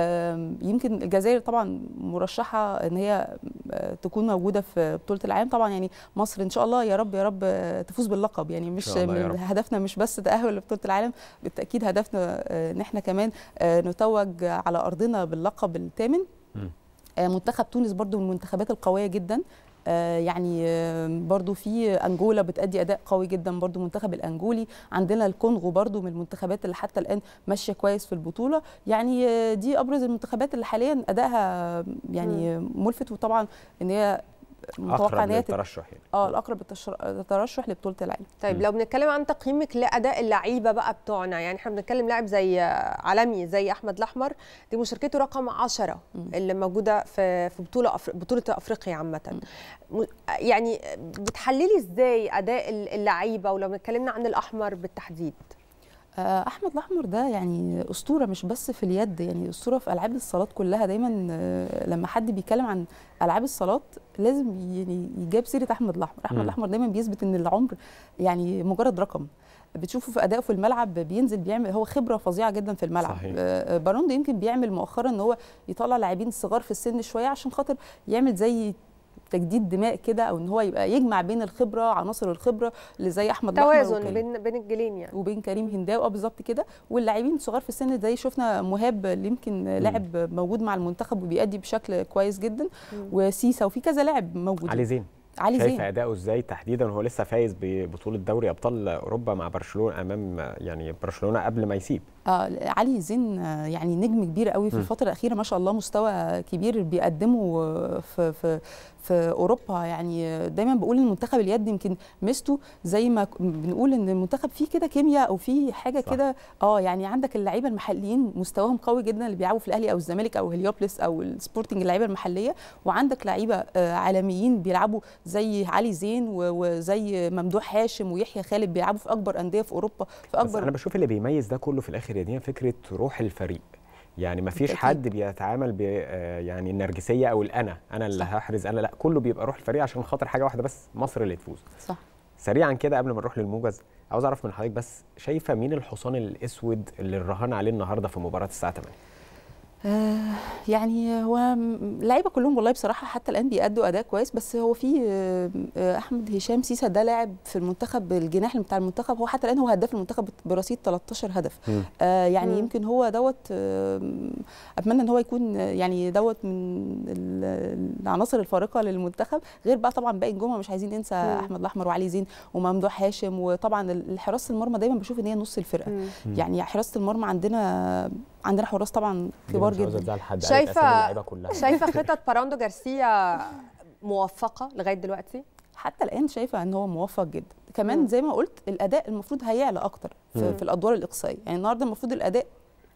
آم، يمكن الجزائر طبعا مرشحه ان هي آه، تكون موجوده في بطوله العالم طبعا يعني مصر ان شاء الله يا رب يا رب آه، تفوز باللقب يعني مش شاء الله يا من- رب. هدفنا مش بس تاهل لبطوله العالم بالتاكيد هدفنا آه، ان احنا كمان آه، نتوج على ارضنا باللقب الثامن مم. آه، منتخب تونس برضو من المنتخبات القويه جدا آه، يعني آه، برضو في انجولا بتأدي اداء قوي جدا برضو المنتخب الانجولي عندنا الكونغو برضو من المنتخبات اللي حتى الان ماشيه كويس في البطوله يعني آه، دي ابرز المنتخبات اللي حاليا ادائها يعني ملفت وطبعا ان هي متوقع اقرب ان هي تبقى- للترشح يعني اه الاقرب للتشر- للترشح لبطوله العالم طيب لو بنتكلم عن تقييمك لاداء اللعيبه بقى بتوعنا يعني احنا بنتكلم لاعب زي عالمي زي احمد الاحمر دي مشاركته رقم 10 اللي موجوده في في بطوله أفر... بطوله افريقيا عامه م- يعني بتحللي ازاي اداء اللعيبه ولو اتكلمنا عن الاحمر بالتحديد آه، احمد الاحمر ده يعني اسطوره مش بس في اليد يعني اسطوره في العاب الصالات كلها دايما آه، لما حد بيتكلم عن العاب الصالات لازم يعني يجاب سيره احمد الاحمر احمد مم. الاحمر دايما بيثبت ان العمر يعني مجرد رقم بتشوفه في ادائه في الملعب بينزل بيعمل هو خبره فظيعه جدا في الملعب صحيح. آه، باروندو يمكن بيعمل مؤخرا ان هو يطلع لاعبين صغار في السن شويه عشان خاطر يعمل زي تجديد دماء كده او ان هو يبقى يجمع بين الخبره عناصر الخبره اللي زي احمد الأحمر توازن وكريم. بين بين الجيلين يعني وبين كريم هنداوي اه بالظبط كده واللاعبين الصغار في السن زي شفنا مهاب اللي يمكن لاعب موجود مع المنتخب وبيأدي بشكل كويس جدا وسيسا وفي كذا لاعب موجود علي زين علي شايفه زين اداؤه ازاي تحديدا وهو لسه فايز ببطوله دوري ابطال اوروبا مع برشلونه امام يعني برشلونه قبل ما يسيب آه علي زين آه، يعني نجم كبير قوي في مم. الفتره الاخيره ما شاء الله مستوى كبير بيقدمه آه، في في في اوروبا يعني آه، دايما بقول ان منتخب اليد يمكن ميزته زي ما ك- بنقول ان المنتخب فيه كده كيمياء او فيه حاجه كده اه يعني عندك اللعيبه المحليين مستواهم قوي جدا اللي بيلعبوا في الاهلي او الزمالك او هليوبلس او السبورتنج اللعيبه المحليه وعندك لعيبه آه، عالميين بيلعبوا زي علي زين و- وزي ممدوح هاشم ويحيى خالد بيلعبوا في اكبر انديه في اوروبا في بس اكبر انا بشوف اللي بيميز ده كله في الاخر يا دينا فكره روح الفريق يعني ما فيش بالتأكيد. حد بيتعامل ب آه، يعني النرجسيه او الانا انا اللي هحرز انا لا كله بيبقى روح الفريق عشان خاطر حاجه واحده بس مصر اللي تفوز صح سريعا كده قبل ما نروح للموجز عاوز اعرف من حضرتك بس شايفه مين الحصان الاسود اللي الرهان عليه النهارده في مباراه الساعه 8 آه، يعني هو م- اللعيبه كلهم والله بصراحه حتى الان بيأدوا اداء كويس بس هو في آه، آه، احمد هشام سيسا ده لاعب في المنتخب الجناح بتاع المنتخب هو حتى الان هو هداف المنتخب برصيد 13 هدف مم. آه يعني مم. يمكن هو دوت آه، اتمنى ان هو يكون آه، يعني دوت من ال- العناصر الفارقه للمنتخب غير بقى طبعا باقي الجمعه مش عايزين ننسى مم. احمد الاحمر وعلي زين وممدوح هاشم وطبعا ال- حراسه المرمى دايما بشوف ان هي نص الفرقه مم. يعني حراسه المرمى عندنا عندنا حراس طبعا كبار مش عاوزة جدا تزعل حد، قالت أسامي شايفه اللعيبة كلها. شايفه خطط باراندو جارسيا موفقه لغايه دلوقتي حتى الان شايفه ان هو موفق جدا كمان زي ما قلت الاداء المفروض هيعلى اكتر في, مم. في الادوار الاقصائيه يعني النهارده المفروض الاداء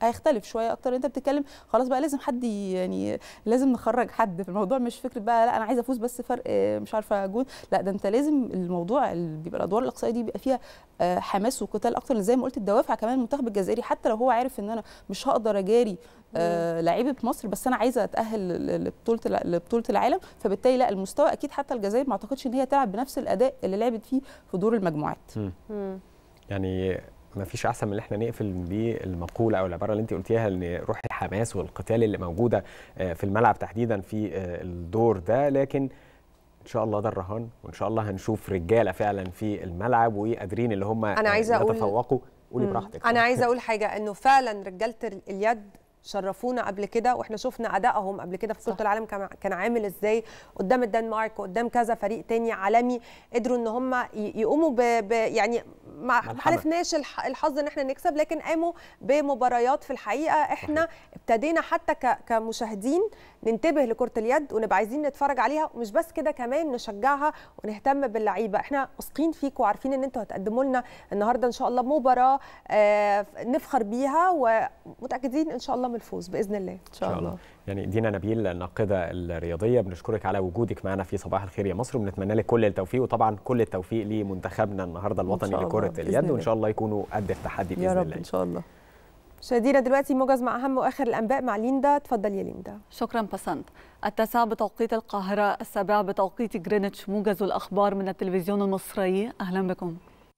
هيختلف شويه اكتر انت بتتكلم خلاص بقى لازم حد ي- يعني لازم نخرج حد في الموضوع مش فكره بقى لا انا عايزه افوز بس فرق آه، مش عارفه جون لا ده انت لازم الموضوع اللي بيبقى الادوار الاقصائيه دي بيبقى فيها آه، حماس وقتال اكتر زي ما قلت الدوافع كمان المنتخب الجزائري حتى لو هو عارف ان انا مش هقدر اجاري آه لعيبه مصر بس انا عايزه اتاهل ل- لبطوله الع- لبطوله العالم فبالتالي لا المستوى اكيد حتى الجزائر ما اعتقدش ان هي تلعب بنفس الاداء اللي لعبت فيه في دور المجموعات يعني ما فيش احسن من ان احنا نقفل بالمقوله او العباره اللي انت قلتيها ان روح الحماس والقتال اللي موجوده آه، في الملعب تحديدا في آه، الدور ده لكن ان شاء الله ده الرهان وان شاء الله هنشوف رجاله فعلا في الملعب وقادرين اللي هم أنا عايزة أقول- يتفوقوا قولي مم. براحتك انا عايزه اقول حاجه انه فعلا رجاله ال- اليد شرفونا قبل كده واحنا شفنا ادائهم قبل كده في بطوله العالم كان كان عامل ازاي قدام الدنمارك وقدام كذا فريق تاني عالمي قدروا ان هم ي- يقوموا ب, ب يعني ما ما حالفناش الح- الحظ ان احنا نكسب لكن قاموا بمباريات في الحقيقه احنا ابتدينا حتى ك- كمشاهدين ننتبه لكره اليد ونبقى عايزين نتفرج عليها ومش بس كده كمان نشجعها ونهتم باللعيبه احنا واثقين فيكم وعارفين ان انتوا هتقدموا لنا النهارده ان شاء الله مباراه آه، نفخر بيها ومتاكدين ان شاء الله من الفوز باذن الله ان شاء الله يعني دينا نبيل الناقده الرياضيه بنشكرك على وجودك معنا في صباح الخير يا مصر وبنتمنى لك كل التوفيق وطبعا كل التوفيق لمنتخبنا النهارده الوطني شاء الله، لكره بإذن اليد الله. وان شاء الله يكونوا قد التحدي باذن يا رب الله ان شاء الله مشاهدينا دلوقتي موجز مع اهم واخر الانباء مع ليندا اتفضل يا ليندا شكرا بسنت التاسعة بتوقيت القاهرة السابعة بتوقيت جرينتش موجز الأخبار من التلفزيون المصري أهلا بكم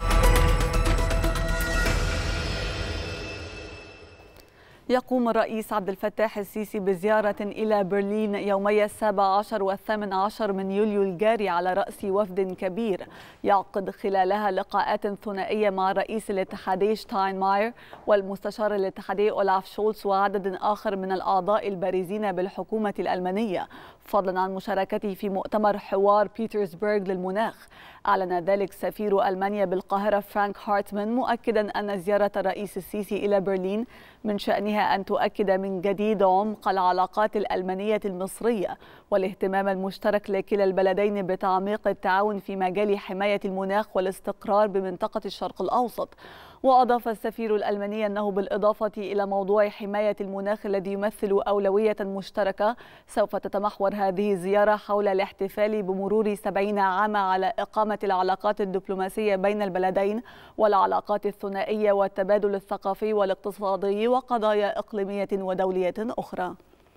يقوم الرئيس عبد الفتاح السيسي بزيارة إلى برلين يومي السابع عشر والثامن عشر من يوليو الجاري على رأس وفد كبير يعقد خلالها لقاءات ثنائية مع رئيس الاتحادي شتاينماير والمستشار الاتحادي أولاف شولتز وعدد آخر من الأعضاء البارزين بالحكومة الألمانية فضلا عن مشاركته في مؤتمر حوار بيترسبرغ للمناخ أعلن ذلك سفير ألمانيا بالقاهرة فرانك هارتمان مؤكدا أن زيارة الرئيس السيسي إلى برلين من شأنها أن تؤكد من جديد عمق العلاقات الألمانية المصرية والاهتمام المشترك لكلا البلدين بتعميق التعاون في مجال حماية المناخ والاستقرار بمنطقة الشرق الأوسط وأضاف السفير الألماني أنه بالإضافة إلى موضوع حماية المناخ الذي يمثل أولوية مشتركة سوف تتمحور هذه الزيارة حول الاحتفال بمرور سبعين عاما على إقامة العلاقات الدبلوماسية بين البلدين والعلاقات الثنائية والتبادل الثقافي والاقتصادي وقضايا إقليمية ودولية أخرى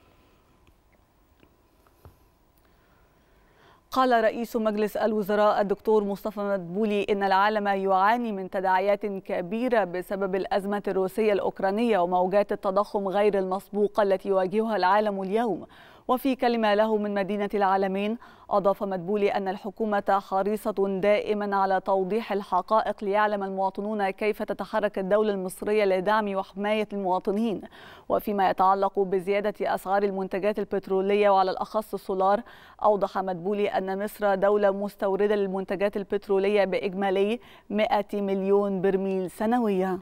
قال رئيس مجلس الوزراء الدكتور مصطفى مدبولي إن العالم يعاني من تداعيات كبيرة بسبب الأزمة الروسية الأوكرانية وموجات التضخم غير المسبوقة التي يواجهها العالم اليوم وفي كلمة له من مدينة العالمين أضاف مدبولي أن الحكومة حريصة دائما على توضيح الحقائق ليعلم المواطنون كيف تتحرك الدولة المصرية لدعم وحماية المواطنين وفيما يتعلق بزيادة أسعار المنتجات البترولية وعلى الأخص السولار أوضح مدبولي أن مصر دولة مستوردة للمنتجات البترولية بإجمالي 100 مليون برميل سنويا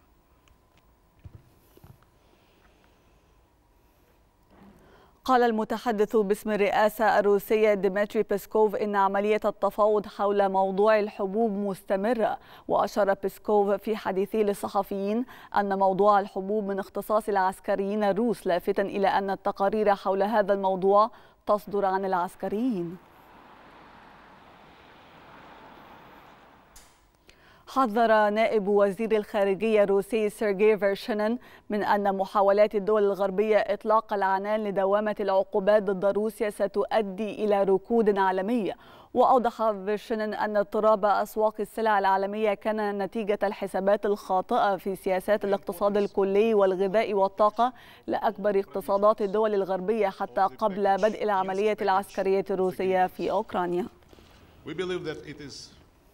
قال المتحدث باسم الرئاسة الروسية ديمتري بيسكوف إن عملية التفاوض حول موضوع الحبوب مستمرة وأشار بيسكوف في حديثه للصحفيين أن موضوع الحبوب من اختصاص العسكريين الروس لافتا إلى أن التقارير حول هذا الموضوع تصدر عن العسكريين حذر نائب وزير الخارجية الروسي سيرجي فيرشينين من أن محاولات الدول الغربية إطلاق العنان لدوامة العقوبات ضد روسيا ستؤدي إلى ركود عالمي وأوضح فيرشينين أن اضطراب أسواق السلع العالمية كان نتيجة الحسابات الخاطئة في سياسات الاقتصاد الكلي والغذاء والطاقة لأكبر اقتصادات الدول الغربية حتى قبل بدء العملية العسكرية الروسية في أوكرانيا We believe that it is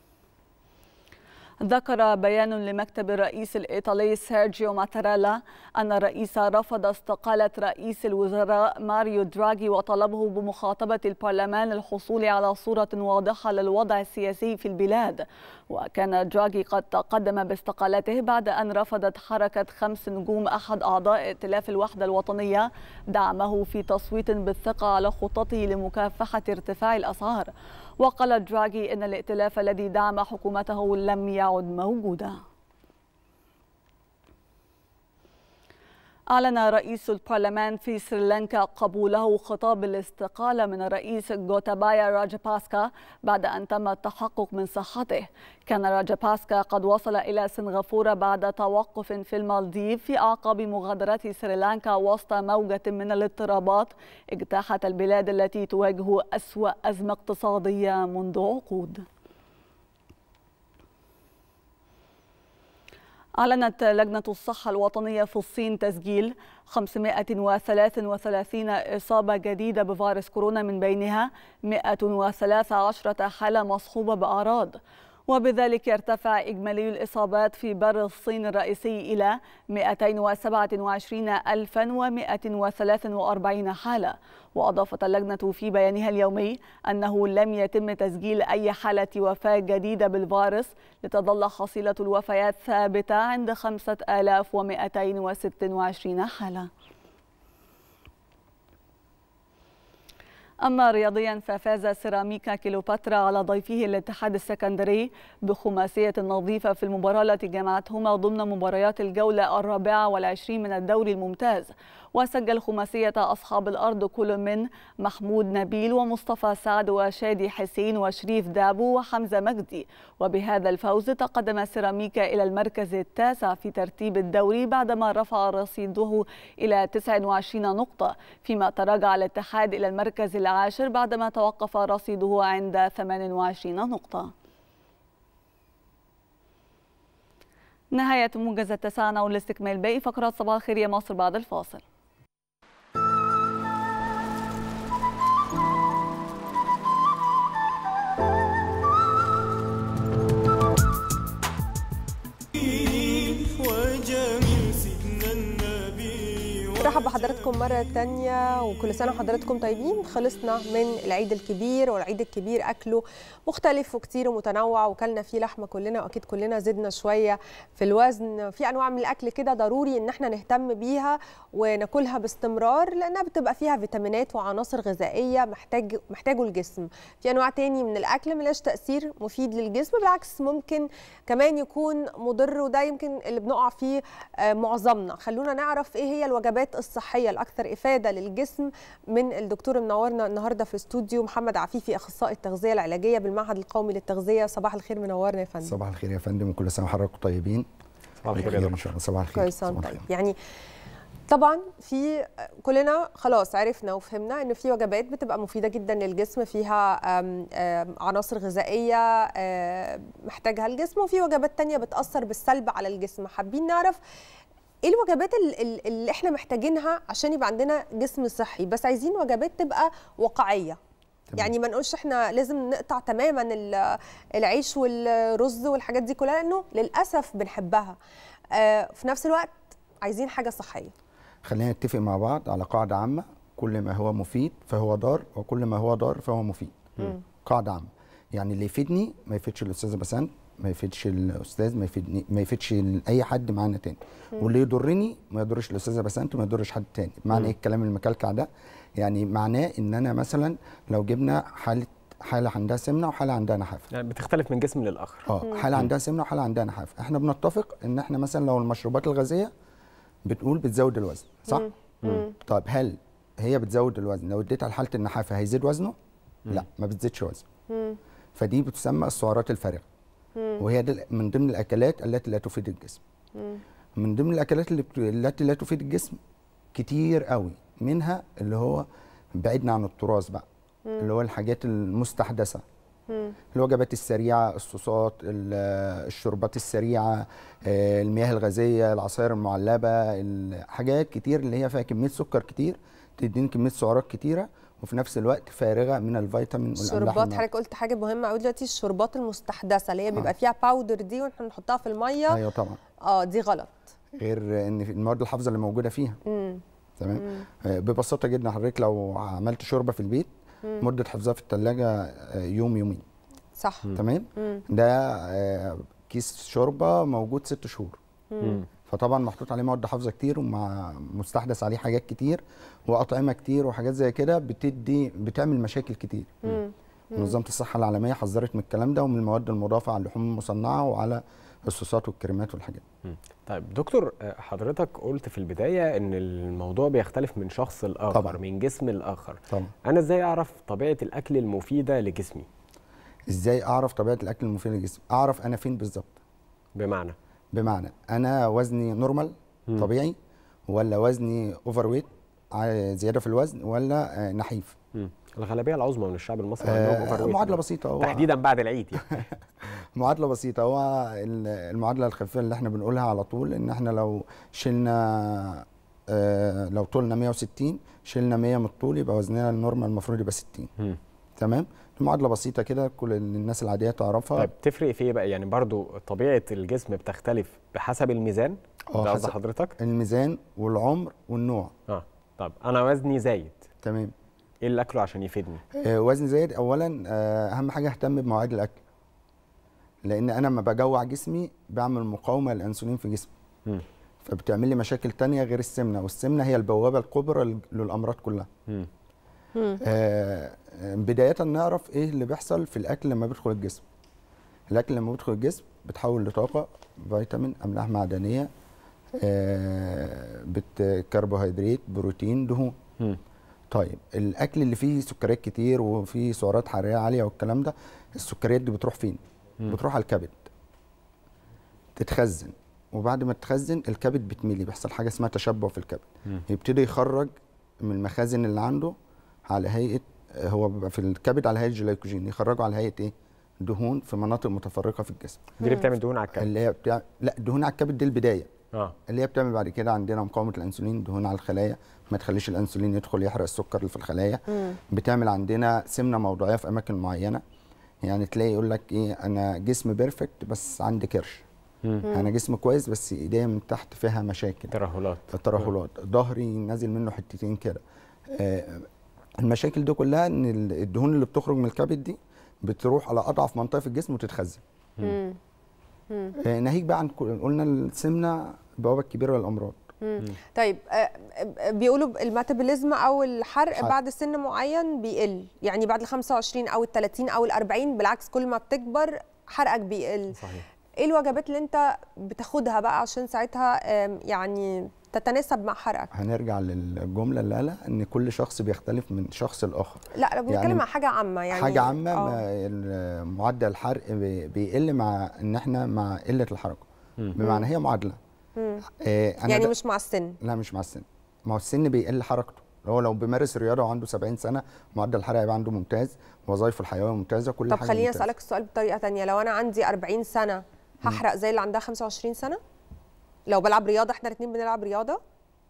ذكر بيان لمكتب الرئيس الإيطالي سيرجيو ماتاريلا أن الرئيس رفض استقالة رئيس الوزراء ماريو دراغي وطلبه بمخاطبة البرلمان للحصول على صورة واضحة للوضع السياسي في البلاد وكان دراغي قد تقدم باستقالته بعد أن رفضت حركة خمس نجوم أحد أعضاء ائتلاف الوحدة الوطنية دعمه في تصويت بالثقة على خطته لمكافحة ارتفاع الأسعار وقال دراغي إن الائتلاف الذي دعم حكومته لم يعد موجودا أعلن رئيس البرلمان في سريلانكا قبوله خطاب الاستقالة من الرئيس غوتابايا راجاباسكا بعد أن تم التحقق من صحته كان راجاباسكا قد وصل إلى سنغافورة بعد توقف في المالديف في أعقاب مغادرة سريلانكا وسط موجة من الاضطرابات اجتاحت البلاد التي تواجه أسوأ أزمة اقتصادية منذ عقود أعلنت لجنة الصحة الوطنية في الصين تسجيل 533 إصابة جديدة بفيروس كورونا من بينها 113 حالة مصحوبة بأعراض وبذلك يرتفع إجمالي الإصابات في بر الصين الرئيسي إلى 227143 حالة وأضافت اللجنة في بيانها اليومي أنه لم يتم تسجيل أي حالة وفاة جديدة بالفيروس لتظل حصيلة الوفيات ثابتة عند 5226 حالة أما رياضيا ففاز سيراميكا كيلوباترا على ضيفه الاتحاد السكندري بخماسية نظيفة في المباراة التي جمعتهما ضمن مباريات الجولة الرابعة والعشرين من الدوري الممتاز وسجل خماسية أصحاب الأرض كل من محمود نبيل ومصطفى سعد وشادي حسين وشريف دابو وحمزة مجدي وبهذا الفوز تقدم سيراميكا إلى المركز التاسع في ترتيب الدوري بعدما رفع رصيده إلى 29 نقطة فيما تراجع الاتحاد إلى المركز العاشر بعدما توقف رصيده عند 28 نقطة نهاية موجز التسعة والاستكمال باقي فقرات صباح الخير يا مصر بعد الفاصل مرحبا بحضراتكم مرة تانية وكل سنة وحضراتكم طيبين خلصنا من العيد الكبير والعيد الكبير أكله مختلف وكتير ومتنوع وكلنا فيه لحمة كلنا وأكيد كلنا زدنا شوية في الوزن في أنواع من الأكل كده ضروري إن احنا نهتم بيها وناكلها باستمرار لأنها بتبقى فيها فيتامينات وعناصر غذائية محتاج محتاجه الجسم في أنواع تاني من الأكل ملاش تأثير مفيد للجسم بالعكس ممكن كمان يكون مضر وده يمكن اللي بنقع فيه آه، معظمنا خلونا نعرف إيه هي الوجبات الصحية الأكثر إفادة للجسم من الدكتور منورنا النهاردة في الاستوديو محمد عفيفي أخصائي التغذية العلاجية بالمعهد القومي للتغذية صباح الخير منورنا يا فندم صباح الخير يا فندم وكل سنه وحضراتكم طيبين صباح الخير يا ان شاء الله صباح الخير كل سنة صباح طيب الخير. يعني طبعا في كلنا خلاص عرفنا وفهمنا ان في وجبات بتبقى مفيده جدا للجسم فيها آم، آم، عناصر غذائيه آم، محتاجها الجسم وفي وجبات تانية بتاثر بالسلب على الجسم حابين نعرف ايه الوجبات ال- ال- اللي احنا محتاجينها عشان يبقى عندنا جسم صحي بس عايزين وجبات تبقى واقعيه يعني ما نقولش احنا لازم نقطع تماما ال- العيش والرز والحاجات دي كلها لانه للاسف بنحبها آه، في نفس الوقت عايزين حاجه صحيه خلينا نتفق مع بعض على قاعده عامه كل ما هو مفيد فهو ضار وكل ما هو ضار فهو مفيد مم. قاعده عامه يعني اللي يفيدني ما يفيدش الاستاذه بسنت ما يفيدش الاستاذ ما يفيدني ما يفيدش اي حد معانا تاني مم. واللي يضرني ما يضرش الاستاذه بسنت وما يضرش حد تاني معنى مم. ايه الكلام المكلكع ده يعني معناه ان انا مثلا لو جبنا حاله حاله عندها سمنه وحاله عندها نحافه يعني بتختلف من جسم للاخر اه حاله عندها سمنه وحاله عندها نحافه احنا بنتفق ان احنا مثلا لو المشروبات الغازيه بتقول بتزود الوزن صح مم. مم. طيب هل هي بتزود الوزن لو اديتها لحاله النحافه هيزيد وزنه لا ما بتزيدش وزن مم. فدي بتسمى السعرات الفارغه مم. وهي دي من ضمن الاكلات التي لا تفيد الجسم مم. من ضمن الاكلات اللي بت... التي لا تفيد الجسم كتير قوي منها اللي هو بعيدنا عن التراث بقى مم. اللي هو الحاجات المستحدثه مم. الوجبات السريعه الصوصات ال- الشربات السريعه آه، المياه الغازيه العصائر المعلبه الحاجات كتير اللي هي فيها كميه سكر كتير تديني كميه سعرات كتيره وفي نفس الوقت فارغه من الفيتامين والاملاح الشربات المعدنية. حضرتك قلت حاجه مهمه قوي دلوقتي الشربات المستحدثه اللي هي بيبقى فيها باودر دي واحنا نحطها في الميه ايوه طبعا اه دي غلط غير ان في المواد الحافظه اللي موجوده فيها مم. تمام مم. آه، ببساطه جدا حضرتك لو عملت شوربه في البيت مم. مده حفظها في الثلاجه يوم يومين صح تمام مم. ده آه، كيس شوربه موجود ست شهور مم. فطبعا محطوط عليه مواد حافظه كتير ومع مستحدث عليه حاجات كتير واطعمه كتير وحاجات زي كده بتدي بتعمل مشاكل كتير مم. منظمه الصحه العالميه حذرت من الكلام ده ومن المواد المضافه على اللحوم المصنعه وعلى الصوصات والكريمات والحاجات مم. طيب دكتور آه، حضرتك قلت في البدايه ان الموضوع بيختلف من شخص لاخر طبعاً. من جسم لاخر طبعا انا ازاي اعرف طبيعه الاكل المفيده لجسمي ازاي اعرف طبيعه الاكل المفيد للجسم اعرف انا فين بالظبط بمعنى بمعنى انا وزني نورمال مم. طبيعي ولا وزني اوفر ويت زياده في الوزن ولا آه، نحيف مم. الغالبيه العظمى من الشعب المصري آه، عندهم اوفر ويت معادله بسيطه هو تحديدا بعد العيد يعني معادله بسيطه هو ال- المعادله الخفيفه اللي احنا بنقولها على طول ان احنا لو شلنا آه، لو طولنا 160 شلنا 100 من الطول يبقى وزننا النورمال المفروض يبقى 60 مم. تمام معادله بسيطه كده كل الناس العاديه تعرفها طيب تفرق في ايه بقى يعني برضو طبيعه الجسم بتختلف بحسب الميزان آه، ده قصد حسب- حضرتك الميزان والعمر والنوع اه طب انا وزني زايد تمام ايه اللي اكله عشان يفيدني آه، وزن زايد اولا آه، اهم حاجه اهتم بمواعيد الاكل لان انا لما بجوع جسمي بعمل مقاومه للانسولين في جسمي مم. فبتعمل لي مشاكل تانية غير السمنه والسمنه هي البوابه الكبرى لل- للامراض كلها مم. آه، آه، بدايه نعرف ايه اللي بيحصل في الاكل لما بيدخل الجسم الاكل لما بيدخل الجسم بتحول لطاقه فيتامين املاح معدنيه آه، بت كربوهيدرات بروتين دهون مم. طيب الاكل اللي فيه سكريات كتير وفيه سعرات حراريه عاليه والكلام ده السكريات دي بتروح فين مم. بتروح على الكبد تتخزن وبعد ما تتخزن الكبد بتميلي بيحصل حاجه اسمها تشبع في الكبد مم. يبتدي يخرج من المخازن اللي عنده على هيئه هو بيبقى في الكبد على هيئه جلايكوجين يخرجه على هيئه ايه دهون في مناطق متفرقه في الجسم دي اللي بتعمل دهون على الكبد اللي هي بتاع لا دهون على الكبد دي البدايه اه اللي هي بتعمل بعد كده عندنا مقاومه الانسولين دهون على الخلايا ما تخليش الانسولين يدخل يحرق السكر اللي في الخلايا مم. بتعمل عندنا سمنه موضعيه في اماكن معينه يعني تلاقي يقول لك ايه انا جسم بيرفكت بس عندي كرش مم. انا جسم كويس بس ايديا من تحت فيها مشاكل ترهلات ترهلات ظهري نازل منه حتتين كده آه، المشاكل دي كلها ان ال- الدهون اللي بتخرج من الكبد دي بتروح على اضعف منطقه في الجسم وتتخزن مم. مم. آه، ناهيك بقى عن كل- قلنا السمنه البوابه الكبيره للامراض مم. طيب آه، آه، بيقولوا الميتابوليزم او الحرق حرق. بعد سن معين بيقل يعني بعد ال 25 او ال 30 او ال 40 بالعكس كل ما بتكبر حرقك بيقل صحيح ايه الوجبات اللي انت بتاخدها بقى عشان ساعتها آم، يعني تتناسب مع حرقك هنرجع للجمله اللي قالها ان كل شخص بيختلف من شخص لاخر لا انا بنتكلم يعني مع حاجه عامه يعني حاجه عامه آه. ما ال- معدل الحرق بي- بيقل مع ان احنا مع قله الحركه مم. بمعنى هي معادله مم. آه، أنا يعني ده- مش مع السن لا مش مع السن ما هو السن بيقل حركته هو لو بيمارس رياضه وعنده 70 سنه معدل الحرق هيبقى عنده ممتاز وظائفه الحيويه ممتازه كل طب حاجه خليني ممتازة. اسالك السؤال بطريقه تانية لو انا عندي 40 سنه هحرق زي اللي عندها 25 سنه لو بلعب رياضه احنا الاثنين بنلعب رياضه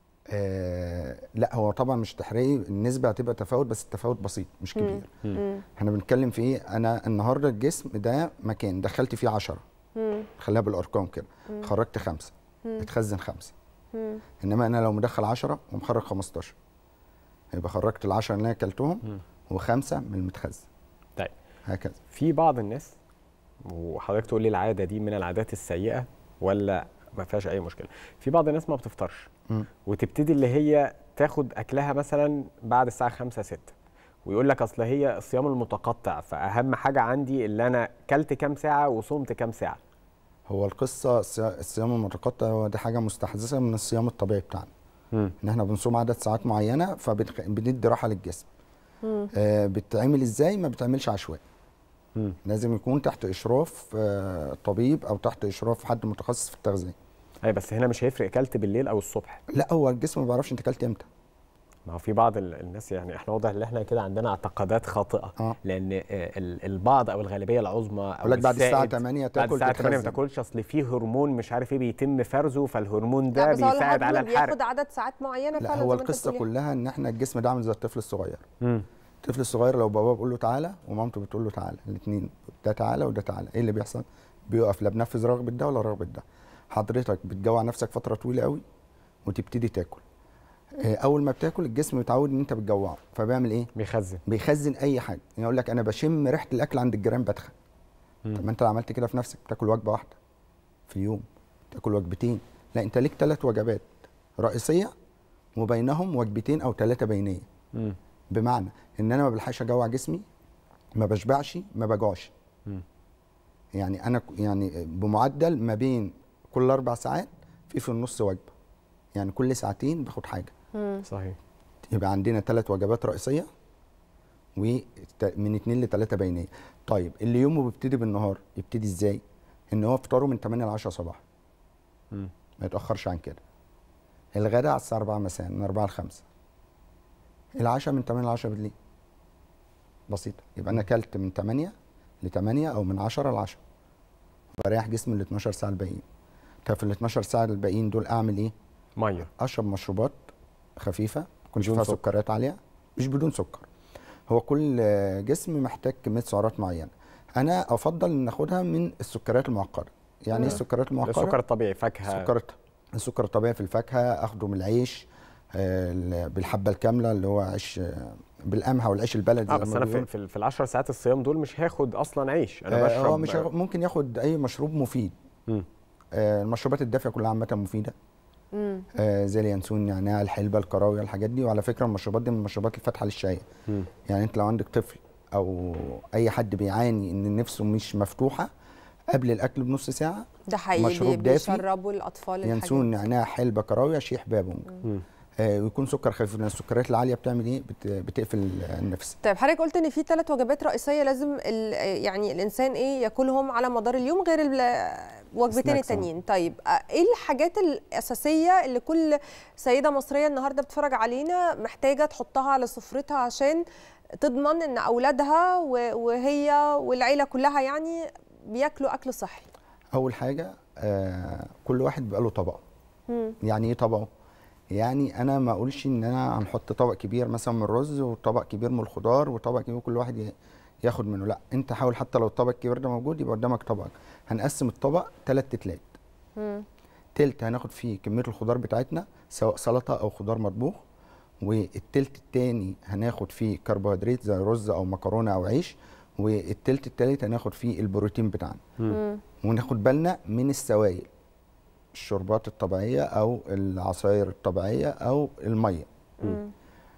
آه لا هو طبعا مش تحريقي النسبه هتبقى تفاوت بس التفاوت بسيط مش كبير مم. احنا بنتكلم في ايه انا النهارده الجسم ده مكان دخلت فيه 10 مم. خليها بالارقام كده مم. خرجت خمسه مم. اتخزن خمسه مم. انما انا لو مدخل 10 ومخرج 15 يبقى خرجت ال 10 اللي انا اكلتهم مم. وخمسه من المتخزن طيب هكذا في بعض الناس وحضرتك تقول لي العاده دي من العادات السيئه ولا ما فيهاش اي مشكله في بعض الناس ما بتفطرش مم. وتبتدي اللي هي تاخد اكلها مثلا بعد الساعه 5 6 ويقول لك اصل هي الصيام المتقطع فاهم حاجه عندي اللي انا كلت كام ساعه وصمت كام ساعه هو القصه الصيا- الصيام المتقطع هو دي حاجه مستحدثه من الصيام الطبيعي بتاعنا مم. ان احنا بنصوم عدد ساعات معينه فبندي راحه للجسم مم. آه بتتعمل ازاي ما بتتعملش عشوائي مم. لازم يكون تحت اشراف آه طبيب او تحت اشراف حد متخصص في التغذيه اي بس هنا مش هيفرق كلت بالليل او الصبح لا هو الجسم ما بيعرفش انت اكلت امتى ما هو في بعض ال- الناس يعني احنا واضح ان احنا كده عندنا اعتقادات خاطئه آه. لان آه، ال- البعض او الغالبيه العظمى او يقول لك بعد الساعه السائد 8 بعد تاكل الساعه 8 ما تتخزن. تاكلش اصل في هرمون مش عارف ايه بيتم فرزه فالهرمون لا ده بس هو بيساعد على الهضم الحرق بياخد عدد ساعات معينه لا فعلا هو زي ما أنت القصه بتقول كلها ان احنا الجسم ده عامل زي الطفل الصغير مم. الطفل الصغير لو باباه بيقول له تعالى ومامته بتقول له تعالى الاثنين ده تعالى وده تعالى ايه اللي بيحصل بيقف لا بنفذ رغبه ده ولا رغبه ده حضرتك بتجوع نفسك فتره طويله قوي وتبتدي تاكل آه، اول ما بتاكل الجسم متعود ان انت بتجوعه فبيعمل ايه بيخزن بيخزن اي حاجه يعني يقول لك انا بشم ريحه الاكل عند الجيران بدخن مم. طب ما انت لو عملت كده في نفسك بتاكل وجبه واحده في اليوم تاكل وجبتين لا انت ليك ثلاث وجبات رئيسيه وبينهم وجبتين او ثلاثه بينيه مم. بمعنى ان انا ما بلحقش اجوع جسمي ما بشبعش ما بجوعش مم. يعني انا ك- يعني بمعدل ما بين كل اربع ساعات في في النص وجبه يعني كل ساعتين باخد حاجه صحيح يبقى عندنا ثلاث وجبات رئيسيه ومن اثنين لثلاثه بينيه طيب اللي يومه بيبتدي بالنهار يبتدي ازاي ان هو فطاره من 8 ل 10 صباحا مم. ما يتاخرش عن كده الغداء على الساعه 4 مساء من 4 ل 5 العشاء من 8 ل 10 بالليل بسيطه يبقى انا اكلت من 8 ل 8 او من 10 ل 10 بريح جسمي ال 12 ساعه الباقيين طب في ال 12 ساعه الباقيين دول اعمل ايه ميه اشرب مشروبات خفيفه يكونش بدون فيها سكر. سكريات عاليه مش بدون سكر هو كل آه، جسم محتاج كميه سعرات معينه انا افضل ان اخدها من السكريات المعقده يعني ايه مم. السكريات المعقده السكر الطبيعي فاكهه السكر السكر الطبيعي في الفاكهه اخده من العيش آه، ال- بالحبه الكامله اللي هو عيش آه، بالقمح والعيش البلدي اه زي بس ما انا في بيقولوا. في, في العشر ساعات الصيام دول مش هاخد اصلا عيش انا آه، بشرب هو مش هياخد- ممكن ياخد اي مشروب مفيد مم. آه، المشروبات الدافيه كلها عامه مفيده مم. آه، زي اليانسون النعناع الحلبه الكراويه الحاجات دي وعلى فكره المشروبات دي من المشروبات الفاتحه للشهيه مم. يعني انت لو عندك طفل او اي حد بيعاني ان نفسه مش مفتوحه قبل الاكل بنص ساعه ده حقيقي مشروب بي- دافي بيشربوا الاطفال ينسون الحاجات نعناع حلبه كراويه شيح بابونج مم. آه ويكون سكر خفيف لان السكريات العاليه بتعمل ايه بت بتقفل النفس طيب حضرتك قلت ان في ثلاث وجبات رئيسيه لازم ال- يعني الانسان ايه ياكلهم على مدار اليوم غير الوجبتين سناكس، آه. التانيين طيب آه، ايه الحاجات الاساسيه اللي كل سيده مصريه النهارده بتتفرج علينا محتاجه تحطها على سفرتها عشان تضمن ان اولادها و- وهي والعيله كلها يعني بياكلوا اكل صحي اول حاجه آه كل واحد بيبقى له طبقه مم. يعني ايه طبقه يعني انا ما اقولش ان انا هنحط طبق كبير مثلا من الرز وطبق كبير من الخضار وطبق كبير كل واحد ي- ياخد منه لا انت حاول حتى لو الطبق الكبير ده موجود يبقى قدامك طبق هنقسم الطبق ثلاث تلات مم. تلت هناخد فيه كميه الخضار بتاعتنا سواء سلطه او خضار مطبوخ والتلت التاني هناخد فيه كربوهيدرات زي رز او مكرونه او عيش والتلت التالت هناخد فيه البروتين بتاعنا مم. وناخد بالنا من السوائل الشربات الطبيعيه او العصاير الطبيعيه او الميه مم.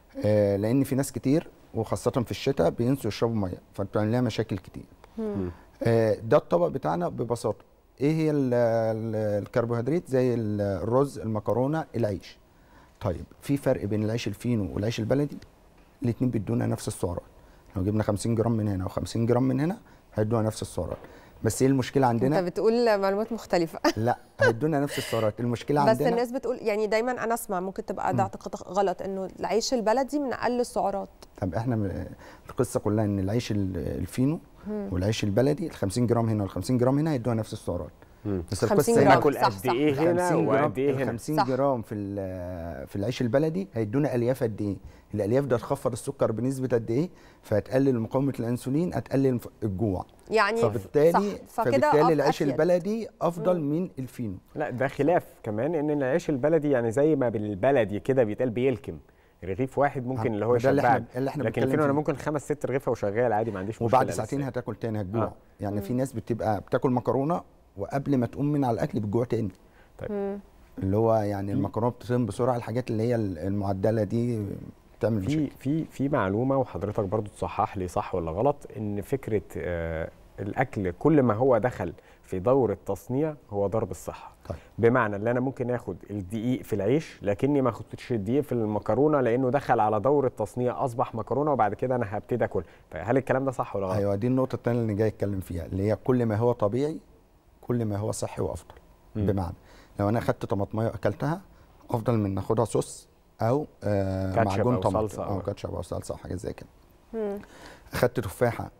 آه لان في ناس كتير وخاصه في الشتاء بينسوا يشربوا ميه فبتعمل لها مشاكل كتير مم. آه ده الطبق بتاعنا ببساطه ايه هي ال- ال- الكربوهيدرات زي ال- الرز المكرونه العيش طيب في فرق بين العيش الفينو والعيش البلدي الاثنين بيدونا نفس السعرات لو جبنا 50 جرام من هنا و50 جرام من هنا هيدونا نفس السعرات بس ايه المشكله عندنا انت بتقول معلومات مختلفه لا هيدونا نفس السعرات المشكله بس عندنا الناس بتقول يعني دايما انا اسمع ممكن تبقى ده اعتقاد غلط انه العيش البلدي من اقل السعرات طب احنا م- القصه كلها ان العيش ال- الفينو مم. والعيش البلدي ال 50 جرام هنا وال 50 جرام هنا هيدوها نفس السعرات بس 50 القصه جرام، هنا ناكل صح، قد صح. ايه هنا 50 جرام وقد ايه ال هنا 50 صح. جرام في ال- في العيش البلدي هيدونا الياف قد ايه الالياف ده هتخفض السكر بنسبه قد ايه فهتقلل مقاومه الانسولين هتقلل الجوع يعني فبالتالي صح فكده فبالتالي أف- العيش أفيد. البلدي افضل من الفينو لا ده خلاف كمان ان العيش البلدي يعني زي ما بالبلدي كده بيتقال بيلكم رغيف واحد ممكن آه، اللي هو وده اللي يشبعك إحنا- اللي إحنا لكن بنتكلم الفينو انا فيه. ممكن خمس ست رغيفه وشغال عادي ما عنديش مشكله وبعد لسه. ساعتين هتاكل تاني هتجوع آه. يعني في ناس بتبقى بتاكل مكرونه وقبل ما تقوم من على الاكل بتجوع تاني مم. اللي هو يعني المكرونه بتتم بسرعه الحاجات اللي هي المعدله دي بتعمل في مشاكل في في معلومه وحضرتك برضو تصحح لي صح ولا غلط ان فكره آه الاكل كل ما هو دخل في دور التصنيع هو ضرب الصحه طيب. بمعنى ان انا ممكن اخد الدقيق في العيش لكني ما اخدش الدقيق في المكرونه لانه دخل على دور التصنيع اصبح مكرونه وبعد كده انا هبتدي اكل فهل الكلام ده صح ولا غلط ايوه دي النقطه الثانيه اللي جاي اتكلم فيها اللي هي كل ما هو طبيعي كل ما هو صحي وافضل مم. بمعنى لو انا اخدت طماطمايه واكلتها افضل من اخدها صوص او آه كاتشب معجون أو طماطم صلصة او أو- كاتشب او صلصه او حاجه زي كده مم. اخدت تفاحه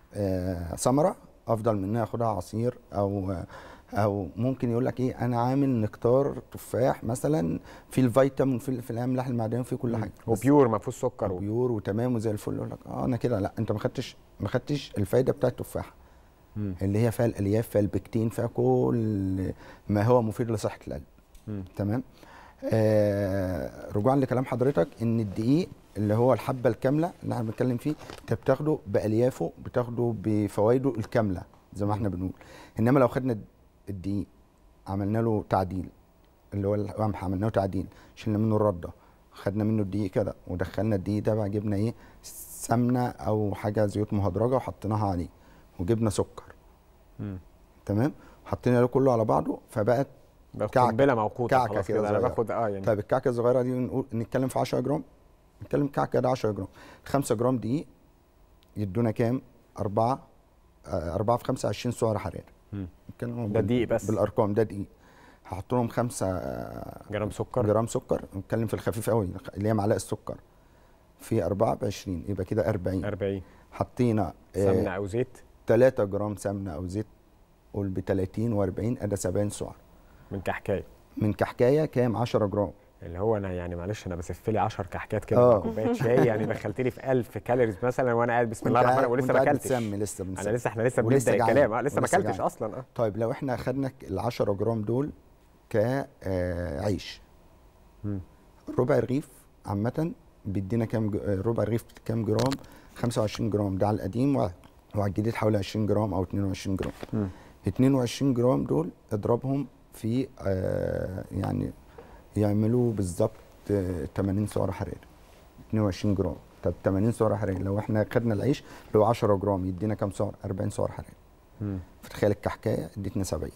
آه ثمره افضل من ان أنا اخدها عصير او او ممكن يقول لك ايه انا عامل نكتار تفاح مثلا في الفيتامين في في الاملاح المعدنيه في كل حاجه بس وبيور ما فيهوش سكر و... بيور وتمام وزي الفل يقول لك اه انا كده لا انت ما خدتش ما خدتش الفايده بتاعت التفاحه مم. اللي هي فيها الالياف فيها البكتين فيها كل ما هو مفيد لصحه القلب مم. تمام آه رجوعا لكلام حضرتك ان الدقيق اللي هو الحبه الكامله اللي احنا بنتكلم فيه انت بتاخده باليافه بتاخده بفوائده الكامله زي ما احنا بنقول انما لو خدنا الدقيق عملنا له تعديل اللي هو القمح عملنا له تعديل شلنا منه الرده خدنا منه الدقيق كده ودخلنا الدقيق ده بقى جبنا ايه سمنه او حاجه زيوت مهدرجه وحطيناها عليه وجبنا سكر مم. تمام حطينا ده كله على بعضه فبقت بقت كعكة- قنبلة موقوتة كعكه خلاص كده كده، أنا صغيرة. باخد- آه يعني. طيب الكعكه الصغيره دي نقول نتكلم في 10 جرام نتكلم كعكه ده 10 جرام 5 جرام دقيق يدونا كام 4 4 في 5 20 سعر حراري مم. نتكلم ده بال- دقيق بس. بالارقام ده دقيق هحط لهم 5 جرام سكر جرام سكر نتكلم في الخفيف قوي اللي هي معلقه السكر في 4 ب 20 يبقى كده 40 40 حطينا سمنة أو زيت 3 جرام سمنه او زيت قول ب 30 و40 ادي 70 سعر من كحكايه من كحكايه كام 10 جرام اللي هو انا يعني معلش انا بسف لي 10 كحكات كده آه. مع كوبايه شاي يعني دخلت لي في 1000 كالوريز مثلا وانا قاعد بسم الله وأنت الرحمن قاعد- الرحيم ولسه وأنت ما قاعد اكلتش بتسمي لسه بنسمي. انا لسه احنا لسه ولسه بنبدا جعان. الكلام اه لسه ما ولسه اكلتش جعان. اصلا اه طيب لو احنا خدنا ال 10 جرام دول كعيش ربع رغيف عامة بيدينا كام ج- آه، ربع رغيف كام جرام 25 جرام ده على القديم و- وعلى الجديد حوالي 20 جرام او 22 جرام مم. 22 جرام دول اضربهم في آه يعني يعملوا بالظبط آه، 80 سعر حراري 22 جرام طب 80 سعر حراري لو احنا خدنا العيش اللي هو 10 جرام يدينا كام سعر 40 سعر حراري مم. فتخيل الكحكايه ادتنا 70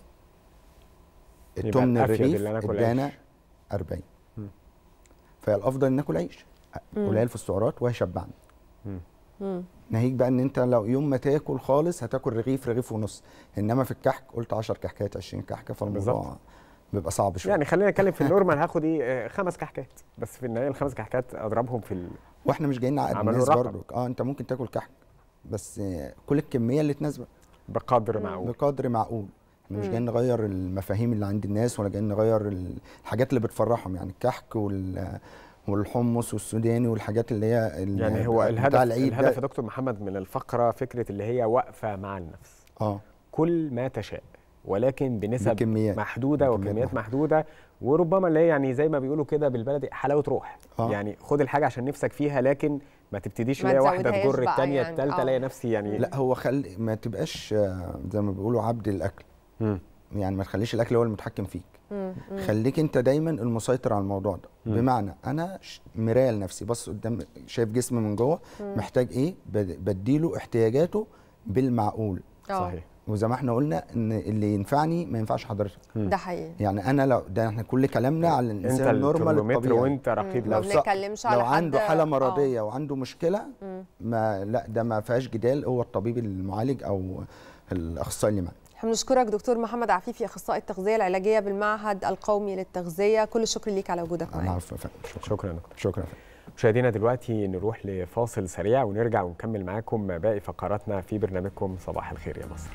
يبقى التمن الأفيد الرغيف اللي ناكل ادانا عيش. 40 مم. فالافضل ناكل عيش مم. قليل في السعرات وهيشبعنا مم. ناهيك بقى ان انت لو يوم ما تاكل خالص هتاكل رغيف رغيف ونص انما في الكحك قلت 10 كحكات 20 كحكه فالموضوع بالظبط. بيبقى صعب شويه يعني خلينا نتكلم في النورمال هاخد ايه آه، خمس كحكات بس في النهايه الخمس كحكات اضربهم في ال... واحنا مش جايين نعقد عملوا الناس رقم. برضو اه انت ممكن تاكل كحك بس آه، كل الكميه اللي تناسبك بقدر معقول بقدر معقول احنا مش مم. جايين نغير المفاهيم اللي عند الناس ولا جايين نغير ال- الحاجات اللي بتفرحهم يعني الكحك وال والحمص والسوداني والحاجات اللي هي ال- يعني هو بتاع الهدف العيد الهدف يا ده دكتور محمد من الفقره فكره اللي هي واقفه مع النفس اه كل ما تشاء ولكن بنسب بكميات. محدوده بكميات وكميات محدوده وربما اللي هي يعني زي ما بيقولوا كده بالبلدي حلاوه روح آه. يعني خد الحاجه عشان نفسك فيها لكن ما تبتديش ما اللي هي واحده تزودهاش تجر بقى الثانيه يعني، الثالثه آه. الاقي نفسي يعني لا هو خل ما تبقاش آه، زي ما بيقولوا عبد الاكل مم. يعني ما تخليش الاكل هو المتحكم فيك مم. مم. خليك انت دايما المسيطر على الموضوع ده مم. بمعنى انا ش- مرايه لنفسي بص قدام شايف جسمي من جوه مم. محتاج ايه بد- بديله احتياجاته بالمعقول آه. صحيح. وزي ما احنا قلنا ان اللي ينفعني ما ينفعش حضرتك ده حقيقي يعني انا لو ده احنا كل كلامنا على الانسان انت النورمال الترمومتر الطبيعي وانت رقيب ما لو ص- بنتكلمش على لو حد- عنده حاله آه. مرضيه وعنده مشكله مم. ما لا ده ما فيهاش جدال هو الطبيب المعالج او الاخصائي اللي معاه احنا بنشكرك دكتور محمد عفيفي اخصائي التغذيه العلاجيه بالمعهد القومي للتغذيه كل الشكر ليك على وجودك معانا انا عارف يا فندم شكرا دكتور شكرا يا فندم مشاهدينا دلوقتي نروح لفاصل سريع ونرجع ونكمل معاكم باقي فقراتنا في برنامجكم صباح الخير يا مصر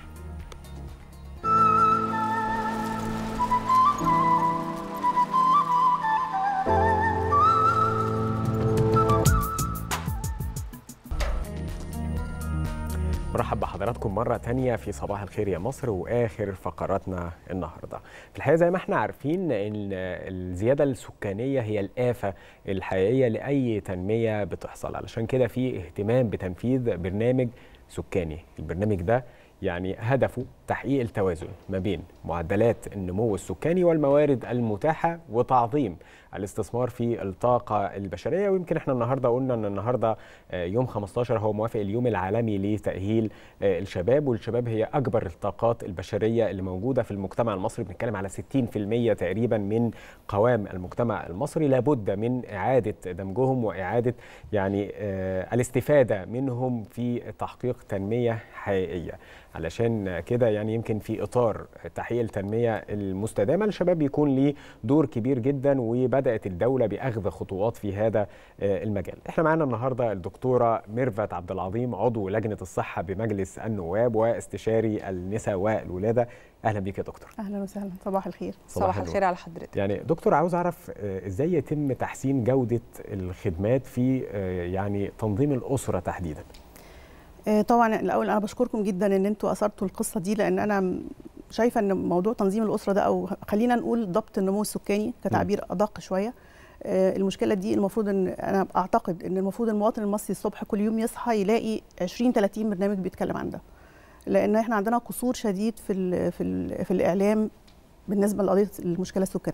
مرحب بحضراتكم مرة تانية في صباح الخير يا مصر وآخر فقراتنا النهاردة في الحقيقة زي ما احنا عارفين ان الزيادة السكانية هي الآفة الحقيقية لأي تنمية بتحصل علشان كده في اهتمام بتنفيذ برنامج سكاني البرنامج ده يعني هدفه تحقيق التوازن ما بين معدلات النمو السكاني والموارد المتاحة وتعظيم الاستثمار في الطاقة البشرية ويمكن احنا النهاردة قلنا ان النهاردة آه، يوم 15 هو موافق اليوم العالمي لتأهيل آه، الشباب والشباب هي أكبر الطاقات البشرية اللي موجودة في المجتمع المصري بنتكلم على 60% تقريبا من قوام المجتمع المصري لابد من إعادة دمجهم وإعادة يعني آه، الاستفادة منهم في تحقيق تنمية حقيقية علشان كده يعني يمكن في اطار تحقيق التنميه المستدامه الشباب يكون ليه دور كبير جدا وبدات الدوله باخذ خطوات في هذا آه، المجال. احنا معانا النهارده الدكتوره ميرفت عبد العظيم عضو لجنه الصحه بمجلس النواب واستشاري النساء والولاده. اهلا بيك يا دكتور. اهلا وسهلا صباح الخير صباح النور. الخير على حضرتك يعني دكتور عاوز اعرف آه، ازاي يتم تحسين جوده الخدمات في آه، يعني تنظيم الاسره تحديدا. آه، طبعا الاول انا بشكركم جدا ان انتوا اثرتوا القصه دي لان انا م- شايفه ان موضوع تنظيم الاسره ده او خلينا نقول ضبط النمو السكاني كتعبير ادق شويه آه، المشكله دي المفروض ان انا اعتقد ان المفروض المواطن المصري الصبح كل يوم يصحى يلاقي 20 30 برنامج بيتكلم عن ده لان احنا عندنا قصور شديد في ال في ال في الاعلام بالنسبه لقضيه المشكله السكانيه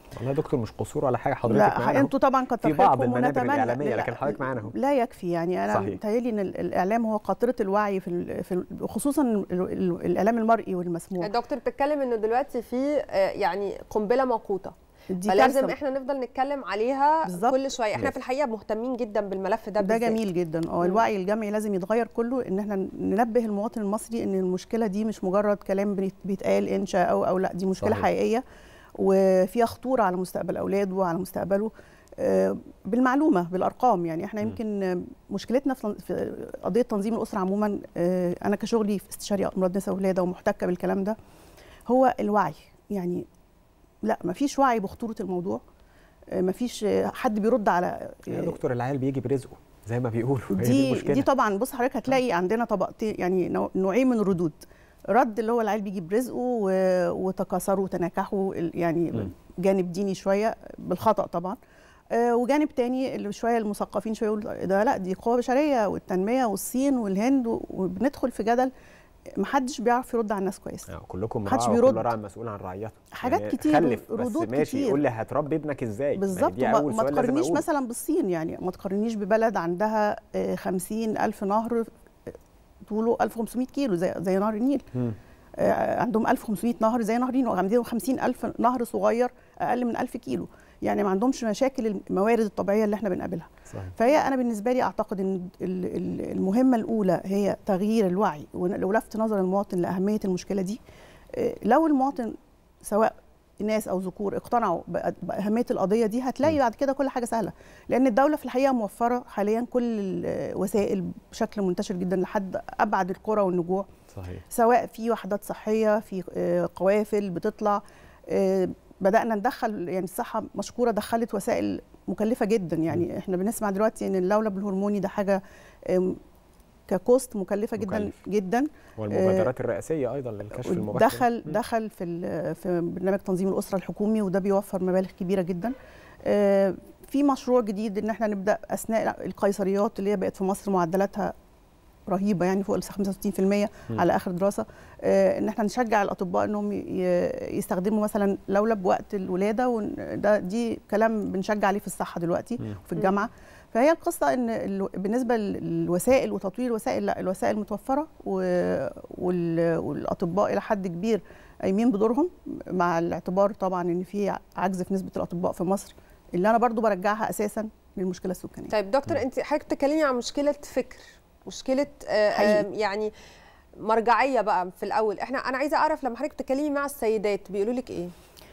والله يا دكتور مش قصور ولا حاجه حضرتك لا معانا أهو. انتوا طبعا كتر في بعض خيركم المنابر ونتمنى- الاعلاميه لا، لكن حضرتك معانا اهو لا يكفي يعني انا صحيح. متهيألي ان ال- الاعلام هو قاطره الوعي في, ال- في ال- خصوصا ال- ال- الاعلام المرئي والمسموع الدكتور بتتكلم انه دلوقتي في آه، يعني قنبله موقوته دي فلازم كارثة. احنا نفضل نتكلم عليها بالظبط. كل شويه احنا بالظبط. في الحقيقه مهتمين جدا بالملف ده ده بالذات. جميل جدا اه مم. الوعي الجمعي لازم يتغير كله ان احنا ننبه المواطن المصري ان المشكله دي مش مجرد كلام بنت- بيتقال انشاء او او لا دي مشكله صحيح. حقيقيه وفيها خطوره على مستقبل اولاده وعلى مستقبله آه، بالمعلومه بالارقام يعني احنا يمكن آه، مشكلتنا في تن- في قضيه تنظيم الاسره عموما آه، انا كشغلي في استشاري امراض نساء وولاده ومحتكه بالكلام ده هو الوعي يعني لا مفيش وعي بخطوره الموضوع آه، مفيش آه، حد بيرد على يا دكتور العيال بيجي برزقه زي ما بيقولوا هي دي المشكلة. دي طبعا بص حضرتك هتلاقي عندنا طبقتين يعني نوع- نوعين من الردود رد اللي هو العيال بيجيب رزقه و- وتكاثروا وتناكحوا ال- يعني مم. جانب ديني شويه بالخطا طبعا آه، وجانب تاني اللي شويه المثقفين شويه يقولوا ده لا دي قوه بشريه والتنميه والصين والهند و- وبندخل في جدل محدش بيعرف يرد على الناس كويس آه، كلكم محدش راعي وكل بيرد. راعي مسؤول عن رعيته حاجات يعني كتير، خلف بس ردود ماشي كتير. يقول لي هتربي ابنك ازاي ما هي بالظبط دي وما أول ما سؤال لازم تقارنيش أقوله. مثلا بالصين يعني ما تقارنيش ببلد عندها آه، 50 ألف نهر آه، طوله 1500 كيلو زي زي نهر النيل مم. آه، عندهم 1500 نهر زي نهر النيل وعندهم 50 ألف نهر صغير أقل من 1000 كيلو يعني ما عندهمش مشاكل الموارد الطبيعية اللي احنا بنقابلها صحيح. فهي أنا بالنسبة لي أعتقد إن ال- ال- المهمة الأولى هي تغيير الوعي ون- ولفت نظر المواطن لأهمية المشكلة دي آه، لو المواطن سواء ناس او ذكور اقتنعوا بأ- باهميه القضيه دي هتلاقي بعد كده كل حاجه سهله لان الدوله في الحقيقه موفره حاليا كل الوسائل بشكل منتشر جدا لحد ابعد القرى والنجوع صحيح سواء في وحدات صحيه في آه، قوافل بتطلع آه، بدانا ندخل يعني الصحه مشكوره دخلت وسائل مكلفه جدا يعني احنا بنسمع دلوقتي ان اللولب الهرموني ده حاجه آم، ككوست مكلفه جدا مكلف. جدا والمبادرات الرئاسيه ايضا للكشف المبكر دخل دخل في ال- في برنامج تنظيم الاسره الحكومي وده بيوفر مبالغ كبيره جدا آه، في مشروع جديد ان احنا نبدا اثناء القيصريات اللي هي بقت في مصر معدلاتها رهيبه يعني فوق ال 65% مم. على اخر دراسه آه، ان احنا نشجع الاطباء انهم ي- يستخدموا مثلا لولب وقت الولاده وده دي كلام بنشجع عليه في الصحه دلوقتي مم. في الجامعه فهي القصه ان ال- بالنسبه للوسائل وتطوير الوسائل لا الوسائل متوفره و- وال- والاطباء الى حد كبير قايمين بدورهم مع الاعتبار طبعا ان في عجز في نسبه الاطباء في مصر اللي انا برضو برجعها اساسا للمشكله السكانيه طيب دكتور انت حضرتك بتتكلمي عن مشكله فكر مشكله آه، حقيقي. آه، يعني مرجعيه بقى في الاول احنا انا عايزه اعرف لما حضرتك بتتكلمي مع السيدات بيقولوا لك ايه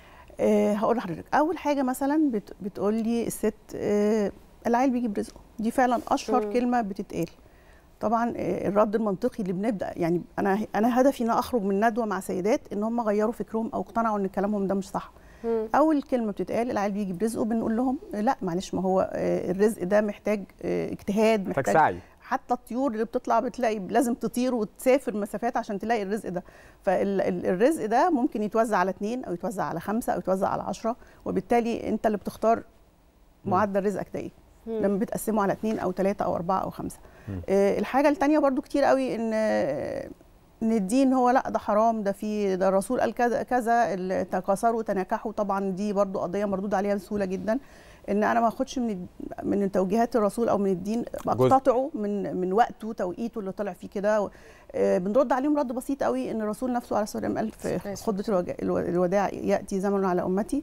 أه هقول لحضرتك اول حاجه مثلا بت بتقول لي الست أه العيل بيجي برزقه دي فعلا اشهر مم. كلمه بتتقال طبعا آه، الرد المنطقي اللي بنبدا يعني انا انا هدفي ان أنا اخرج من ندوه مع سيدات ان هم غيروا فكرهم او اقتنعوا ان كلامهم ده مش صح مم. اول كلمه بتتقال العيل بيجي برزقه بنقول لهم آه، لا معلش ما هو آه، الرزق ده محتاج آه، اجتهاد محتاج سعي. حتى الطيور اللي بتطلع بتلاقي لازم تطير وتسافر مسافات عشان تلاقي الرزق ده فالرزق ده ممكن يتوزع على اثنين او يتوزع على خمسه او يتوزع على عشرة وبالتالي انت اللي بتختار معدل رزقك ده ايه مم. لما بتقسمه على اثنين او ثلاثه او اربعه او خمسه مم. آه، الحاجه الثانيه برضو كتير قوي ان آه، ان الدين هو لا ده حرام ده في ده الرسول قال كذا كذا ال- تكاثروا تناكحوا طبعا دي برضو قضيه مردود عليها بسهوله جدا ان انا ما اخدش من الد- من توجيهات الرسول او من الدين بقتطعه من من وقته توقيته اللي طلع فيه كده آه، بنرد عليهم رد بسيط قوي ان الرسول نفسه عليه الصلاه والسلام قال في خطبه الوجا- الو- الوداع ياتي زمن على امتي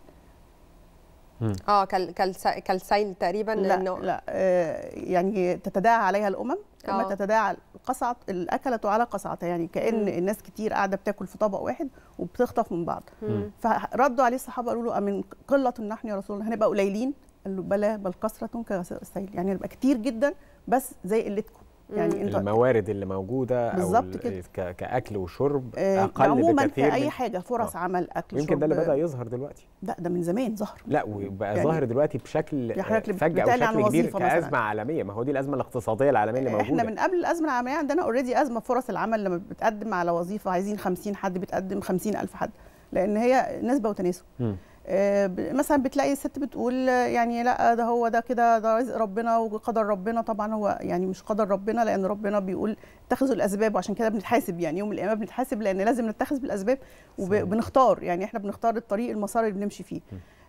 اه كال كالس- كالسيل تقريبا لا إنه- لا آه، يعني تتداعى عليها الامم كما آه. تتداعى القصعة الاكله على قصعتها يعني كان مم. الناس كتير قاعده بتاكل في طبق واحد وبتخطف من بعض مم. فردوا عليه الصحابه قالوا له امن قله نحن يا رسول الله هنبقى قليلين قال له بلى بل كثره كغسيل السيل يعني نبقى كتير جدا بس زي قلتكم يعني انتوا الموارد اللي موجوده او بالظبط ال- كده. ك- كاكل وشرب آه، اقل عموما بكثير في اي من- حاجه فرص آه. عمل اكل ويمكن ده اللي شرب. بدا يظهر دلوقتي لا ده من زمان ظهر لا وبقى يعني- ظاهر دلوقتي بشكل يا حضرتك اللي فجأة بتقلي عن وشكل كبير وظيفة مثلاً. كأزمة عالمية ما هو دي الأزمة الاقتصادية العالمية اللي موجودة احنا من قبل الازمه العالميه عندنا اوريدي ازمه في فرص العمل لما بتقدم على وظيفه عايزين 50 حد بتقدم 50 الف حد لان هي نسبه وتناسب مم. آه، ب- مثلا بتلاقي الست بتقول آه، يعني لا ده هو ده كده ده رزق ربنا وقدر ربنا طبعا هو يعني مش قدر ربنا لان ربنا بيقول اتخذوا الاسباب وعشان كده بنتحاسب يعني يوم القيامه بنتحاسب لان لازم نتخذ بالاسباب وبنختار يعني احنا بنختار الطريق المسار اللي بنمشي فيه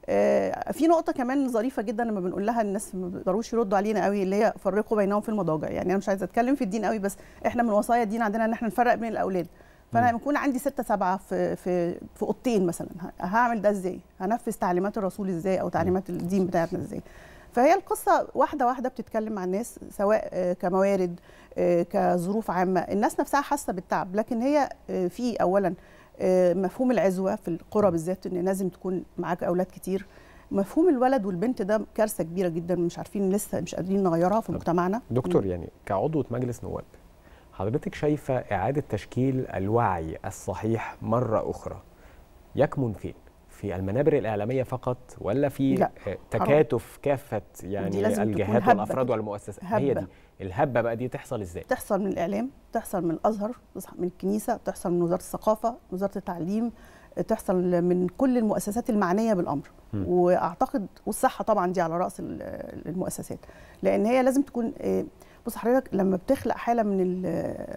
آه، في نقطه كمان ظريفه جدا لما بنقول لها الناس ما بيقدروش يردوا علينا قوي اللي هي فرقوا بينهم في المضاجع يعني انا مش عايزه اتكلم في الدين قوي بس احنا من وصايا الدين عندنا ان احنا نفرق بين الاولاد فانا لما يكون عندي ستة سبعة في في في اوضتين مثلا ه- هعمل ده ازاي هنفذ تعليمات الرسول ازاي او تعليمات الدين بتاعتنا ازاي فهي القصه واحده واحده بتتكلم مع الناس سواء آه، كموارد آه، كظروف عامه الناس نفسها حاسه بالتعب لكن هي آه، في اولا آه، مفهوم العزوه في القرى بالذات ان لازم تكون معاك اولاد كتير مفهوم الولد والبنت ده كارثه كبيره جدا مش عارفين لسه مش قادرين نغيرها في مجتمعنا دكتور يعني كعضوة مجلس نواب حضرتك شايفة إعادة تشكيل الوعي الصحيح مرة أخرى يكمن فين؟ في المنابر الإعلامية فقط ولا في لا، آه، تكاتف كافة دي يعني لازم تكون الجهات هبة والأفراد كده. والمؤسسات هي هبة. دي الهبة بقى دي تحصل إزاي؟ تحصل من الاعلام تحصل من الازهر تحصل من الكنيسه تحصل من وزاره الثقافه وزاره التعليم تحصل من كل المؤسسات المعنيه بالامر مم. واعتقد والصحه طبعا دي على راس ال- المؤسسات لان هي لازم تكون آه، بص حضرتك لما بتخلق حاله من ال-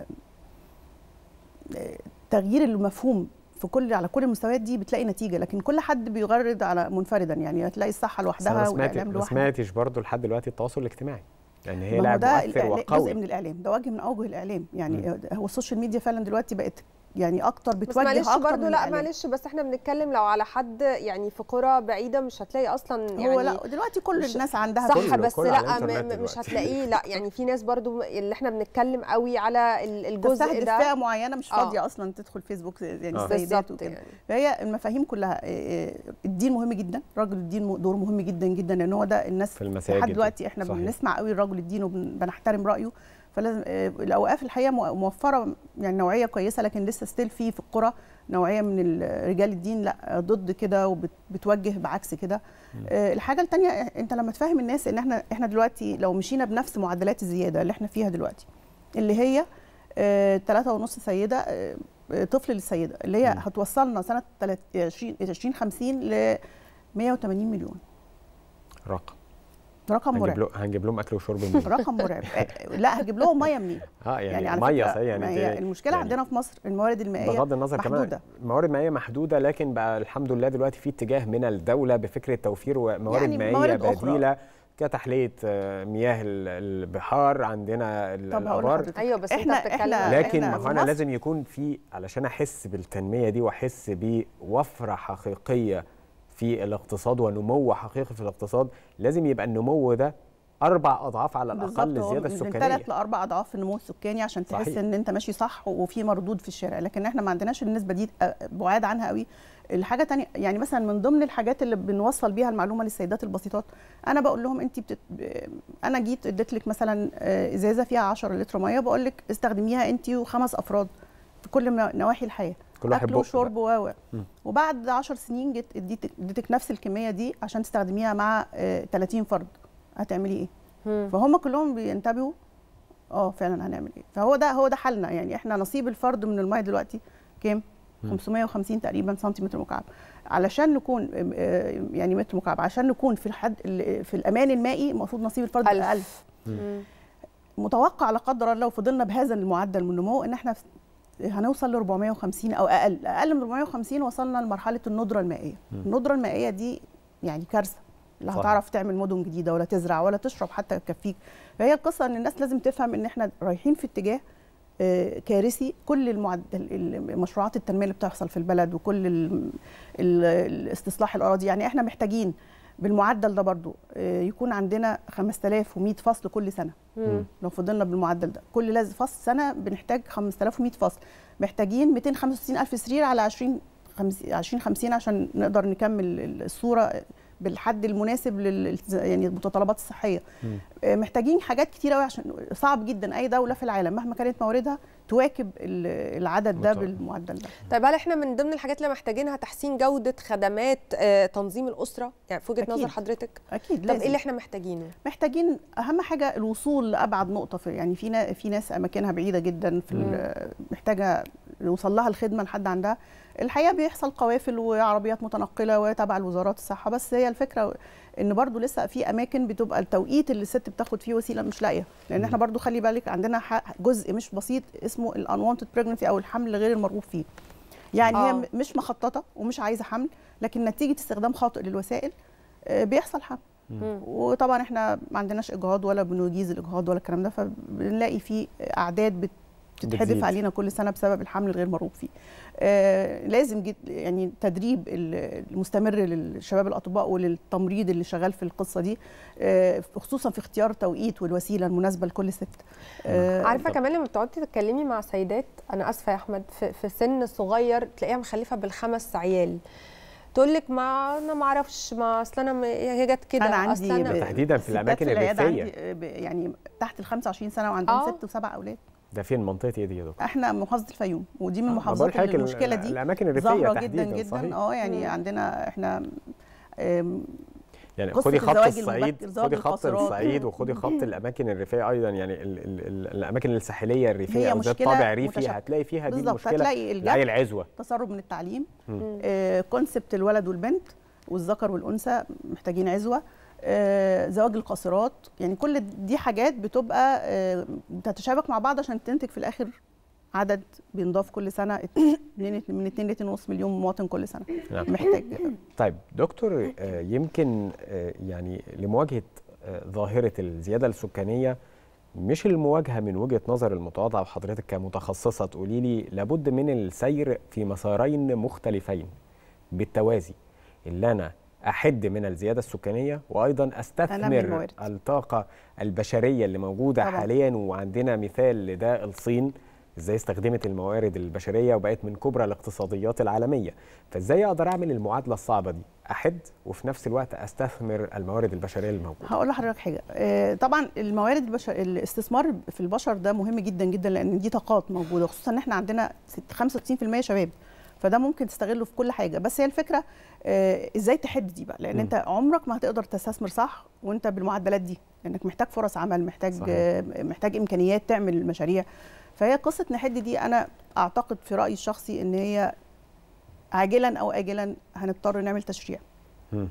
آه، تغيير المفهوم في كل على كل المستويات دي بتلاقي نتيجه لكن كل حد بيغرد على منفردا يعني هتلاقي الصحه بس أنا لوحدها ما سمعت- والاعلام ما لوحده سمعتش برضه لحد دلوقتي التواصل الاجتماعي يعني هي ما هو لاعب ده مؤثر الإعلام- وقوي جزء من الاعلام ده وجه من اوجه الاعلام يعني مم. هو السوشيال ميديا فعلا دلوقتي بقت يعني اكتر بس بتوجه معلش اكتر برضو من لا الإعلام. معلش بس احنا بنتكلم لو على حد يعني في قرى بعيده مش هتلاقي اصلا يعني هو لا دلوقتي كل مش- الناس عندها صح كله، بس كله على لا الإنترنت م- م- مش دلوقتي. هتلاقيه لا يعني في ناس برضو اللي احنا بنتكلم قوي على ال- الجزء تستهدف ده فئه معينه مش آه. فاضيه اصلا تدخل فيسبوك يعني آه. السيدات بالظبط وكده يعني. فهي المفاهيم كلها إيه، إيه، الدين مهم جدا رجل الدين م- دور مهم جدا جدا لان هو ده الناس في المساجد لحد دلوقتي احنا صحيح. بنسمع قوي الرجل الدين وبنحترم رايه فلازم إيه، الاوقاف الحقيقه مو- موفره يعني نوعيه كويسه لكن لسه ستيل في في القرى نوعيه من ال- رجال الدين لا ضد كده وبتوجه بعكس كده آه، الحاجه الثانيه انت لما تفهم الناس ان احنا احنا دلوقتي لو مشينا بنفس معدلات الزياده اللي احنا فيها دلوقتي اللي هي ثلاثة ونص سيدة آه، آه، طفل للسيدة اللي هي هتوصلنا سنة 20 2050 ل 180 مليون رقم رقم هنجيب مرعب له هنجيب لهم أكل وشرب منين؟ رقم مرعب آه، لا هجيب لهم ميه منين اه يعني, على ميه فكرة صحيح يعني ما أنت- هي المشكله يعني عندنا في مصر الموارد المائيه بغض النظر محدوده كمان الموارد المائيه محدوده لكن بقى الحمد لله دلوقتي في اتجاه من الدوله بفكره توفير موارد يعني مائيه موارد أخرى. بديله كتحليه آه، مياه ال- البحار عندنا ال- طب هقول الابار لحضرتك ايوه بس إحنا- انت بتتكلم إحنا- لكن إحنا ما في هو انا مصر- لازم يكون في علشان احس بالتنميه دي واحس بوفره حقيقيه في الاقتصاد ونمو حقيقي في الاقتصاد لازم يبقى النمو ده اربع اضعاف على الاقل بالظبط، هو الزياده من السكانيه ثلاث لاربع اضعاف النمو السكاني عشان تحس صحيح. ان انت ماشي صح وفي مردود في الشارع لكن احنا ما عندناش النسبه دي آه، بعاد عنها قوي الحاجه تانية يعني مثلا من ضمن الحاجات اللي بنوصل بيها المعلومه للسيدات البسيطات انا بقول لهم انت بتت... ب- انا جيت اديت لك مثلا آه، ازازه فيها 10 لتر ميه بقول لك استخدميها انت وخمس افراد في كل م- نواحي الحياه كل واحد اكل بق وشرب و و. مم. وبعد 10 سنين جيت اديتك اديتك نفس الكميه دي عشان تستخدميها مع آه، 30 فرد هتعملي ايه فهم كلهم بينتبهوا اه فعلا هنعمل ايه فهو ده هو ده حلنا يعني احنا نصيب الفرد من الميه دلوقتي كام مم. 550 تقريبا سنتيمتر مكعب علشان نكون آه، يعني متر مكعب عشان نكون في الحد ال- في الامان المائي المفروض نصيب الفرد ألف. 1000 متوقع لا قدر الله لو فضلنا بهذا المعدل من النمو ان احنا هنوصل ل 450 او اقل اقل من 450 وصلنا لمرحله الندره المائيه مم. الندره المائيه دي يعني كارثه لا صح. هتعرف تعمل مدن جديده ولا تزرع ولا تشرب حتى يكفيك فهي القصه ان الناس لازم تفهم ان احنا رايحين في اتجاه آه، كارثي كل المعدل المشروعات التنميه اللي بتحصل في البلد وكل ال- ال- الاستصلاح الاراضي يعني احنا محتاجين بالمعدل ده برضو آه، يكون عندنا 5100 فصل كل سنه مم. لو فضلنا بالمعدل ده كل لازم فصل سنه بنحتاج 5100 فصل محتاجين 265 الف سرير على 20 2050 عشان نقدر نكمل الصوره بالحد المناسب لل يعني المتطلبات الصحيه آه، محتاجين حاجات كتير قوي عشان صعب جدا اي دوله في العالم مهما كانت مواردها تواكب ال- العدد ده بالظبط. بالمعدل ده طيب هل احنا من ضمن الحاجات اللي محتاجينها تحسين جوده خدمات آه، تنظيم الاسره يعني في وجهه أكيد. نظر حضرتك اكيد طب لازم. ايه اللي احنا محتاجينه محتاجين اهم حاجه الوصول لابعد نقطه في يعني في نا- في ناس اماكنها بعيده جدا في ال- محتاجه يوصل لها الخدمه لحد عندها الحقيقه بيحصل قوافل وعربيات متنقله وتبع الوزارات الصحه بس هي الفكره ان برضو لسه في اماكن بتبقى التوقيت اللي الست بتاخد فيه وسيله مش لاقيه لان احنا برضو خلي بالك عندنا ح- جزء مش بسيط اسمه الانوانتد بريجنسي او الحمل غير المرغوب فيه يعني هي آه. م- مش مخططه ومش عايزه حمل لكن نتيجه استخدام خاطئ للوسائل آه، بيحصل حمل مم. وطبعا احنا ما عندناش اجهاض ولا بنجيز الاجهاض ولا الكلام ده فبنلاقي في اعداد بت- بتتحدف بتزيد. علينا كل سنه بسبب الحمل الغير مرغوب فيه. آه لازم جد يعني تدريب ال- المستمر للشباب الاطباء وللتمريض اللي شغال في القصه دي آه خصوصا في اختيار توقيت والوسيله المناسبه لكل ست. آه عارفه كمان لما بتقعدي تتكلمي مع سيدات انا اسفه يا احمد في, في سن صغير تلاقيها مخلفه بالخمس عيال تقول لك ما انا ما اعرفش ما اصل انا م- هي جت كده انا عندي أصل أنا- تحديداً في ستات الأماكن العيادة الريفية. عندي آه، ب- يعني تحت ال 25 سنه وعندهم آه. ست وسبع اولاد. ده فين منطقه ايه دي يا دكتور احنا محافظه الفيوم ودي من آه، المحافظات بقول حضرتك اللي ال- المشكله دي الأماكن الريفية ظاهره جدا تحديداً، جدا صحيح. اه يعني مم. عندنا احنا آم، يعني قصة خدي خط الزواج الصعيد المبكر، زواج خدي خط القاصرات. الصعيد وخدي خط الاماكن الريفيه ايضا يعني ال ال ال الاماكن الساحليه الريفيه هي او ذات مشكلة طابع ريفي متشابهة. هتلاقي فيها دي بالظبط، المشكله هتلاقي الجهل. العيل عزوه تسرب من التعليم مم. آه، كونسبت الولد والبنت والذكر والانثى محتاجين عزوه آه، زواج القاصرات يعني كل دي حاجات بتبقى آه، بتتشابك مع بعض عشان تنتج في الاخر عدد بينضاف كل سنه اتنين- من 2 ل 2.5 مليون مواطن كل سنه نعم. محتاج طيب دكتور آه، يمكن آه، يعني لمواجهه آه، ظاهره الزياده السكانيه مش المواجهه من وجهه نظر المتواضعه وحضرتك كمتخصصه تقولي لي لابد من السير في مسارين مختلفين بالتوازي اللي انا احد من الزياده السكانيه وايضا أنمي استثمر الموارد. الطاقه البشريه اللي موجوده طبعاً. حاليا وعندنا مثال لده الصين ازاي استخدمت الموارد البشريه وبقت من كبرى الاقتصاديات العالميه فازاي اقدر اعمل المعادله الصعبه دي احد وفي نفس الوقت استثمر الموارد البشريه الموجوده هقول لحضرتك حاجه آه، طبعا الموارد البشر الاستثمار في البشر ده مهم جدا جدا لان دي طاقات موجوده خصوصا ان احنا عندنا ست- 65% شباب فده ممكن تستغله في كل حاجه بس هي الفكره آه، ازاي تحد دي بقى لان مم. انت عمرك ما هتقدر تستثمر صح وانت بالمعدلات دي لانك محتاج فرص عمل محتاج صحيح. آه، محتاج امكانيات تعمل مشاريع فهي قصه نحد دي انا اعتقد في رايي الشخصي ان هي عاجلا او اجلا هنضطر نعمل تشريع مم.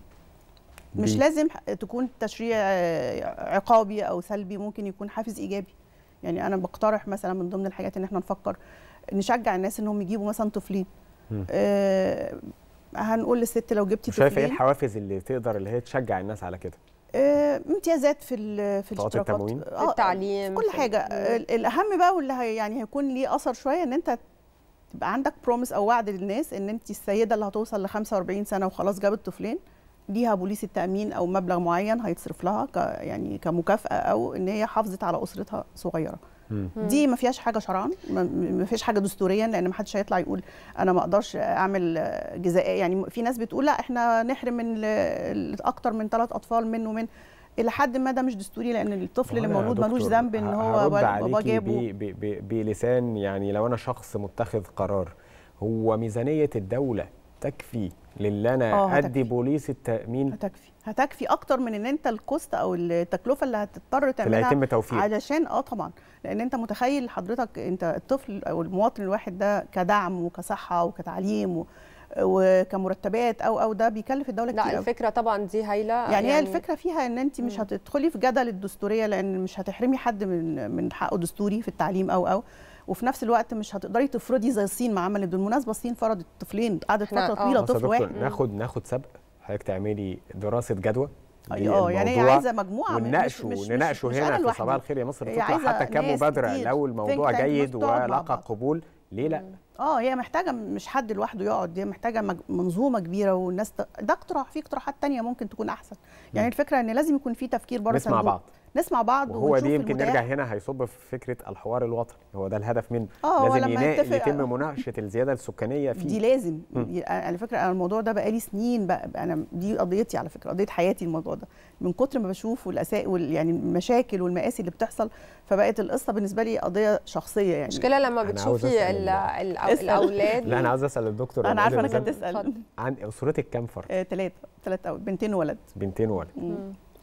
مش بي- لازم ح- تكون تشريع آه، عقابي او سلبي ممكن يكون حافز ايجابي يعني انا بقترح مثلا من ضمن الحاجات ان احنا نفكر نشجع الناس انهم يجيبوا مثلا طفلين مم. آه هنقول للست لو جبتي شايفه ايه طفلين الحوافز اللي تقدر اللي هي تشجع الناس على كده آه امتيازات في ال- في بطاقات الاشتراكات التموين؟ آه، التعليم، في كل في- حاجه آه، الاهم بقى واللي هي يعني هيكون ليه اثر شويه ان انت تبقى عندك بروميس او وعد للناس ان انت السيده اللي هتوصل ل 45 سنه وخلاص جابت طفلين ليها بوليس التامين او مبلغ معين هيتصرف لها ك يعني كمكافاه او ان هي حافظت على اسرتها صغيره مم. دي ما فيهاش حاجه شرعا ما- ما فيش حاجه دستوريا لان ما حدش هيطلع يقول انا ما اقدرش اعمل آه، جزائيه يعني في ناس بتقول لا احنا نحرم من ال- ال- اكتر من ثلاث اطفال منه من الى حد ما ده مش دستوري لان الطفل اللي وأنا يا مولود ملوش دكتور ذنب ان ه- هو هرد بل- بابا عليكي جابه ب- ب- ب- بلسان يعني لو انا شخص متخذ قرار هو ميزانيه الدوله تكفي للي آه، انا هتكفي. ادي بوليس التامين هتكفي هتكفي اكتر من ان انت الكوست او التكلفه اللي هتضطر تعملها هيتم توفير. علشان اه طبعا لان انت متخيل حضرتك انت الطفل او المواطن الواحد ده كدعم وكصحه وكتعليم و- وكمرتبات او او ده بيكلف الدوله كتير لا أوي. الفكره طبعا دي هايله يعني, هي الفكره فيها ان انت مش هتدخلي في جدل الدستوريه لان مش هتحرمي حد من من حقه دستوري في التعليم او او وفي نفس الوقت مش هتقدري تفرضي زي الصين ما عملت بالمناسبه الصين فرضت طفلين قعدت إحنا- فتره آه. طويله بص يا طفل دكتور واحد ناخد ناخد سبق حضرتك تعملي دراسه جدوى اه يعني هي للموضوع عايزه مجموعه من- ونناقشه مش- مش- ونناقشه مش هنا أنا في لوحدي. صباح الخير يا مصر هي تطلع عايزة حتى كام ناس مبادره كتير. لو think الموضوع tank جيد ناس تقعد مع ولقى بعض. قبول ليه لا اه هي محتاجه مش حد لوحده يقعد هي محتاجه مج- منظومه كبيره والناس ت... ده اقتراح في اقتراحات تانية ممكن تكون احسن يعني الفكره ان لازم يكون في تفكير بره نسمع الصندوق. بعض. نسمع بعض وهو ونشوف دي يمكن المتاح. نرجع هنا هيصب في فكره الحوار الوطني هو ده الهدف منه آه، هو لازم لما ينا- يتفق- يتم مناقشه الزياده السكانيه فيه دي لازم مم. ي- على فكره انا الموضوع ده بقالي سنين بقى بقى انا دي قضيتي على فكره قضيه حياتي الموضوع ده من كتر ما بشوف والاساء وال يعني المشاكل والمآسي اللي بتحصل فبقت القصه بالنسبه لي قضيه شخصيه يعني مشكله لما أنا عاوز بتشوفي أسأل ال- ال- ال- اسأل. الاولاد لا انا عاوز اسال الدكتور انا عارفه أنا انك هتسال عن اسرتك كام فرد ثلاثه ثلاثه بنتين وولد بنتين وولد مم.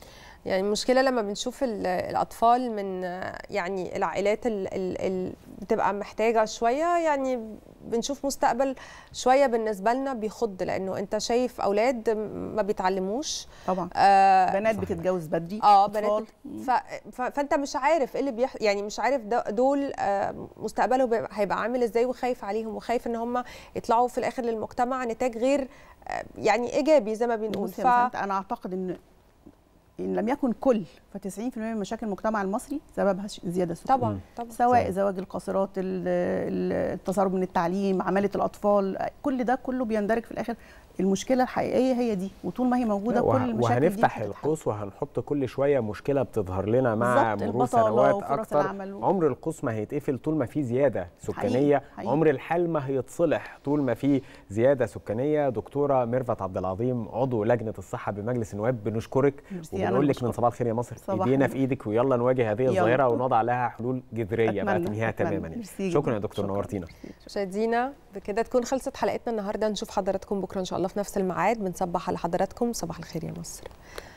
يعني المشكله لما بنشوف ال- الاطفال من آه، يعني العائلات اللي بتبقى محتاجه شويه يعني بنشوف مستقبل شويه بالنسبه لنا بيخض لانه انت شايف اولاد ما بيتعلموش طبعا آه بنات بتتجوز بدري اه أطفال. بنات ف... ف... فانت مش عارف ايه اللي بيح... يعني مش عارف ده- دول آه، مستقبلهم بيبقى- هيبقى عامل ازاي وخايف عليهم وخايف ان هم يطلعوا في الاخر للمجتمع نتاج غير آه، يعني ايجابي زي ما بنقول بصي يا بسنت، انا اعتقد ان ان لم يكن كل ف 90% من مشاكل المجتمع المصري سببها ش- زياده سكانيه طبعا طبعا سواء زواج القاصرات ال- ال- التسرب من التعليم عماله الاطفال كل ده كله بيندرج في الاخر المشكله الحقيقيه هي دي وطول ما هي موجوده وه- كل المشاكل دي وهنفتح بتتحل. القوس وهنحط كل شويه مشكله بتظهر لنا مع بالظبط، مرور البطالة سنوات وفرص اكتر العمل و- عمر القوس ما هيتقفل طول ما في زياده سكانيه حقيقي، حقيقي. عمر الحال ما هيتصلح طول ما في زياده سكانيه دكتوره ميرفت عبد العظيم عضو لجنه الصحه بمجلس النواب بنشكرك ميرسي، أنا وبنقول لك بشكرك. من صباح الخير يا مصر صباح ايدينا الخير. في ايدك ويلا نواجه هذه يلا. الظاهره ونضع لها حلول جذريه بقى أتمنى، تنهيها أتمنى. تماما يعني. ميرسي شكرا جداً. يا دكتور نورتينا مشاهدينا بكده تكون خلصت حلقتنا النهارده نشوف حضراتكم بكره ان شاء الله في نفس الميعاد بنصبح على حضراتكم صباح الخير يا مصر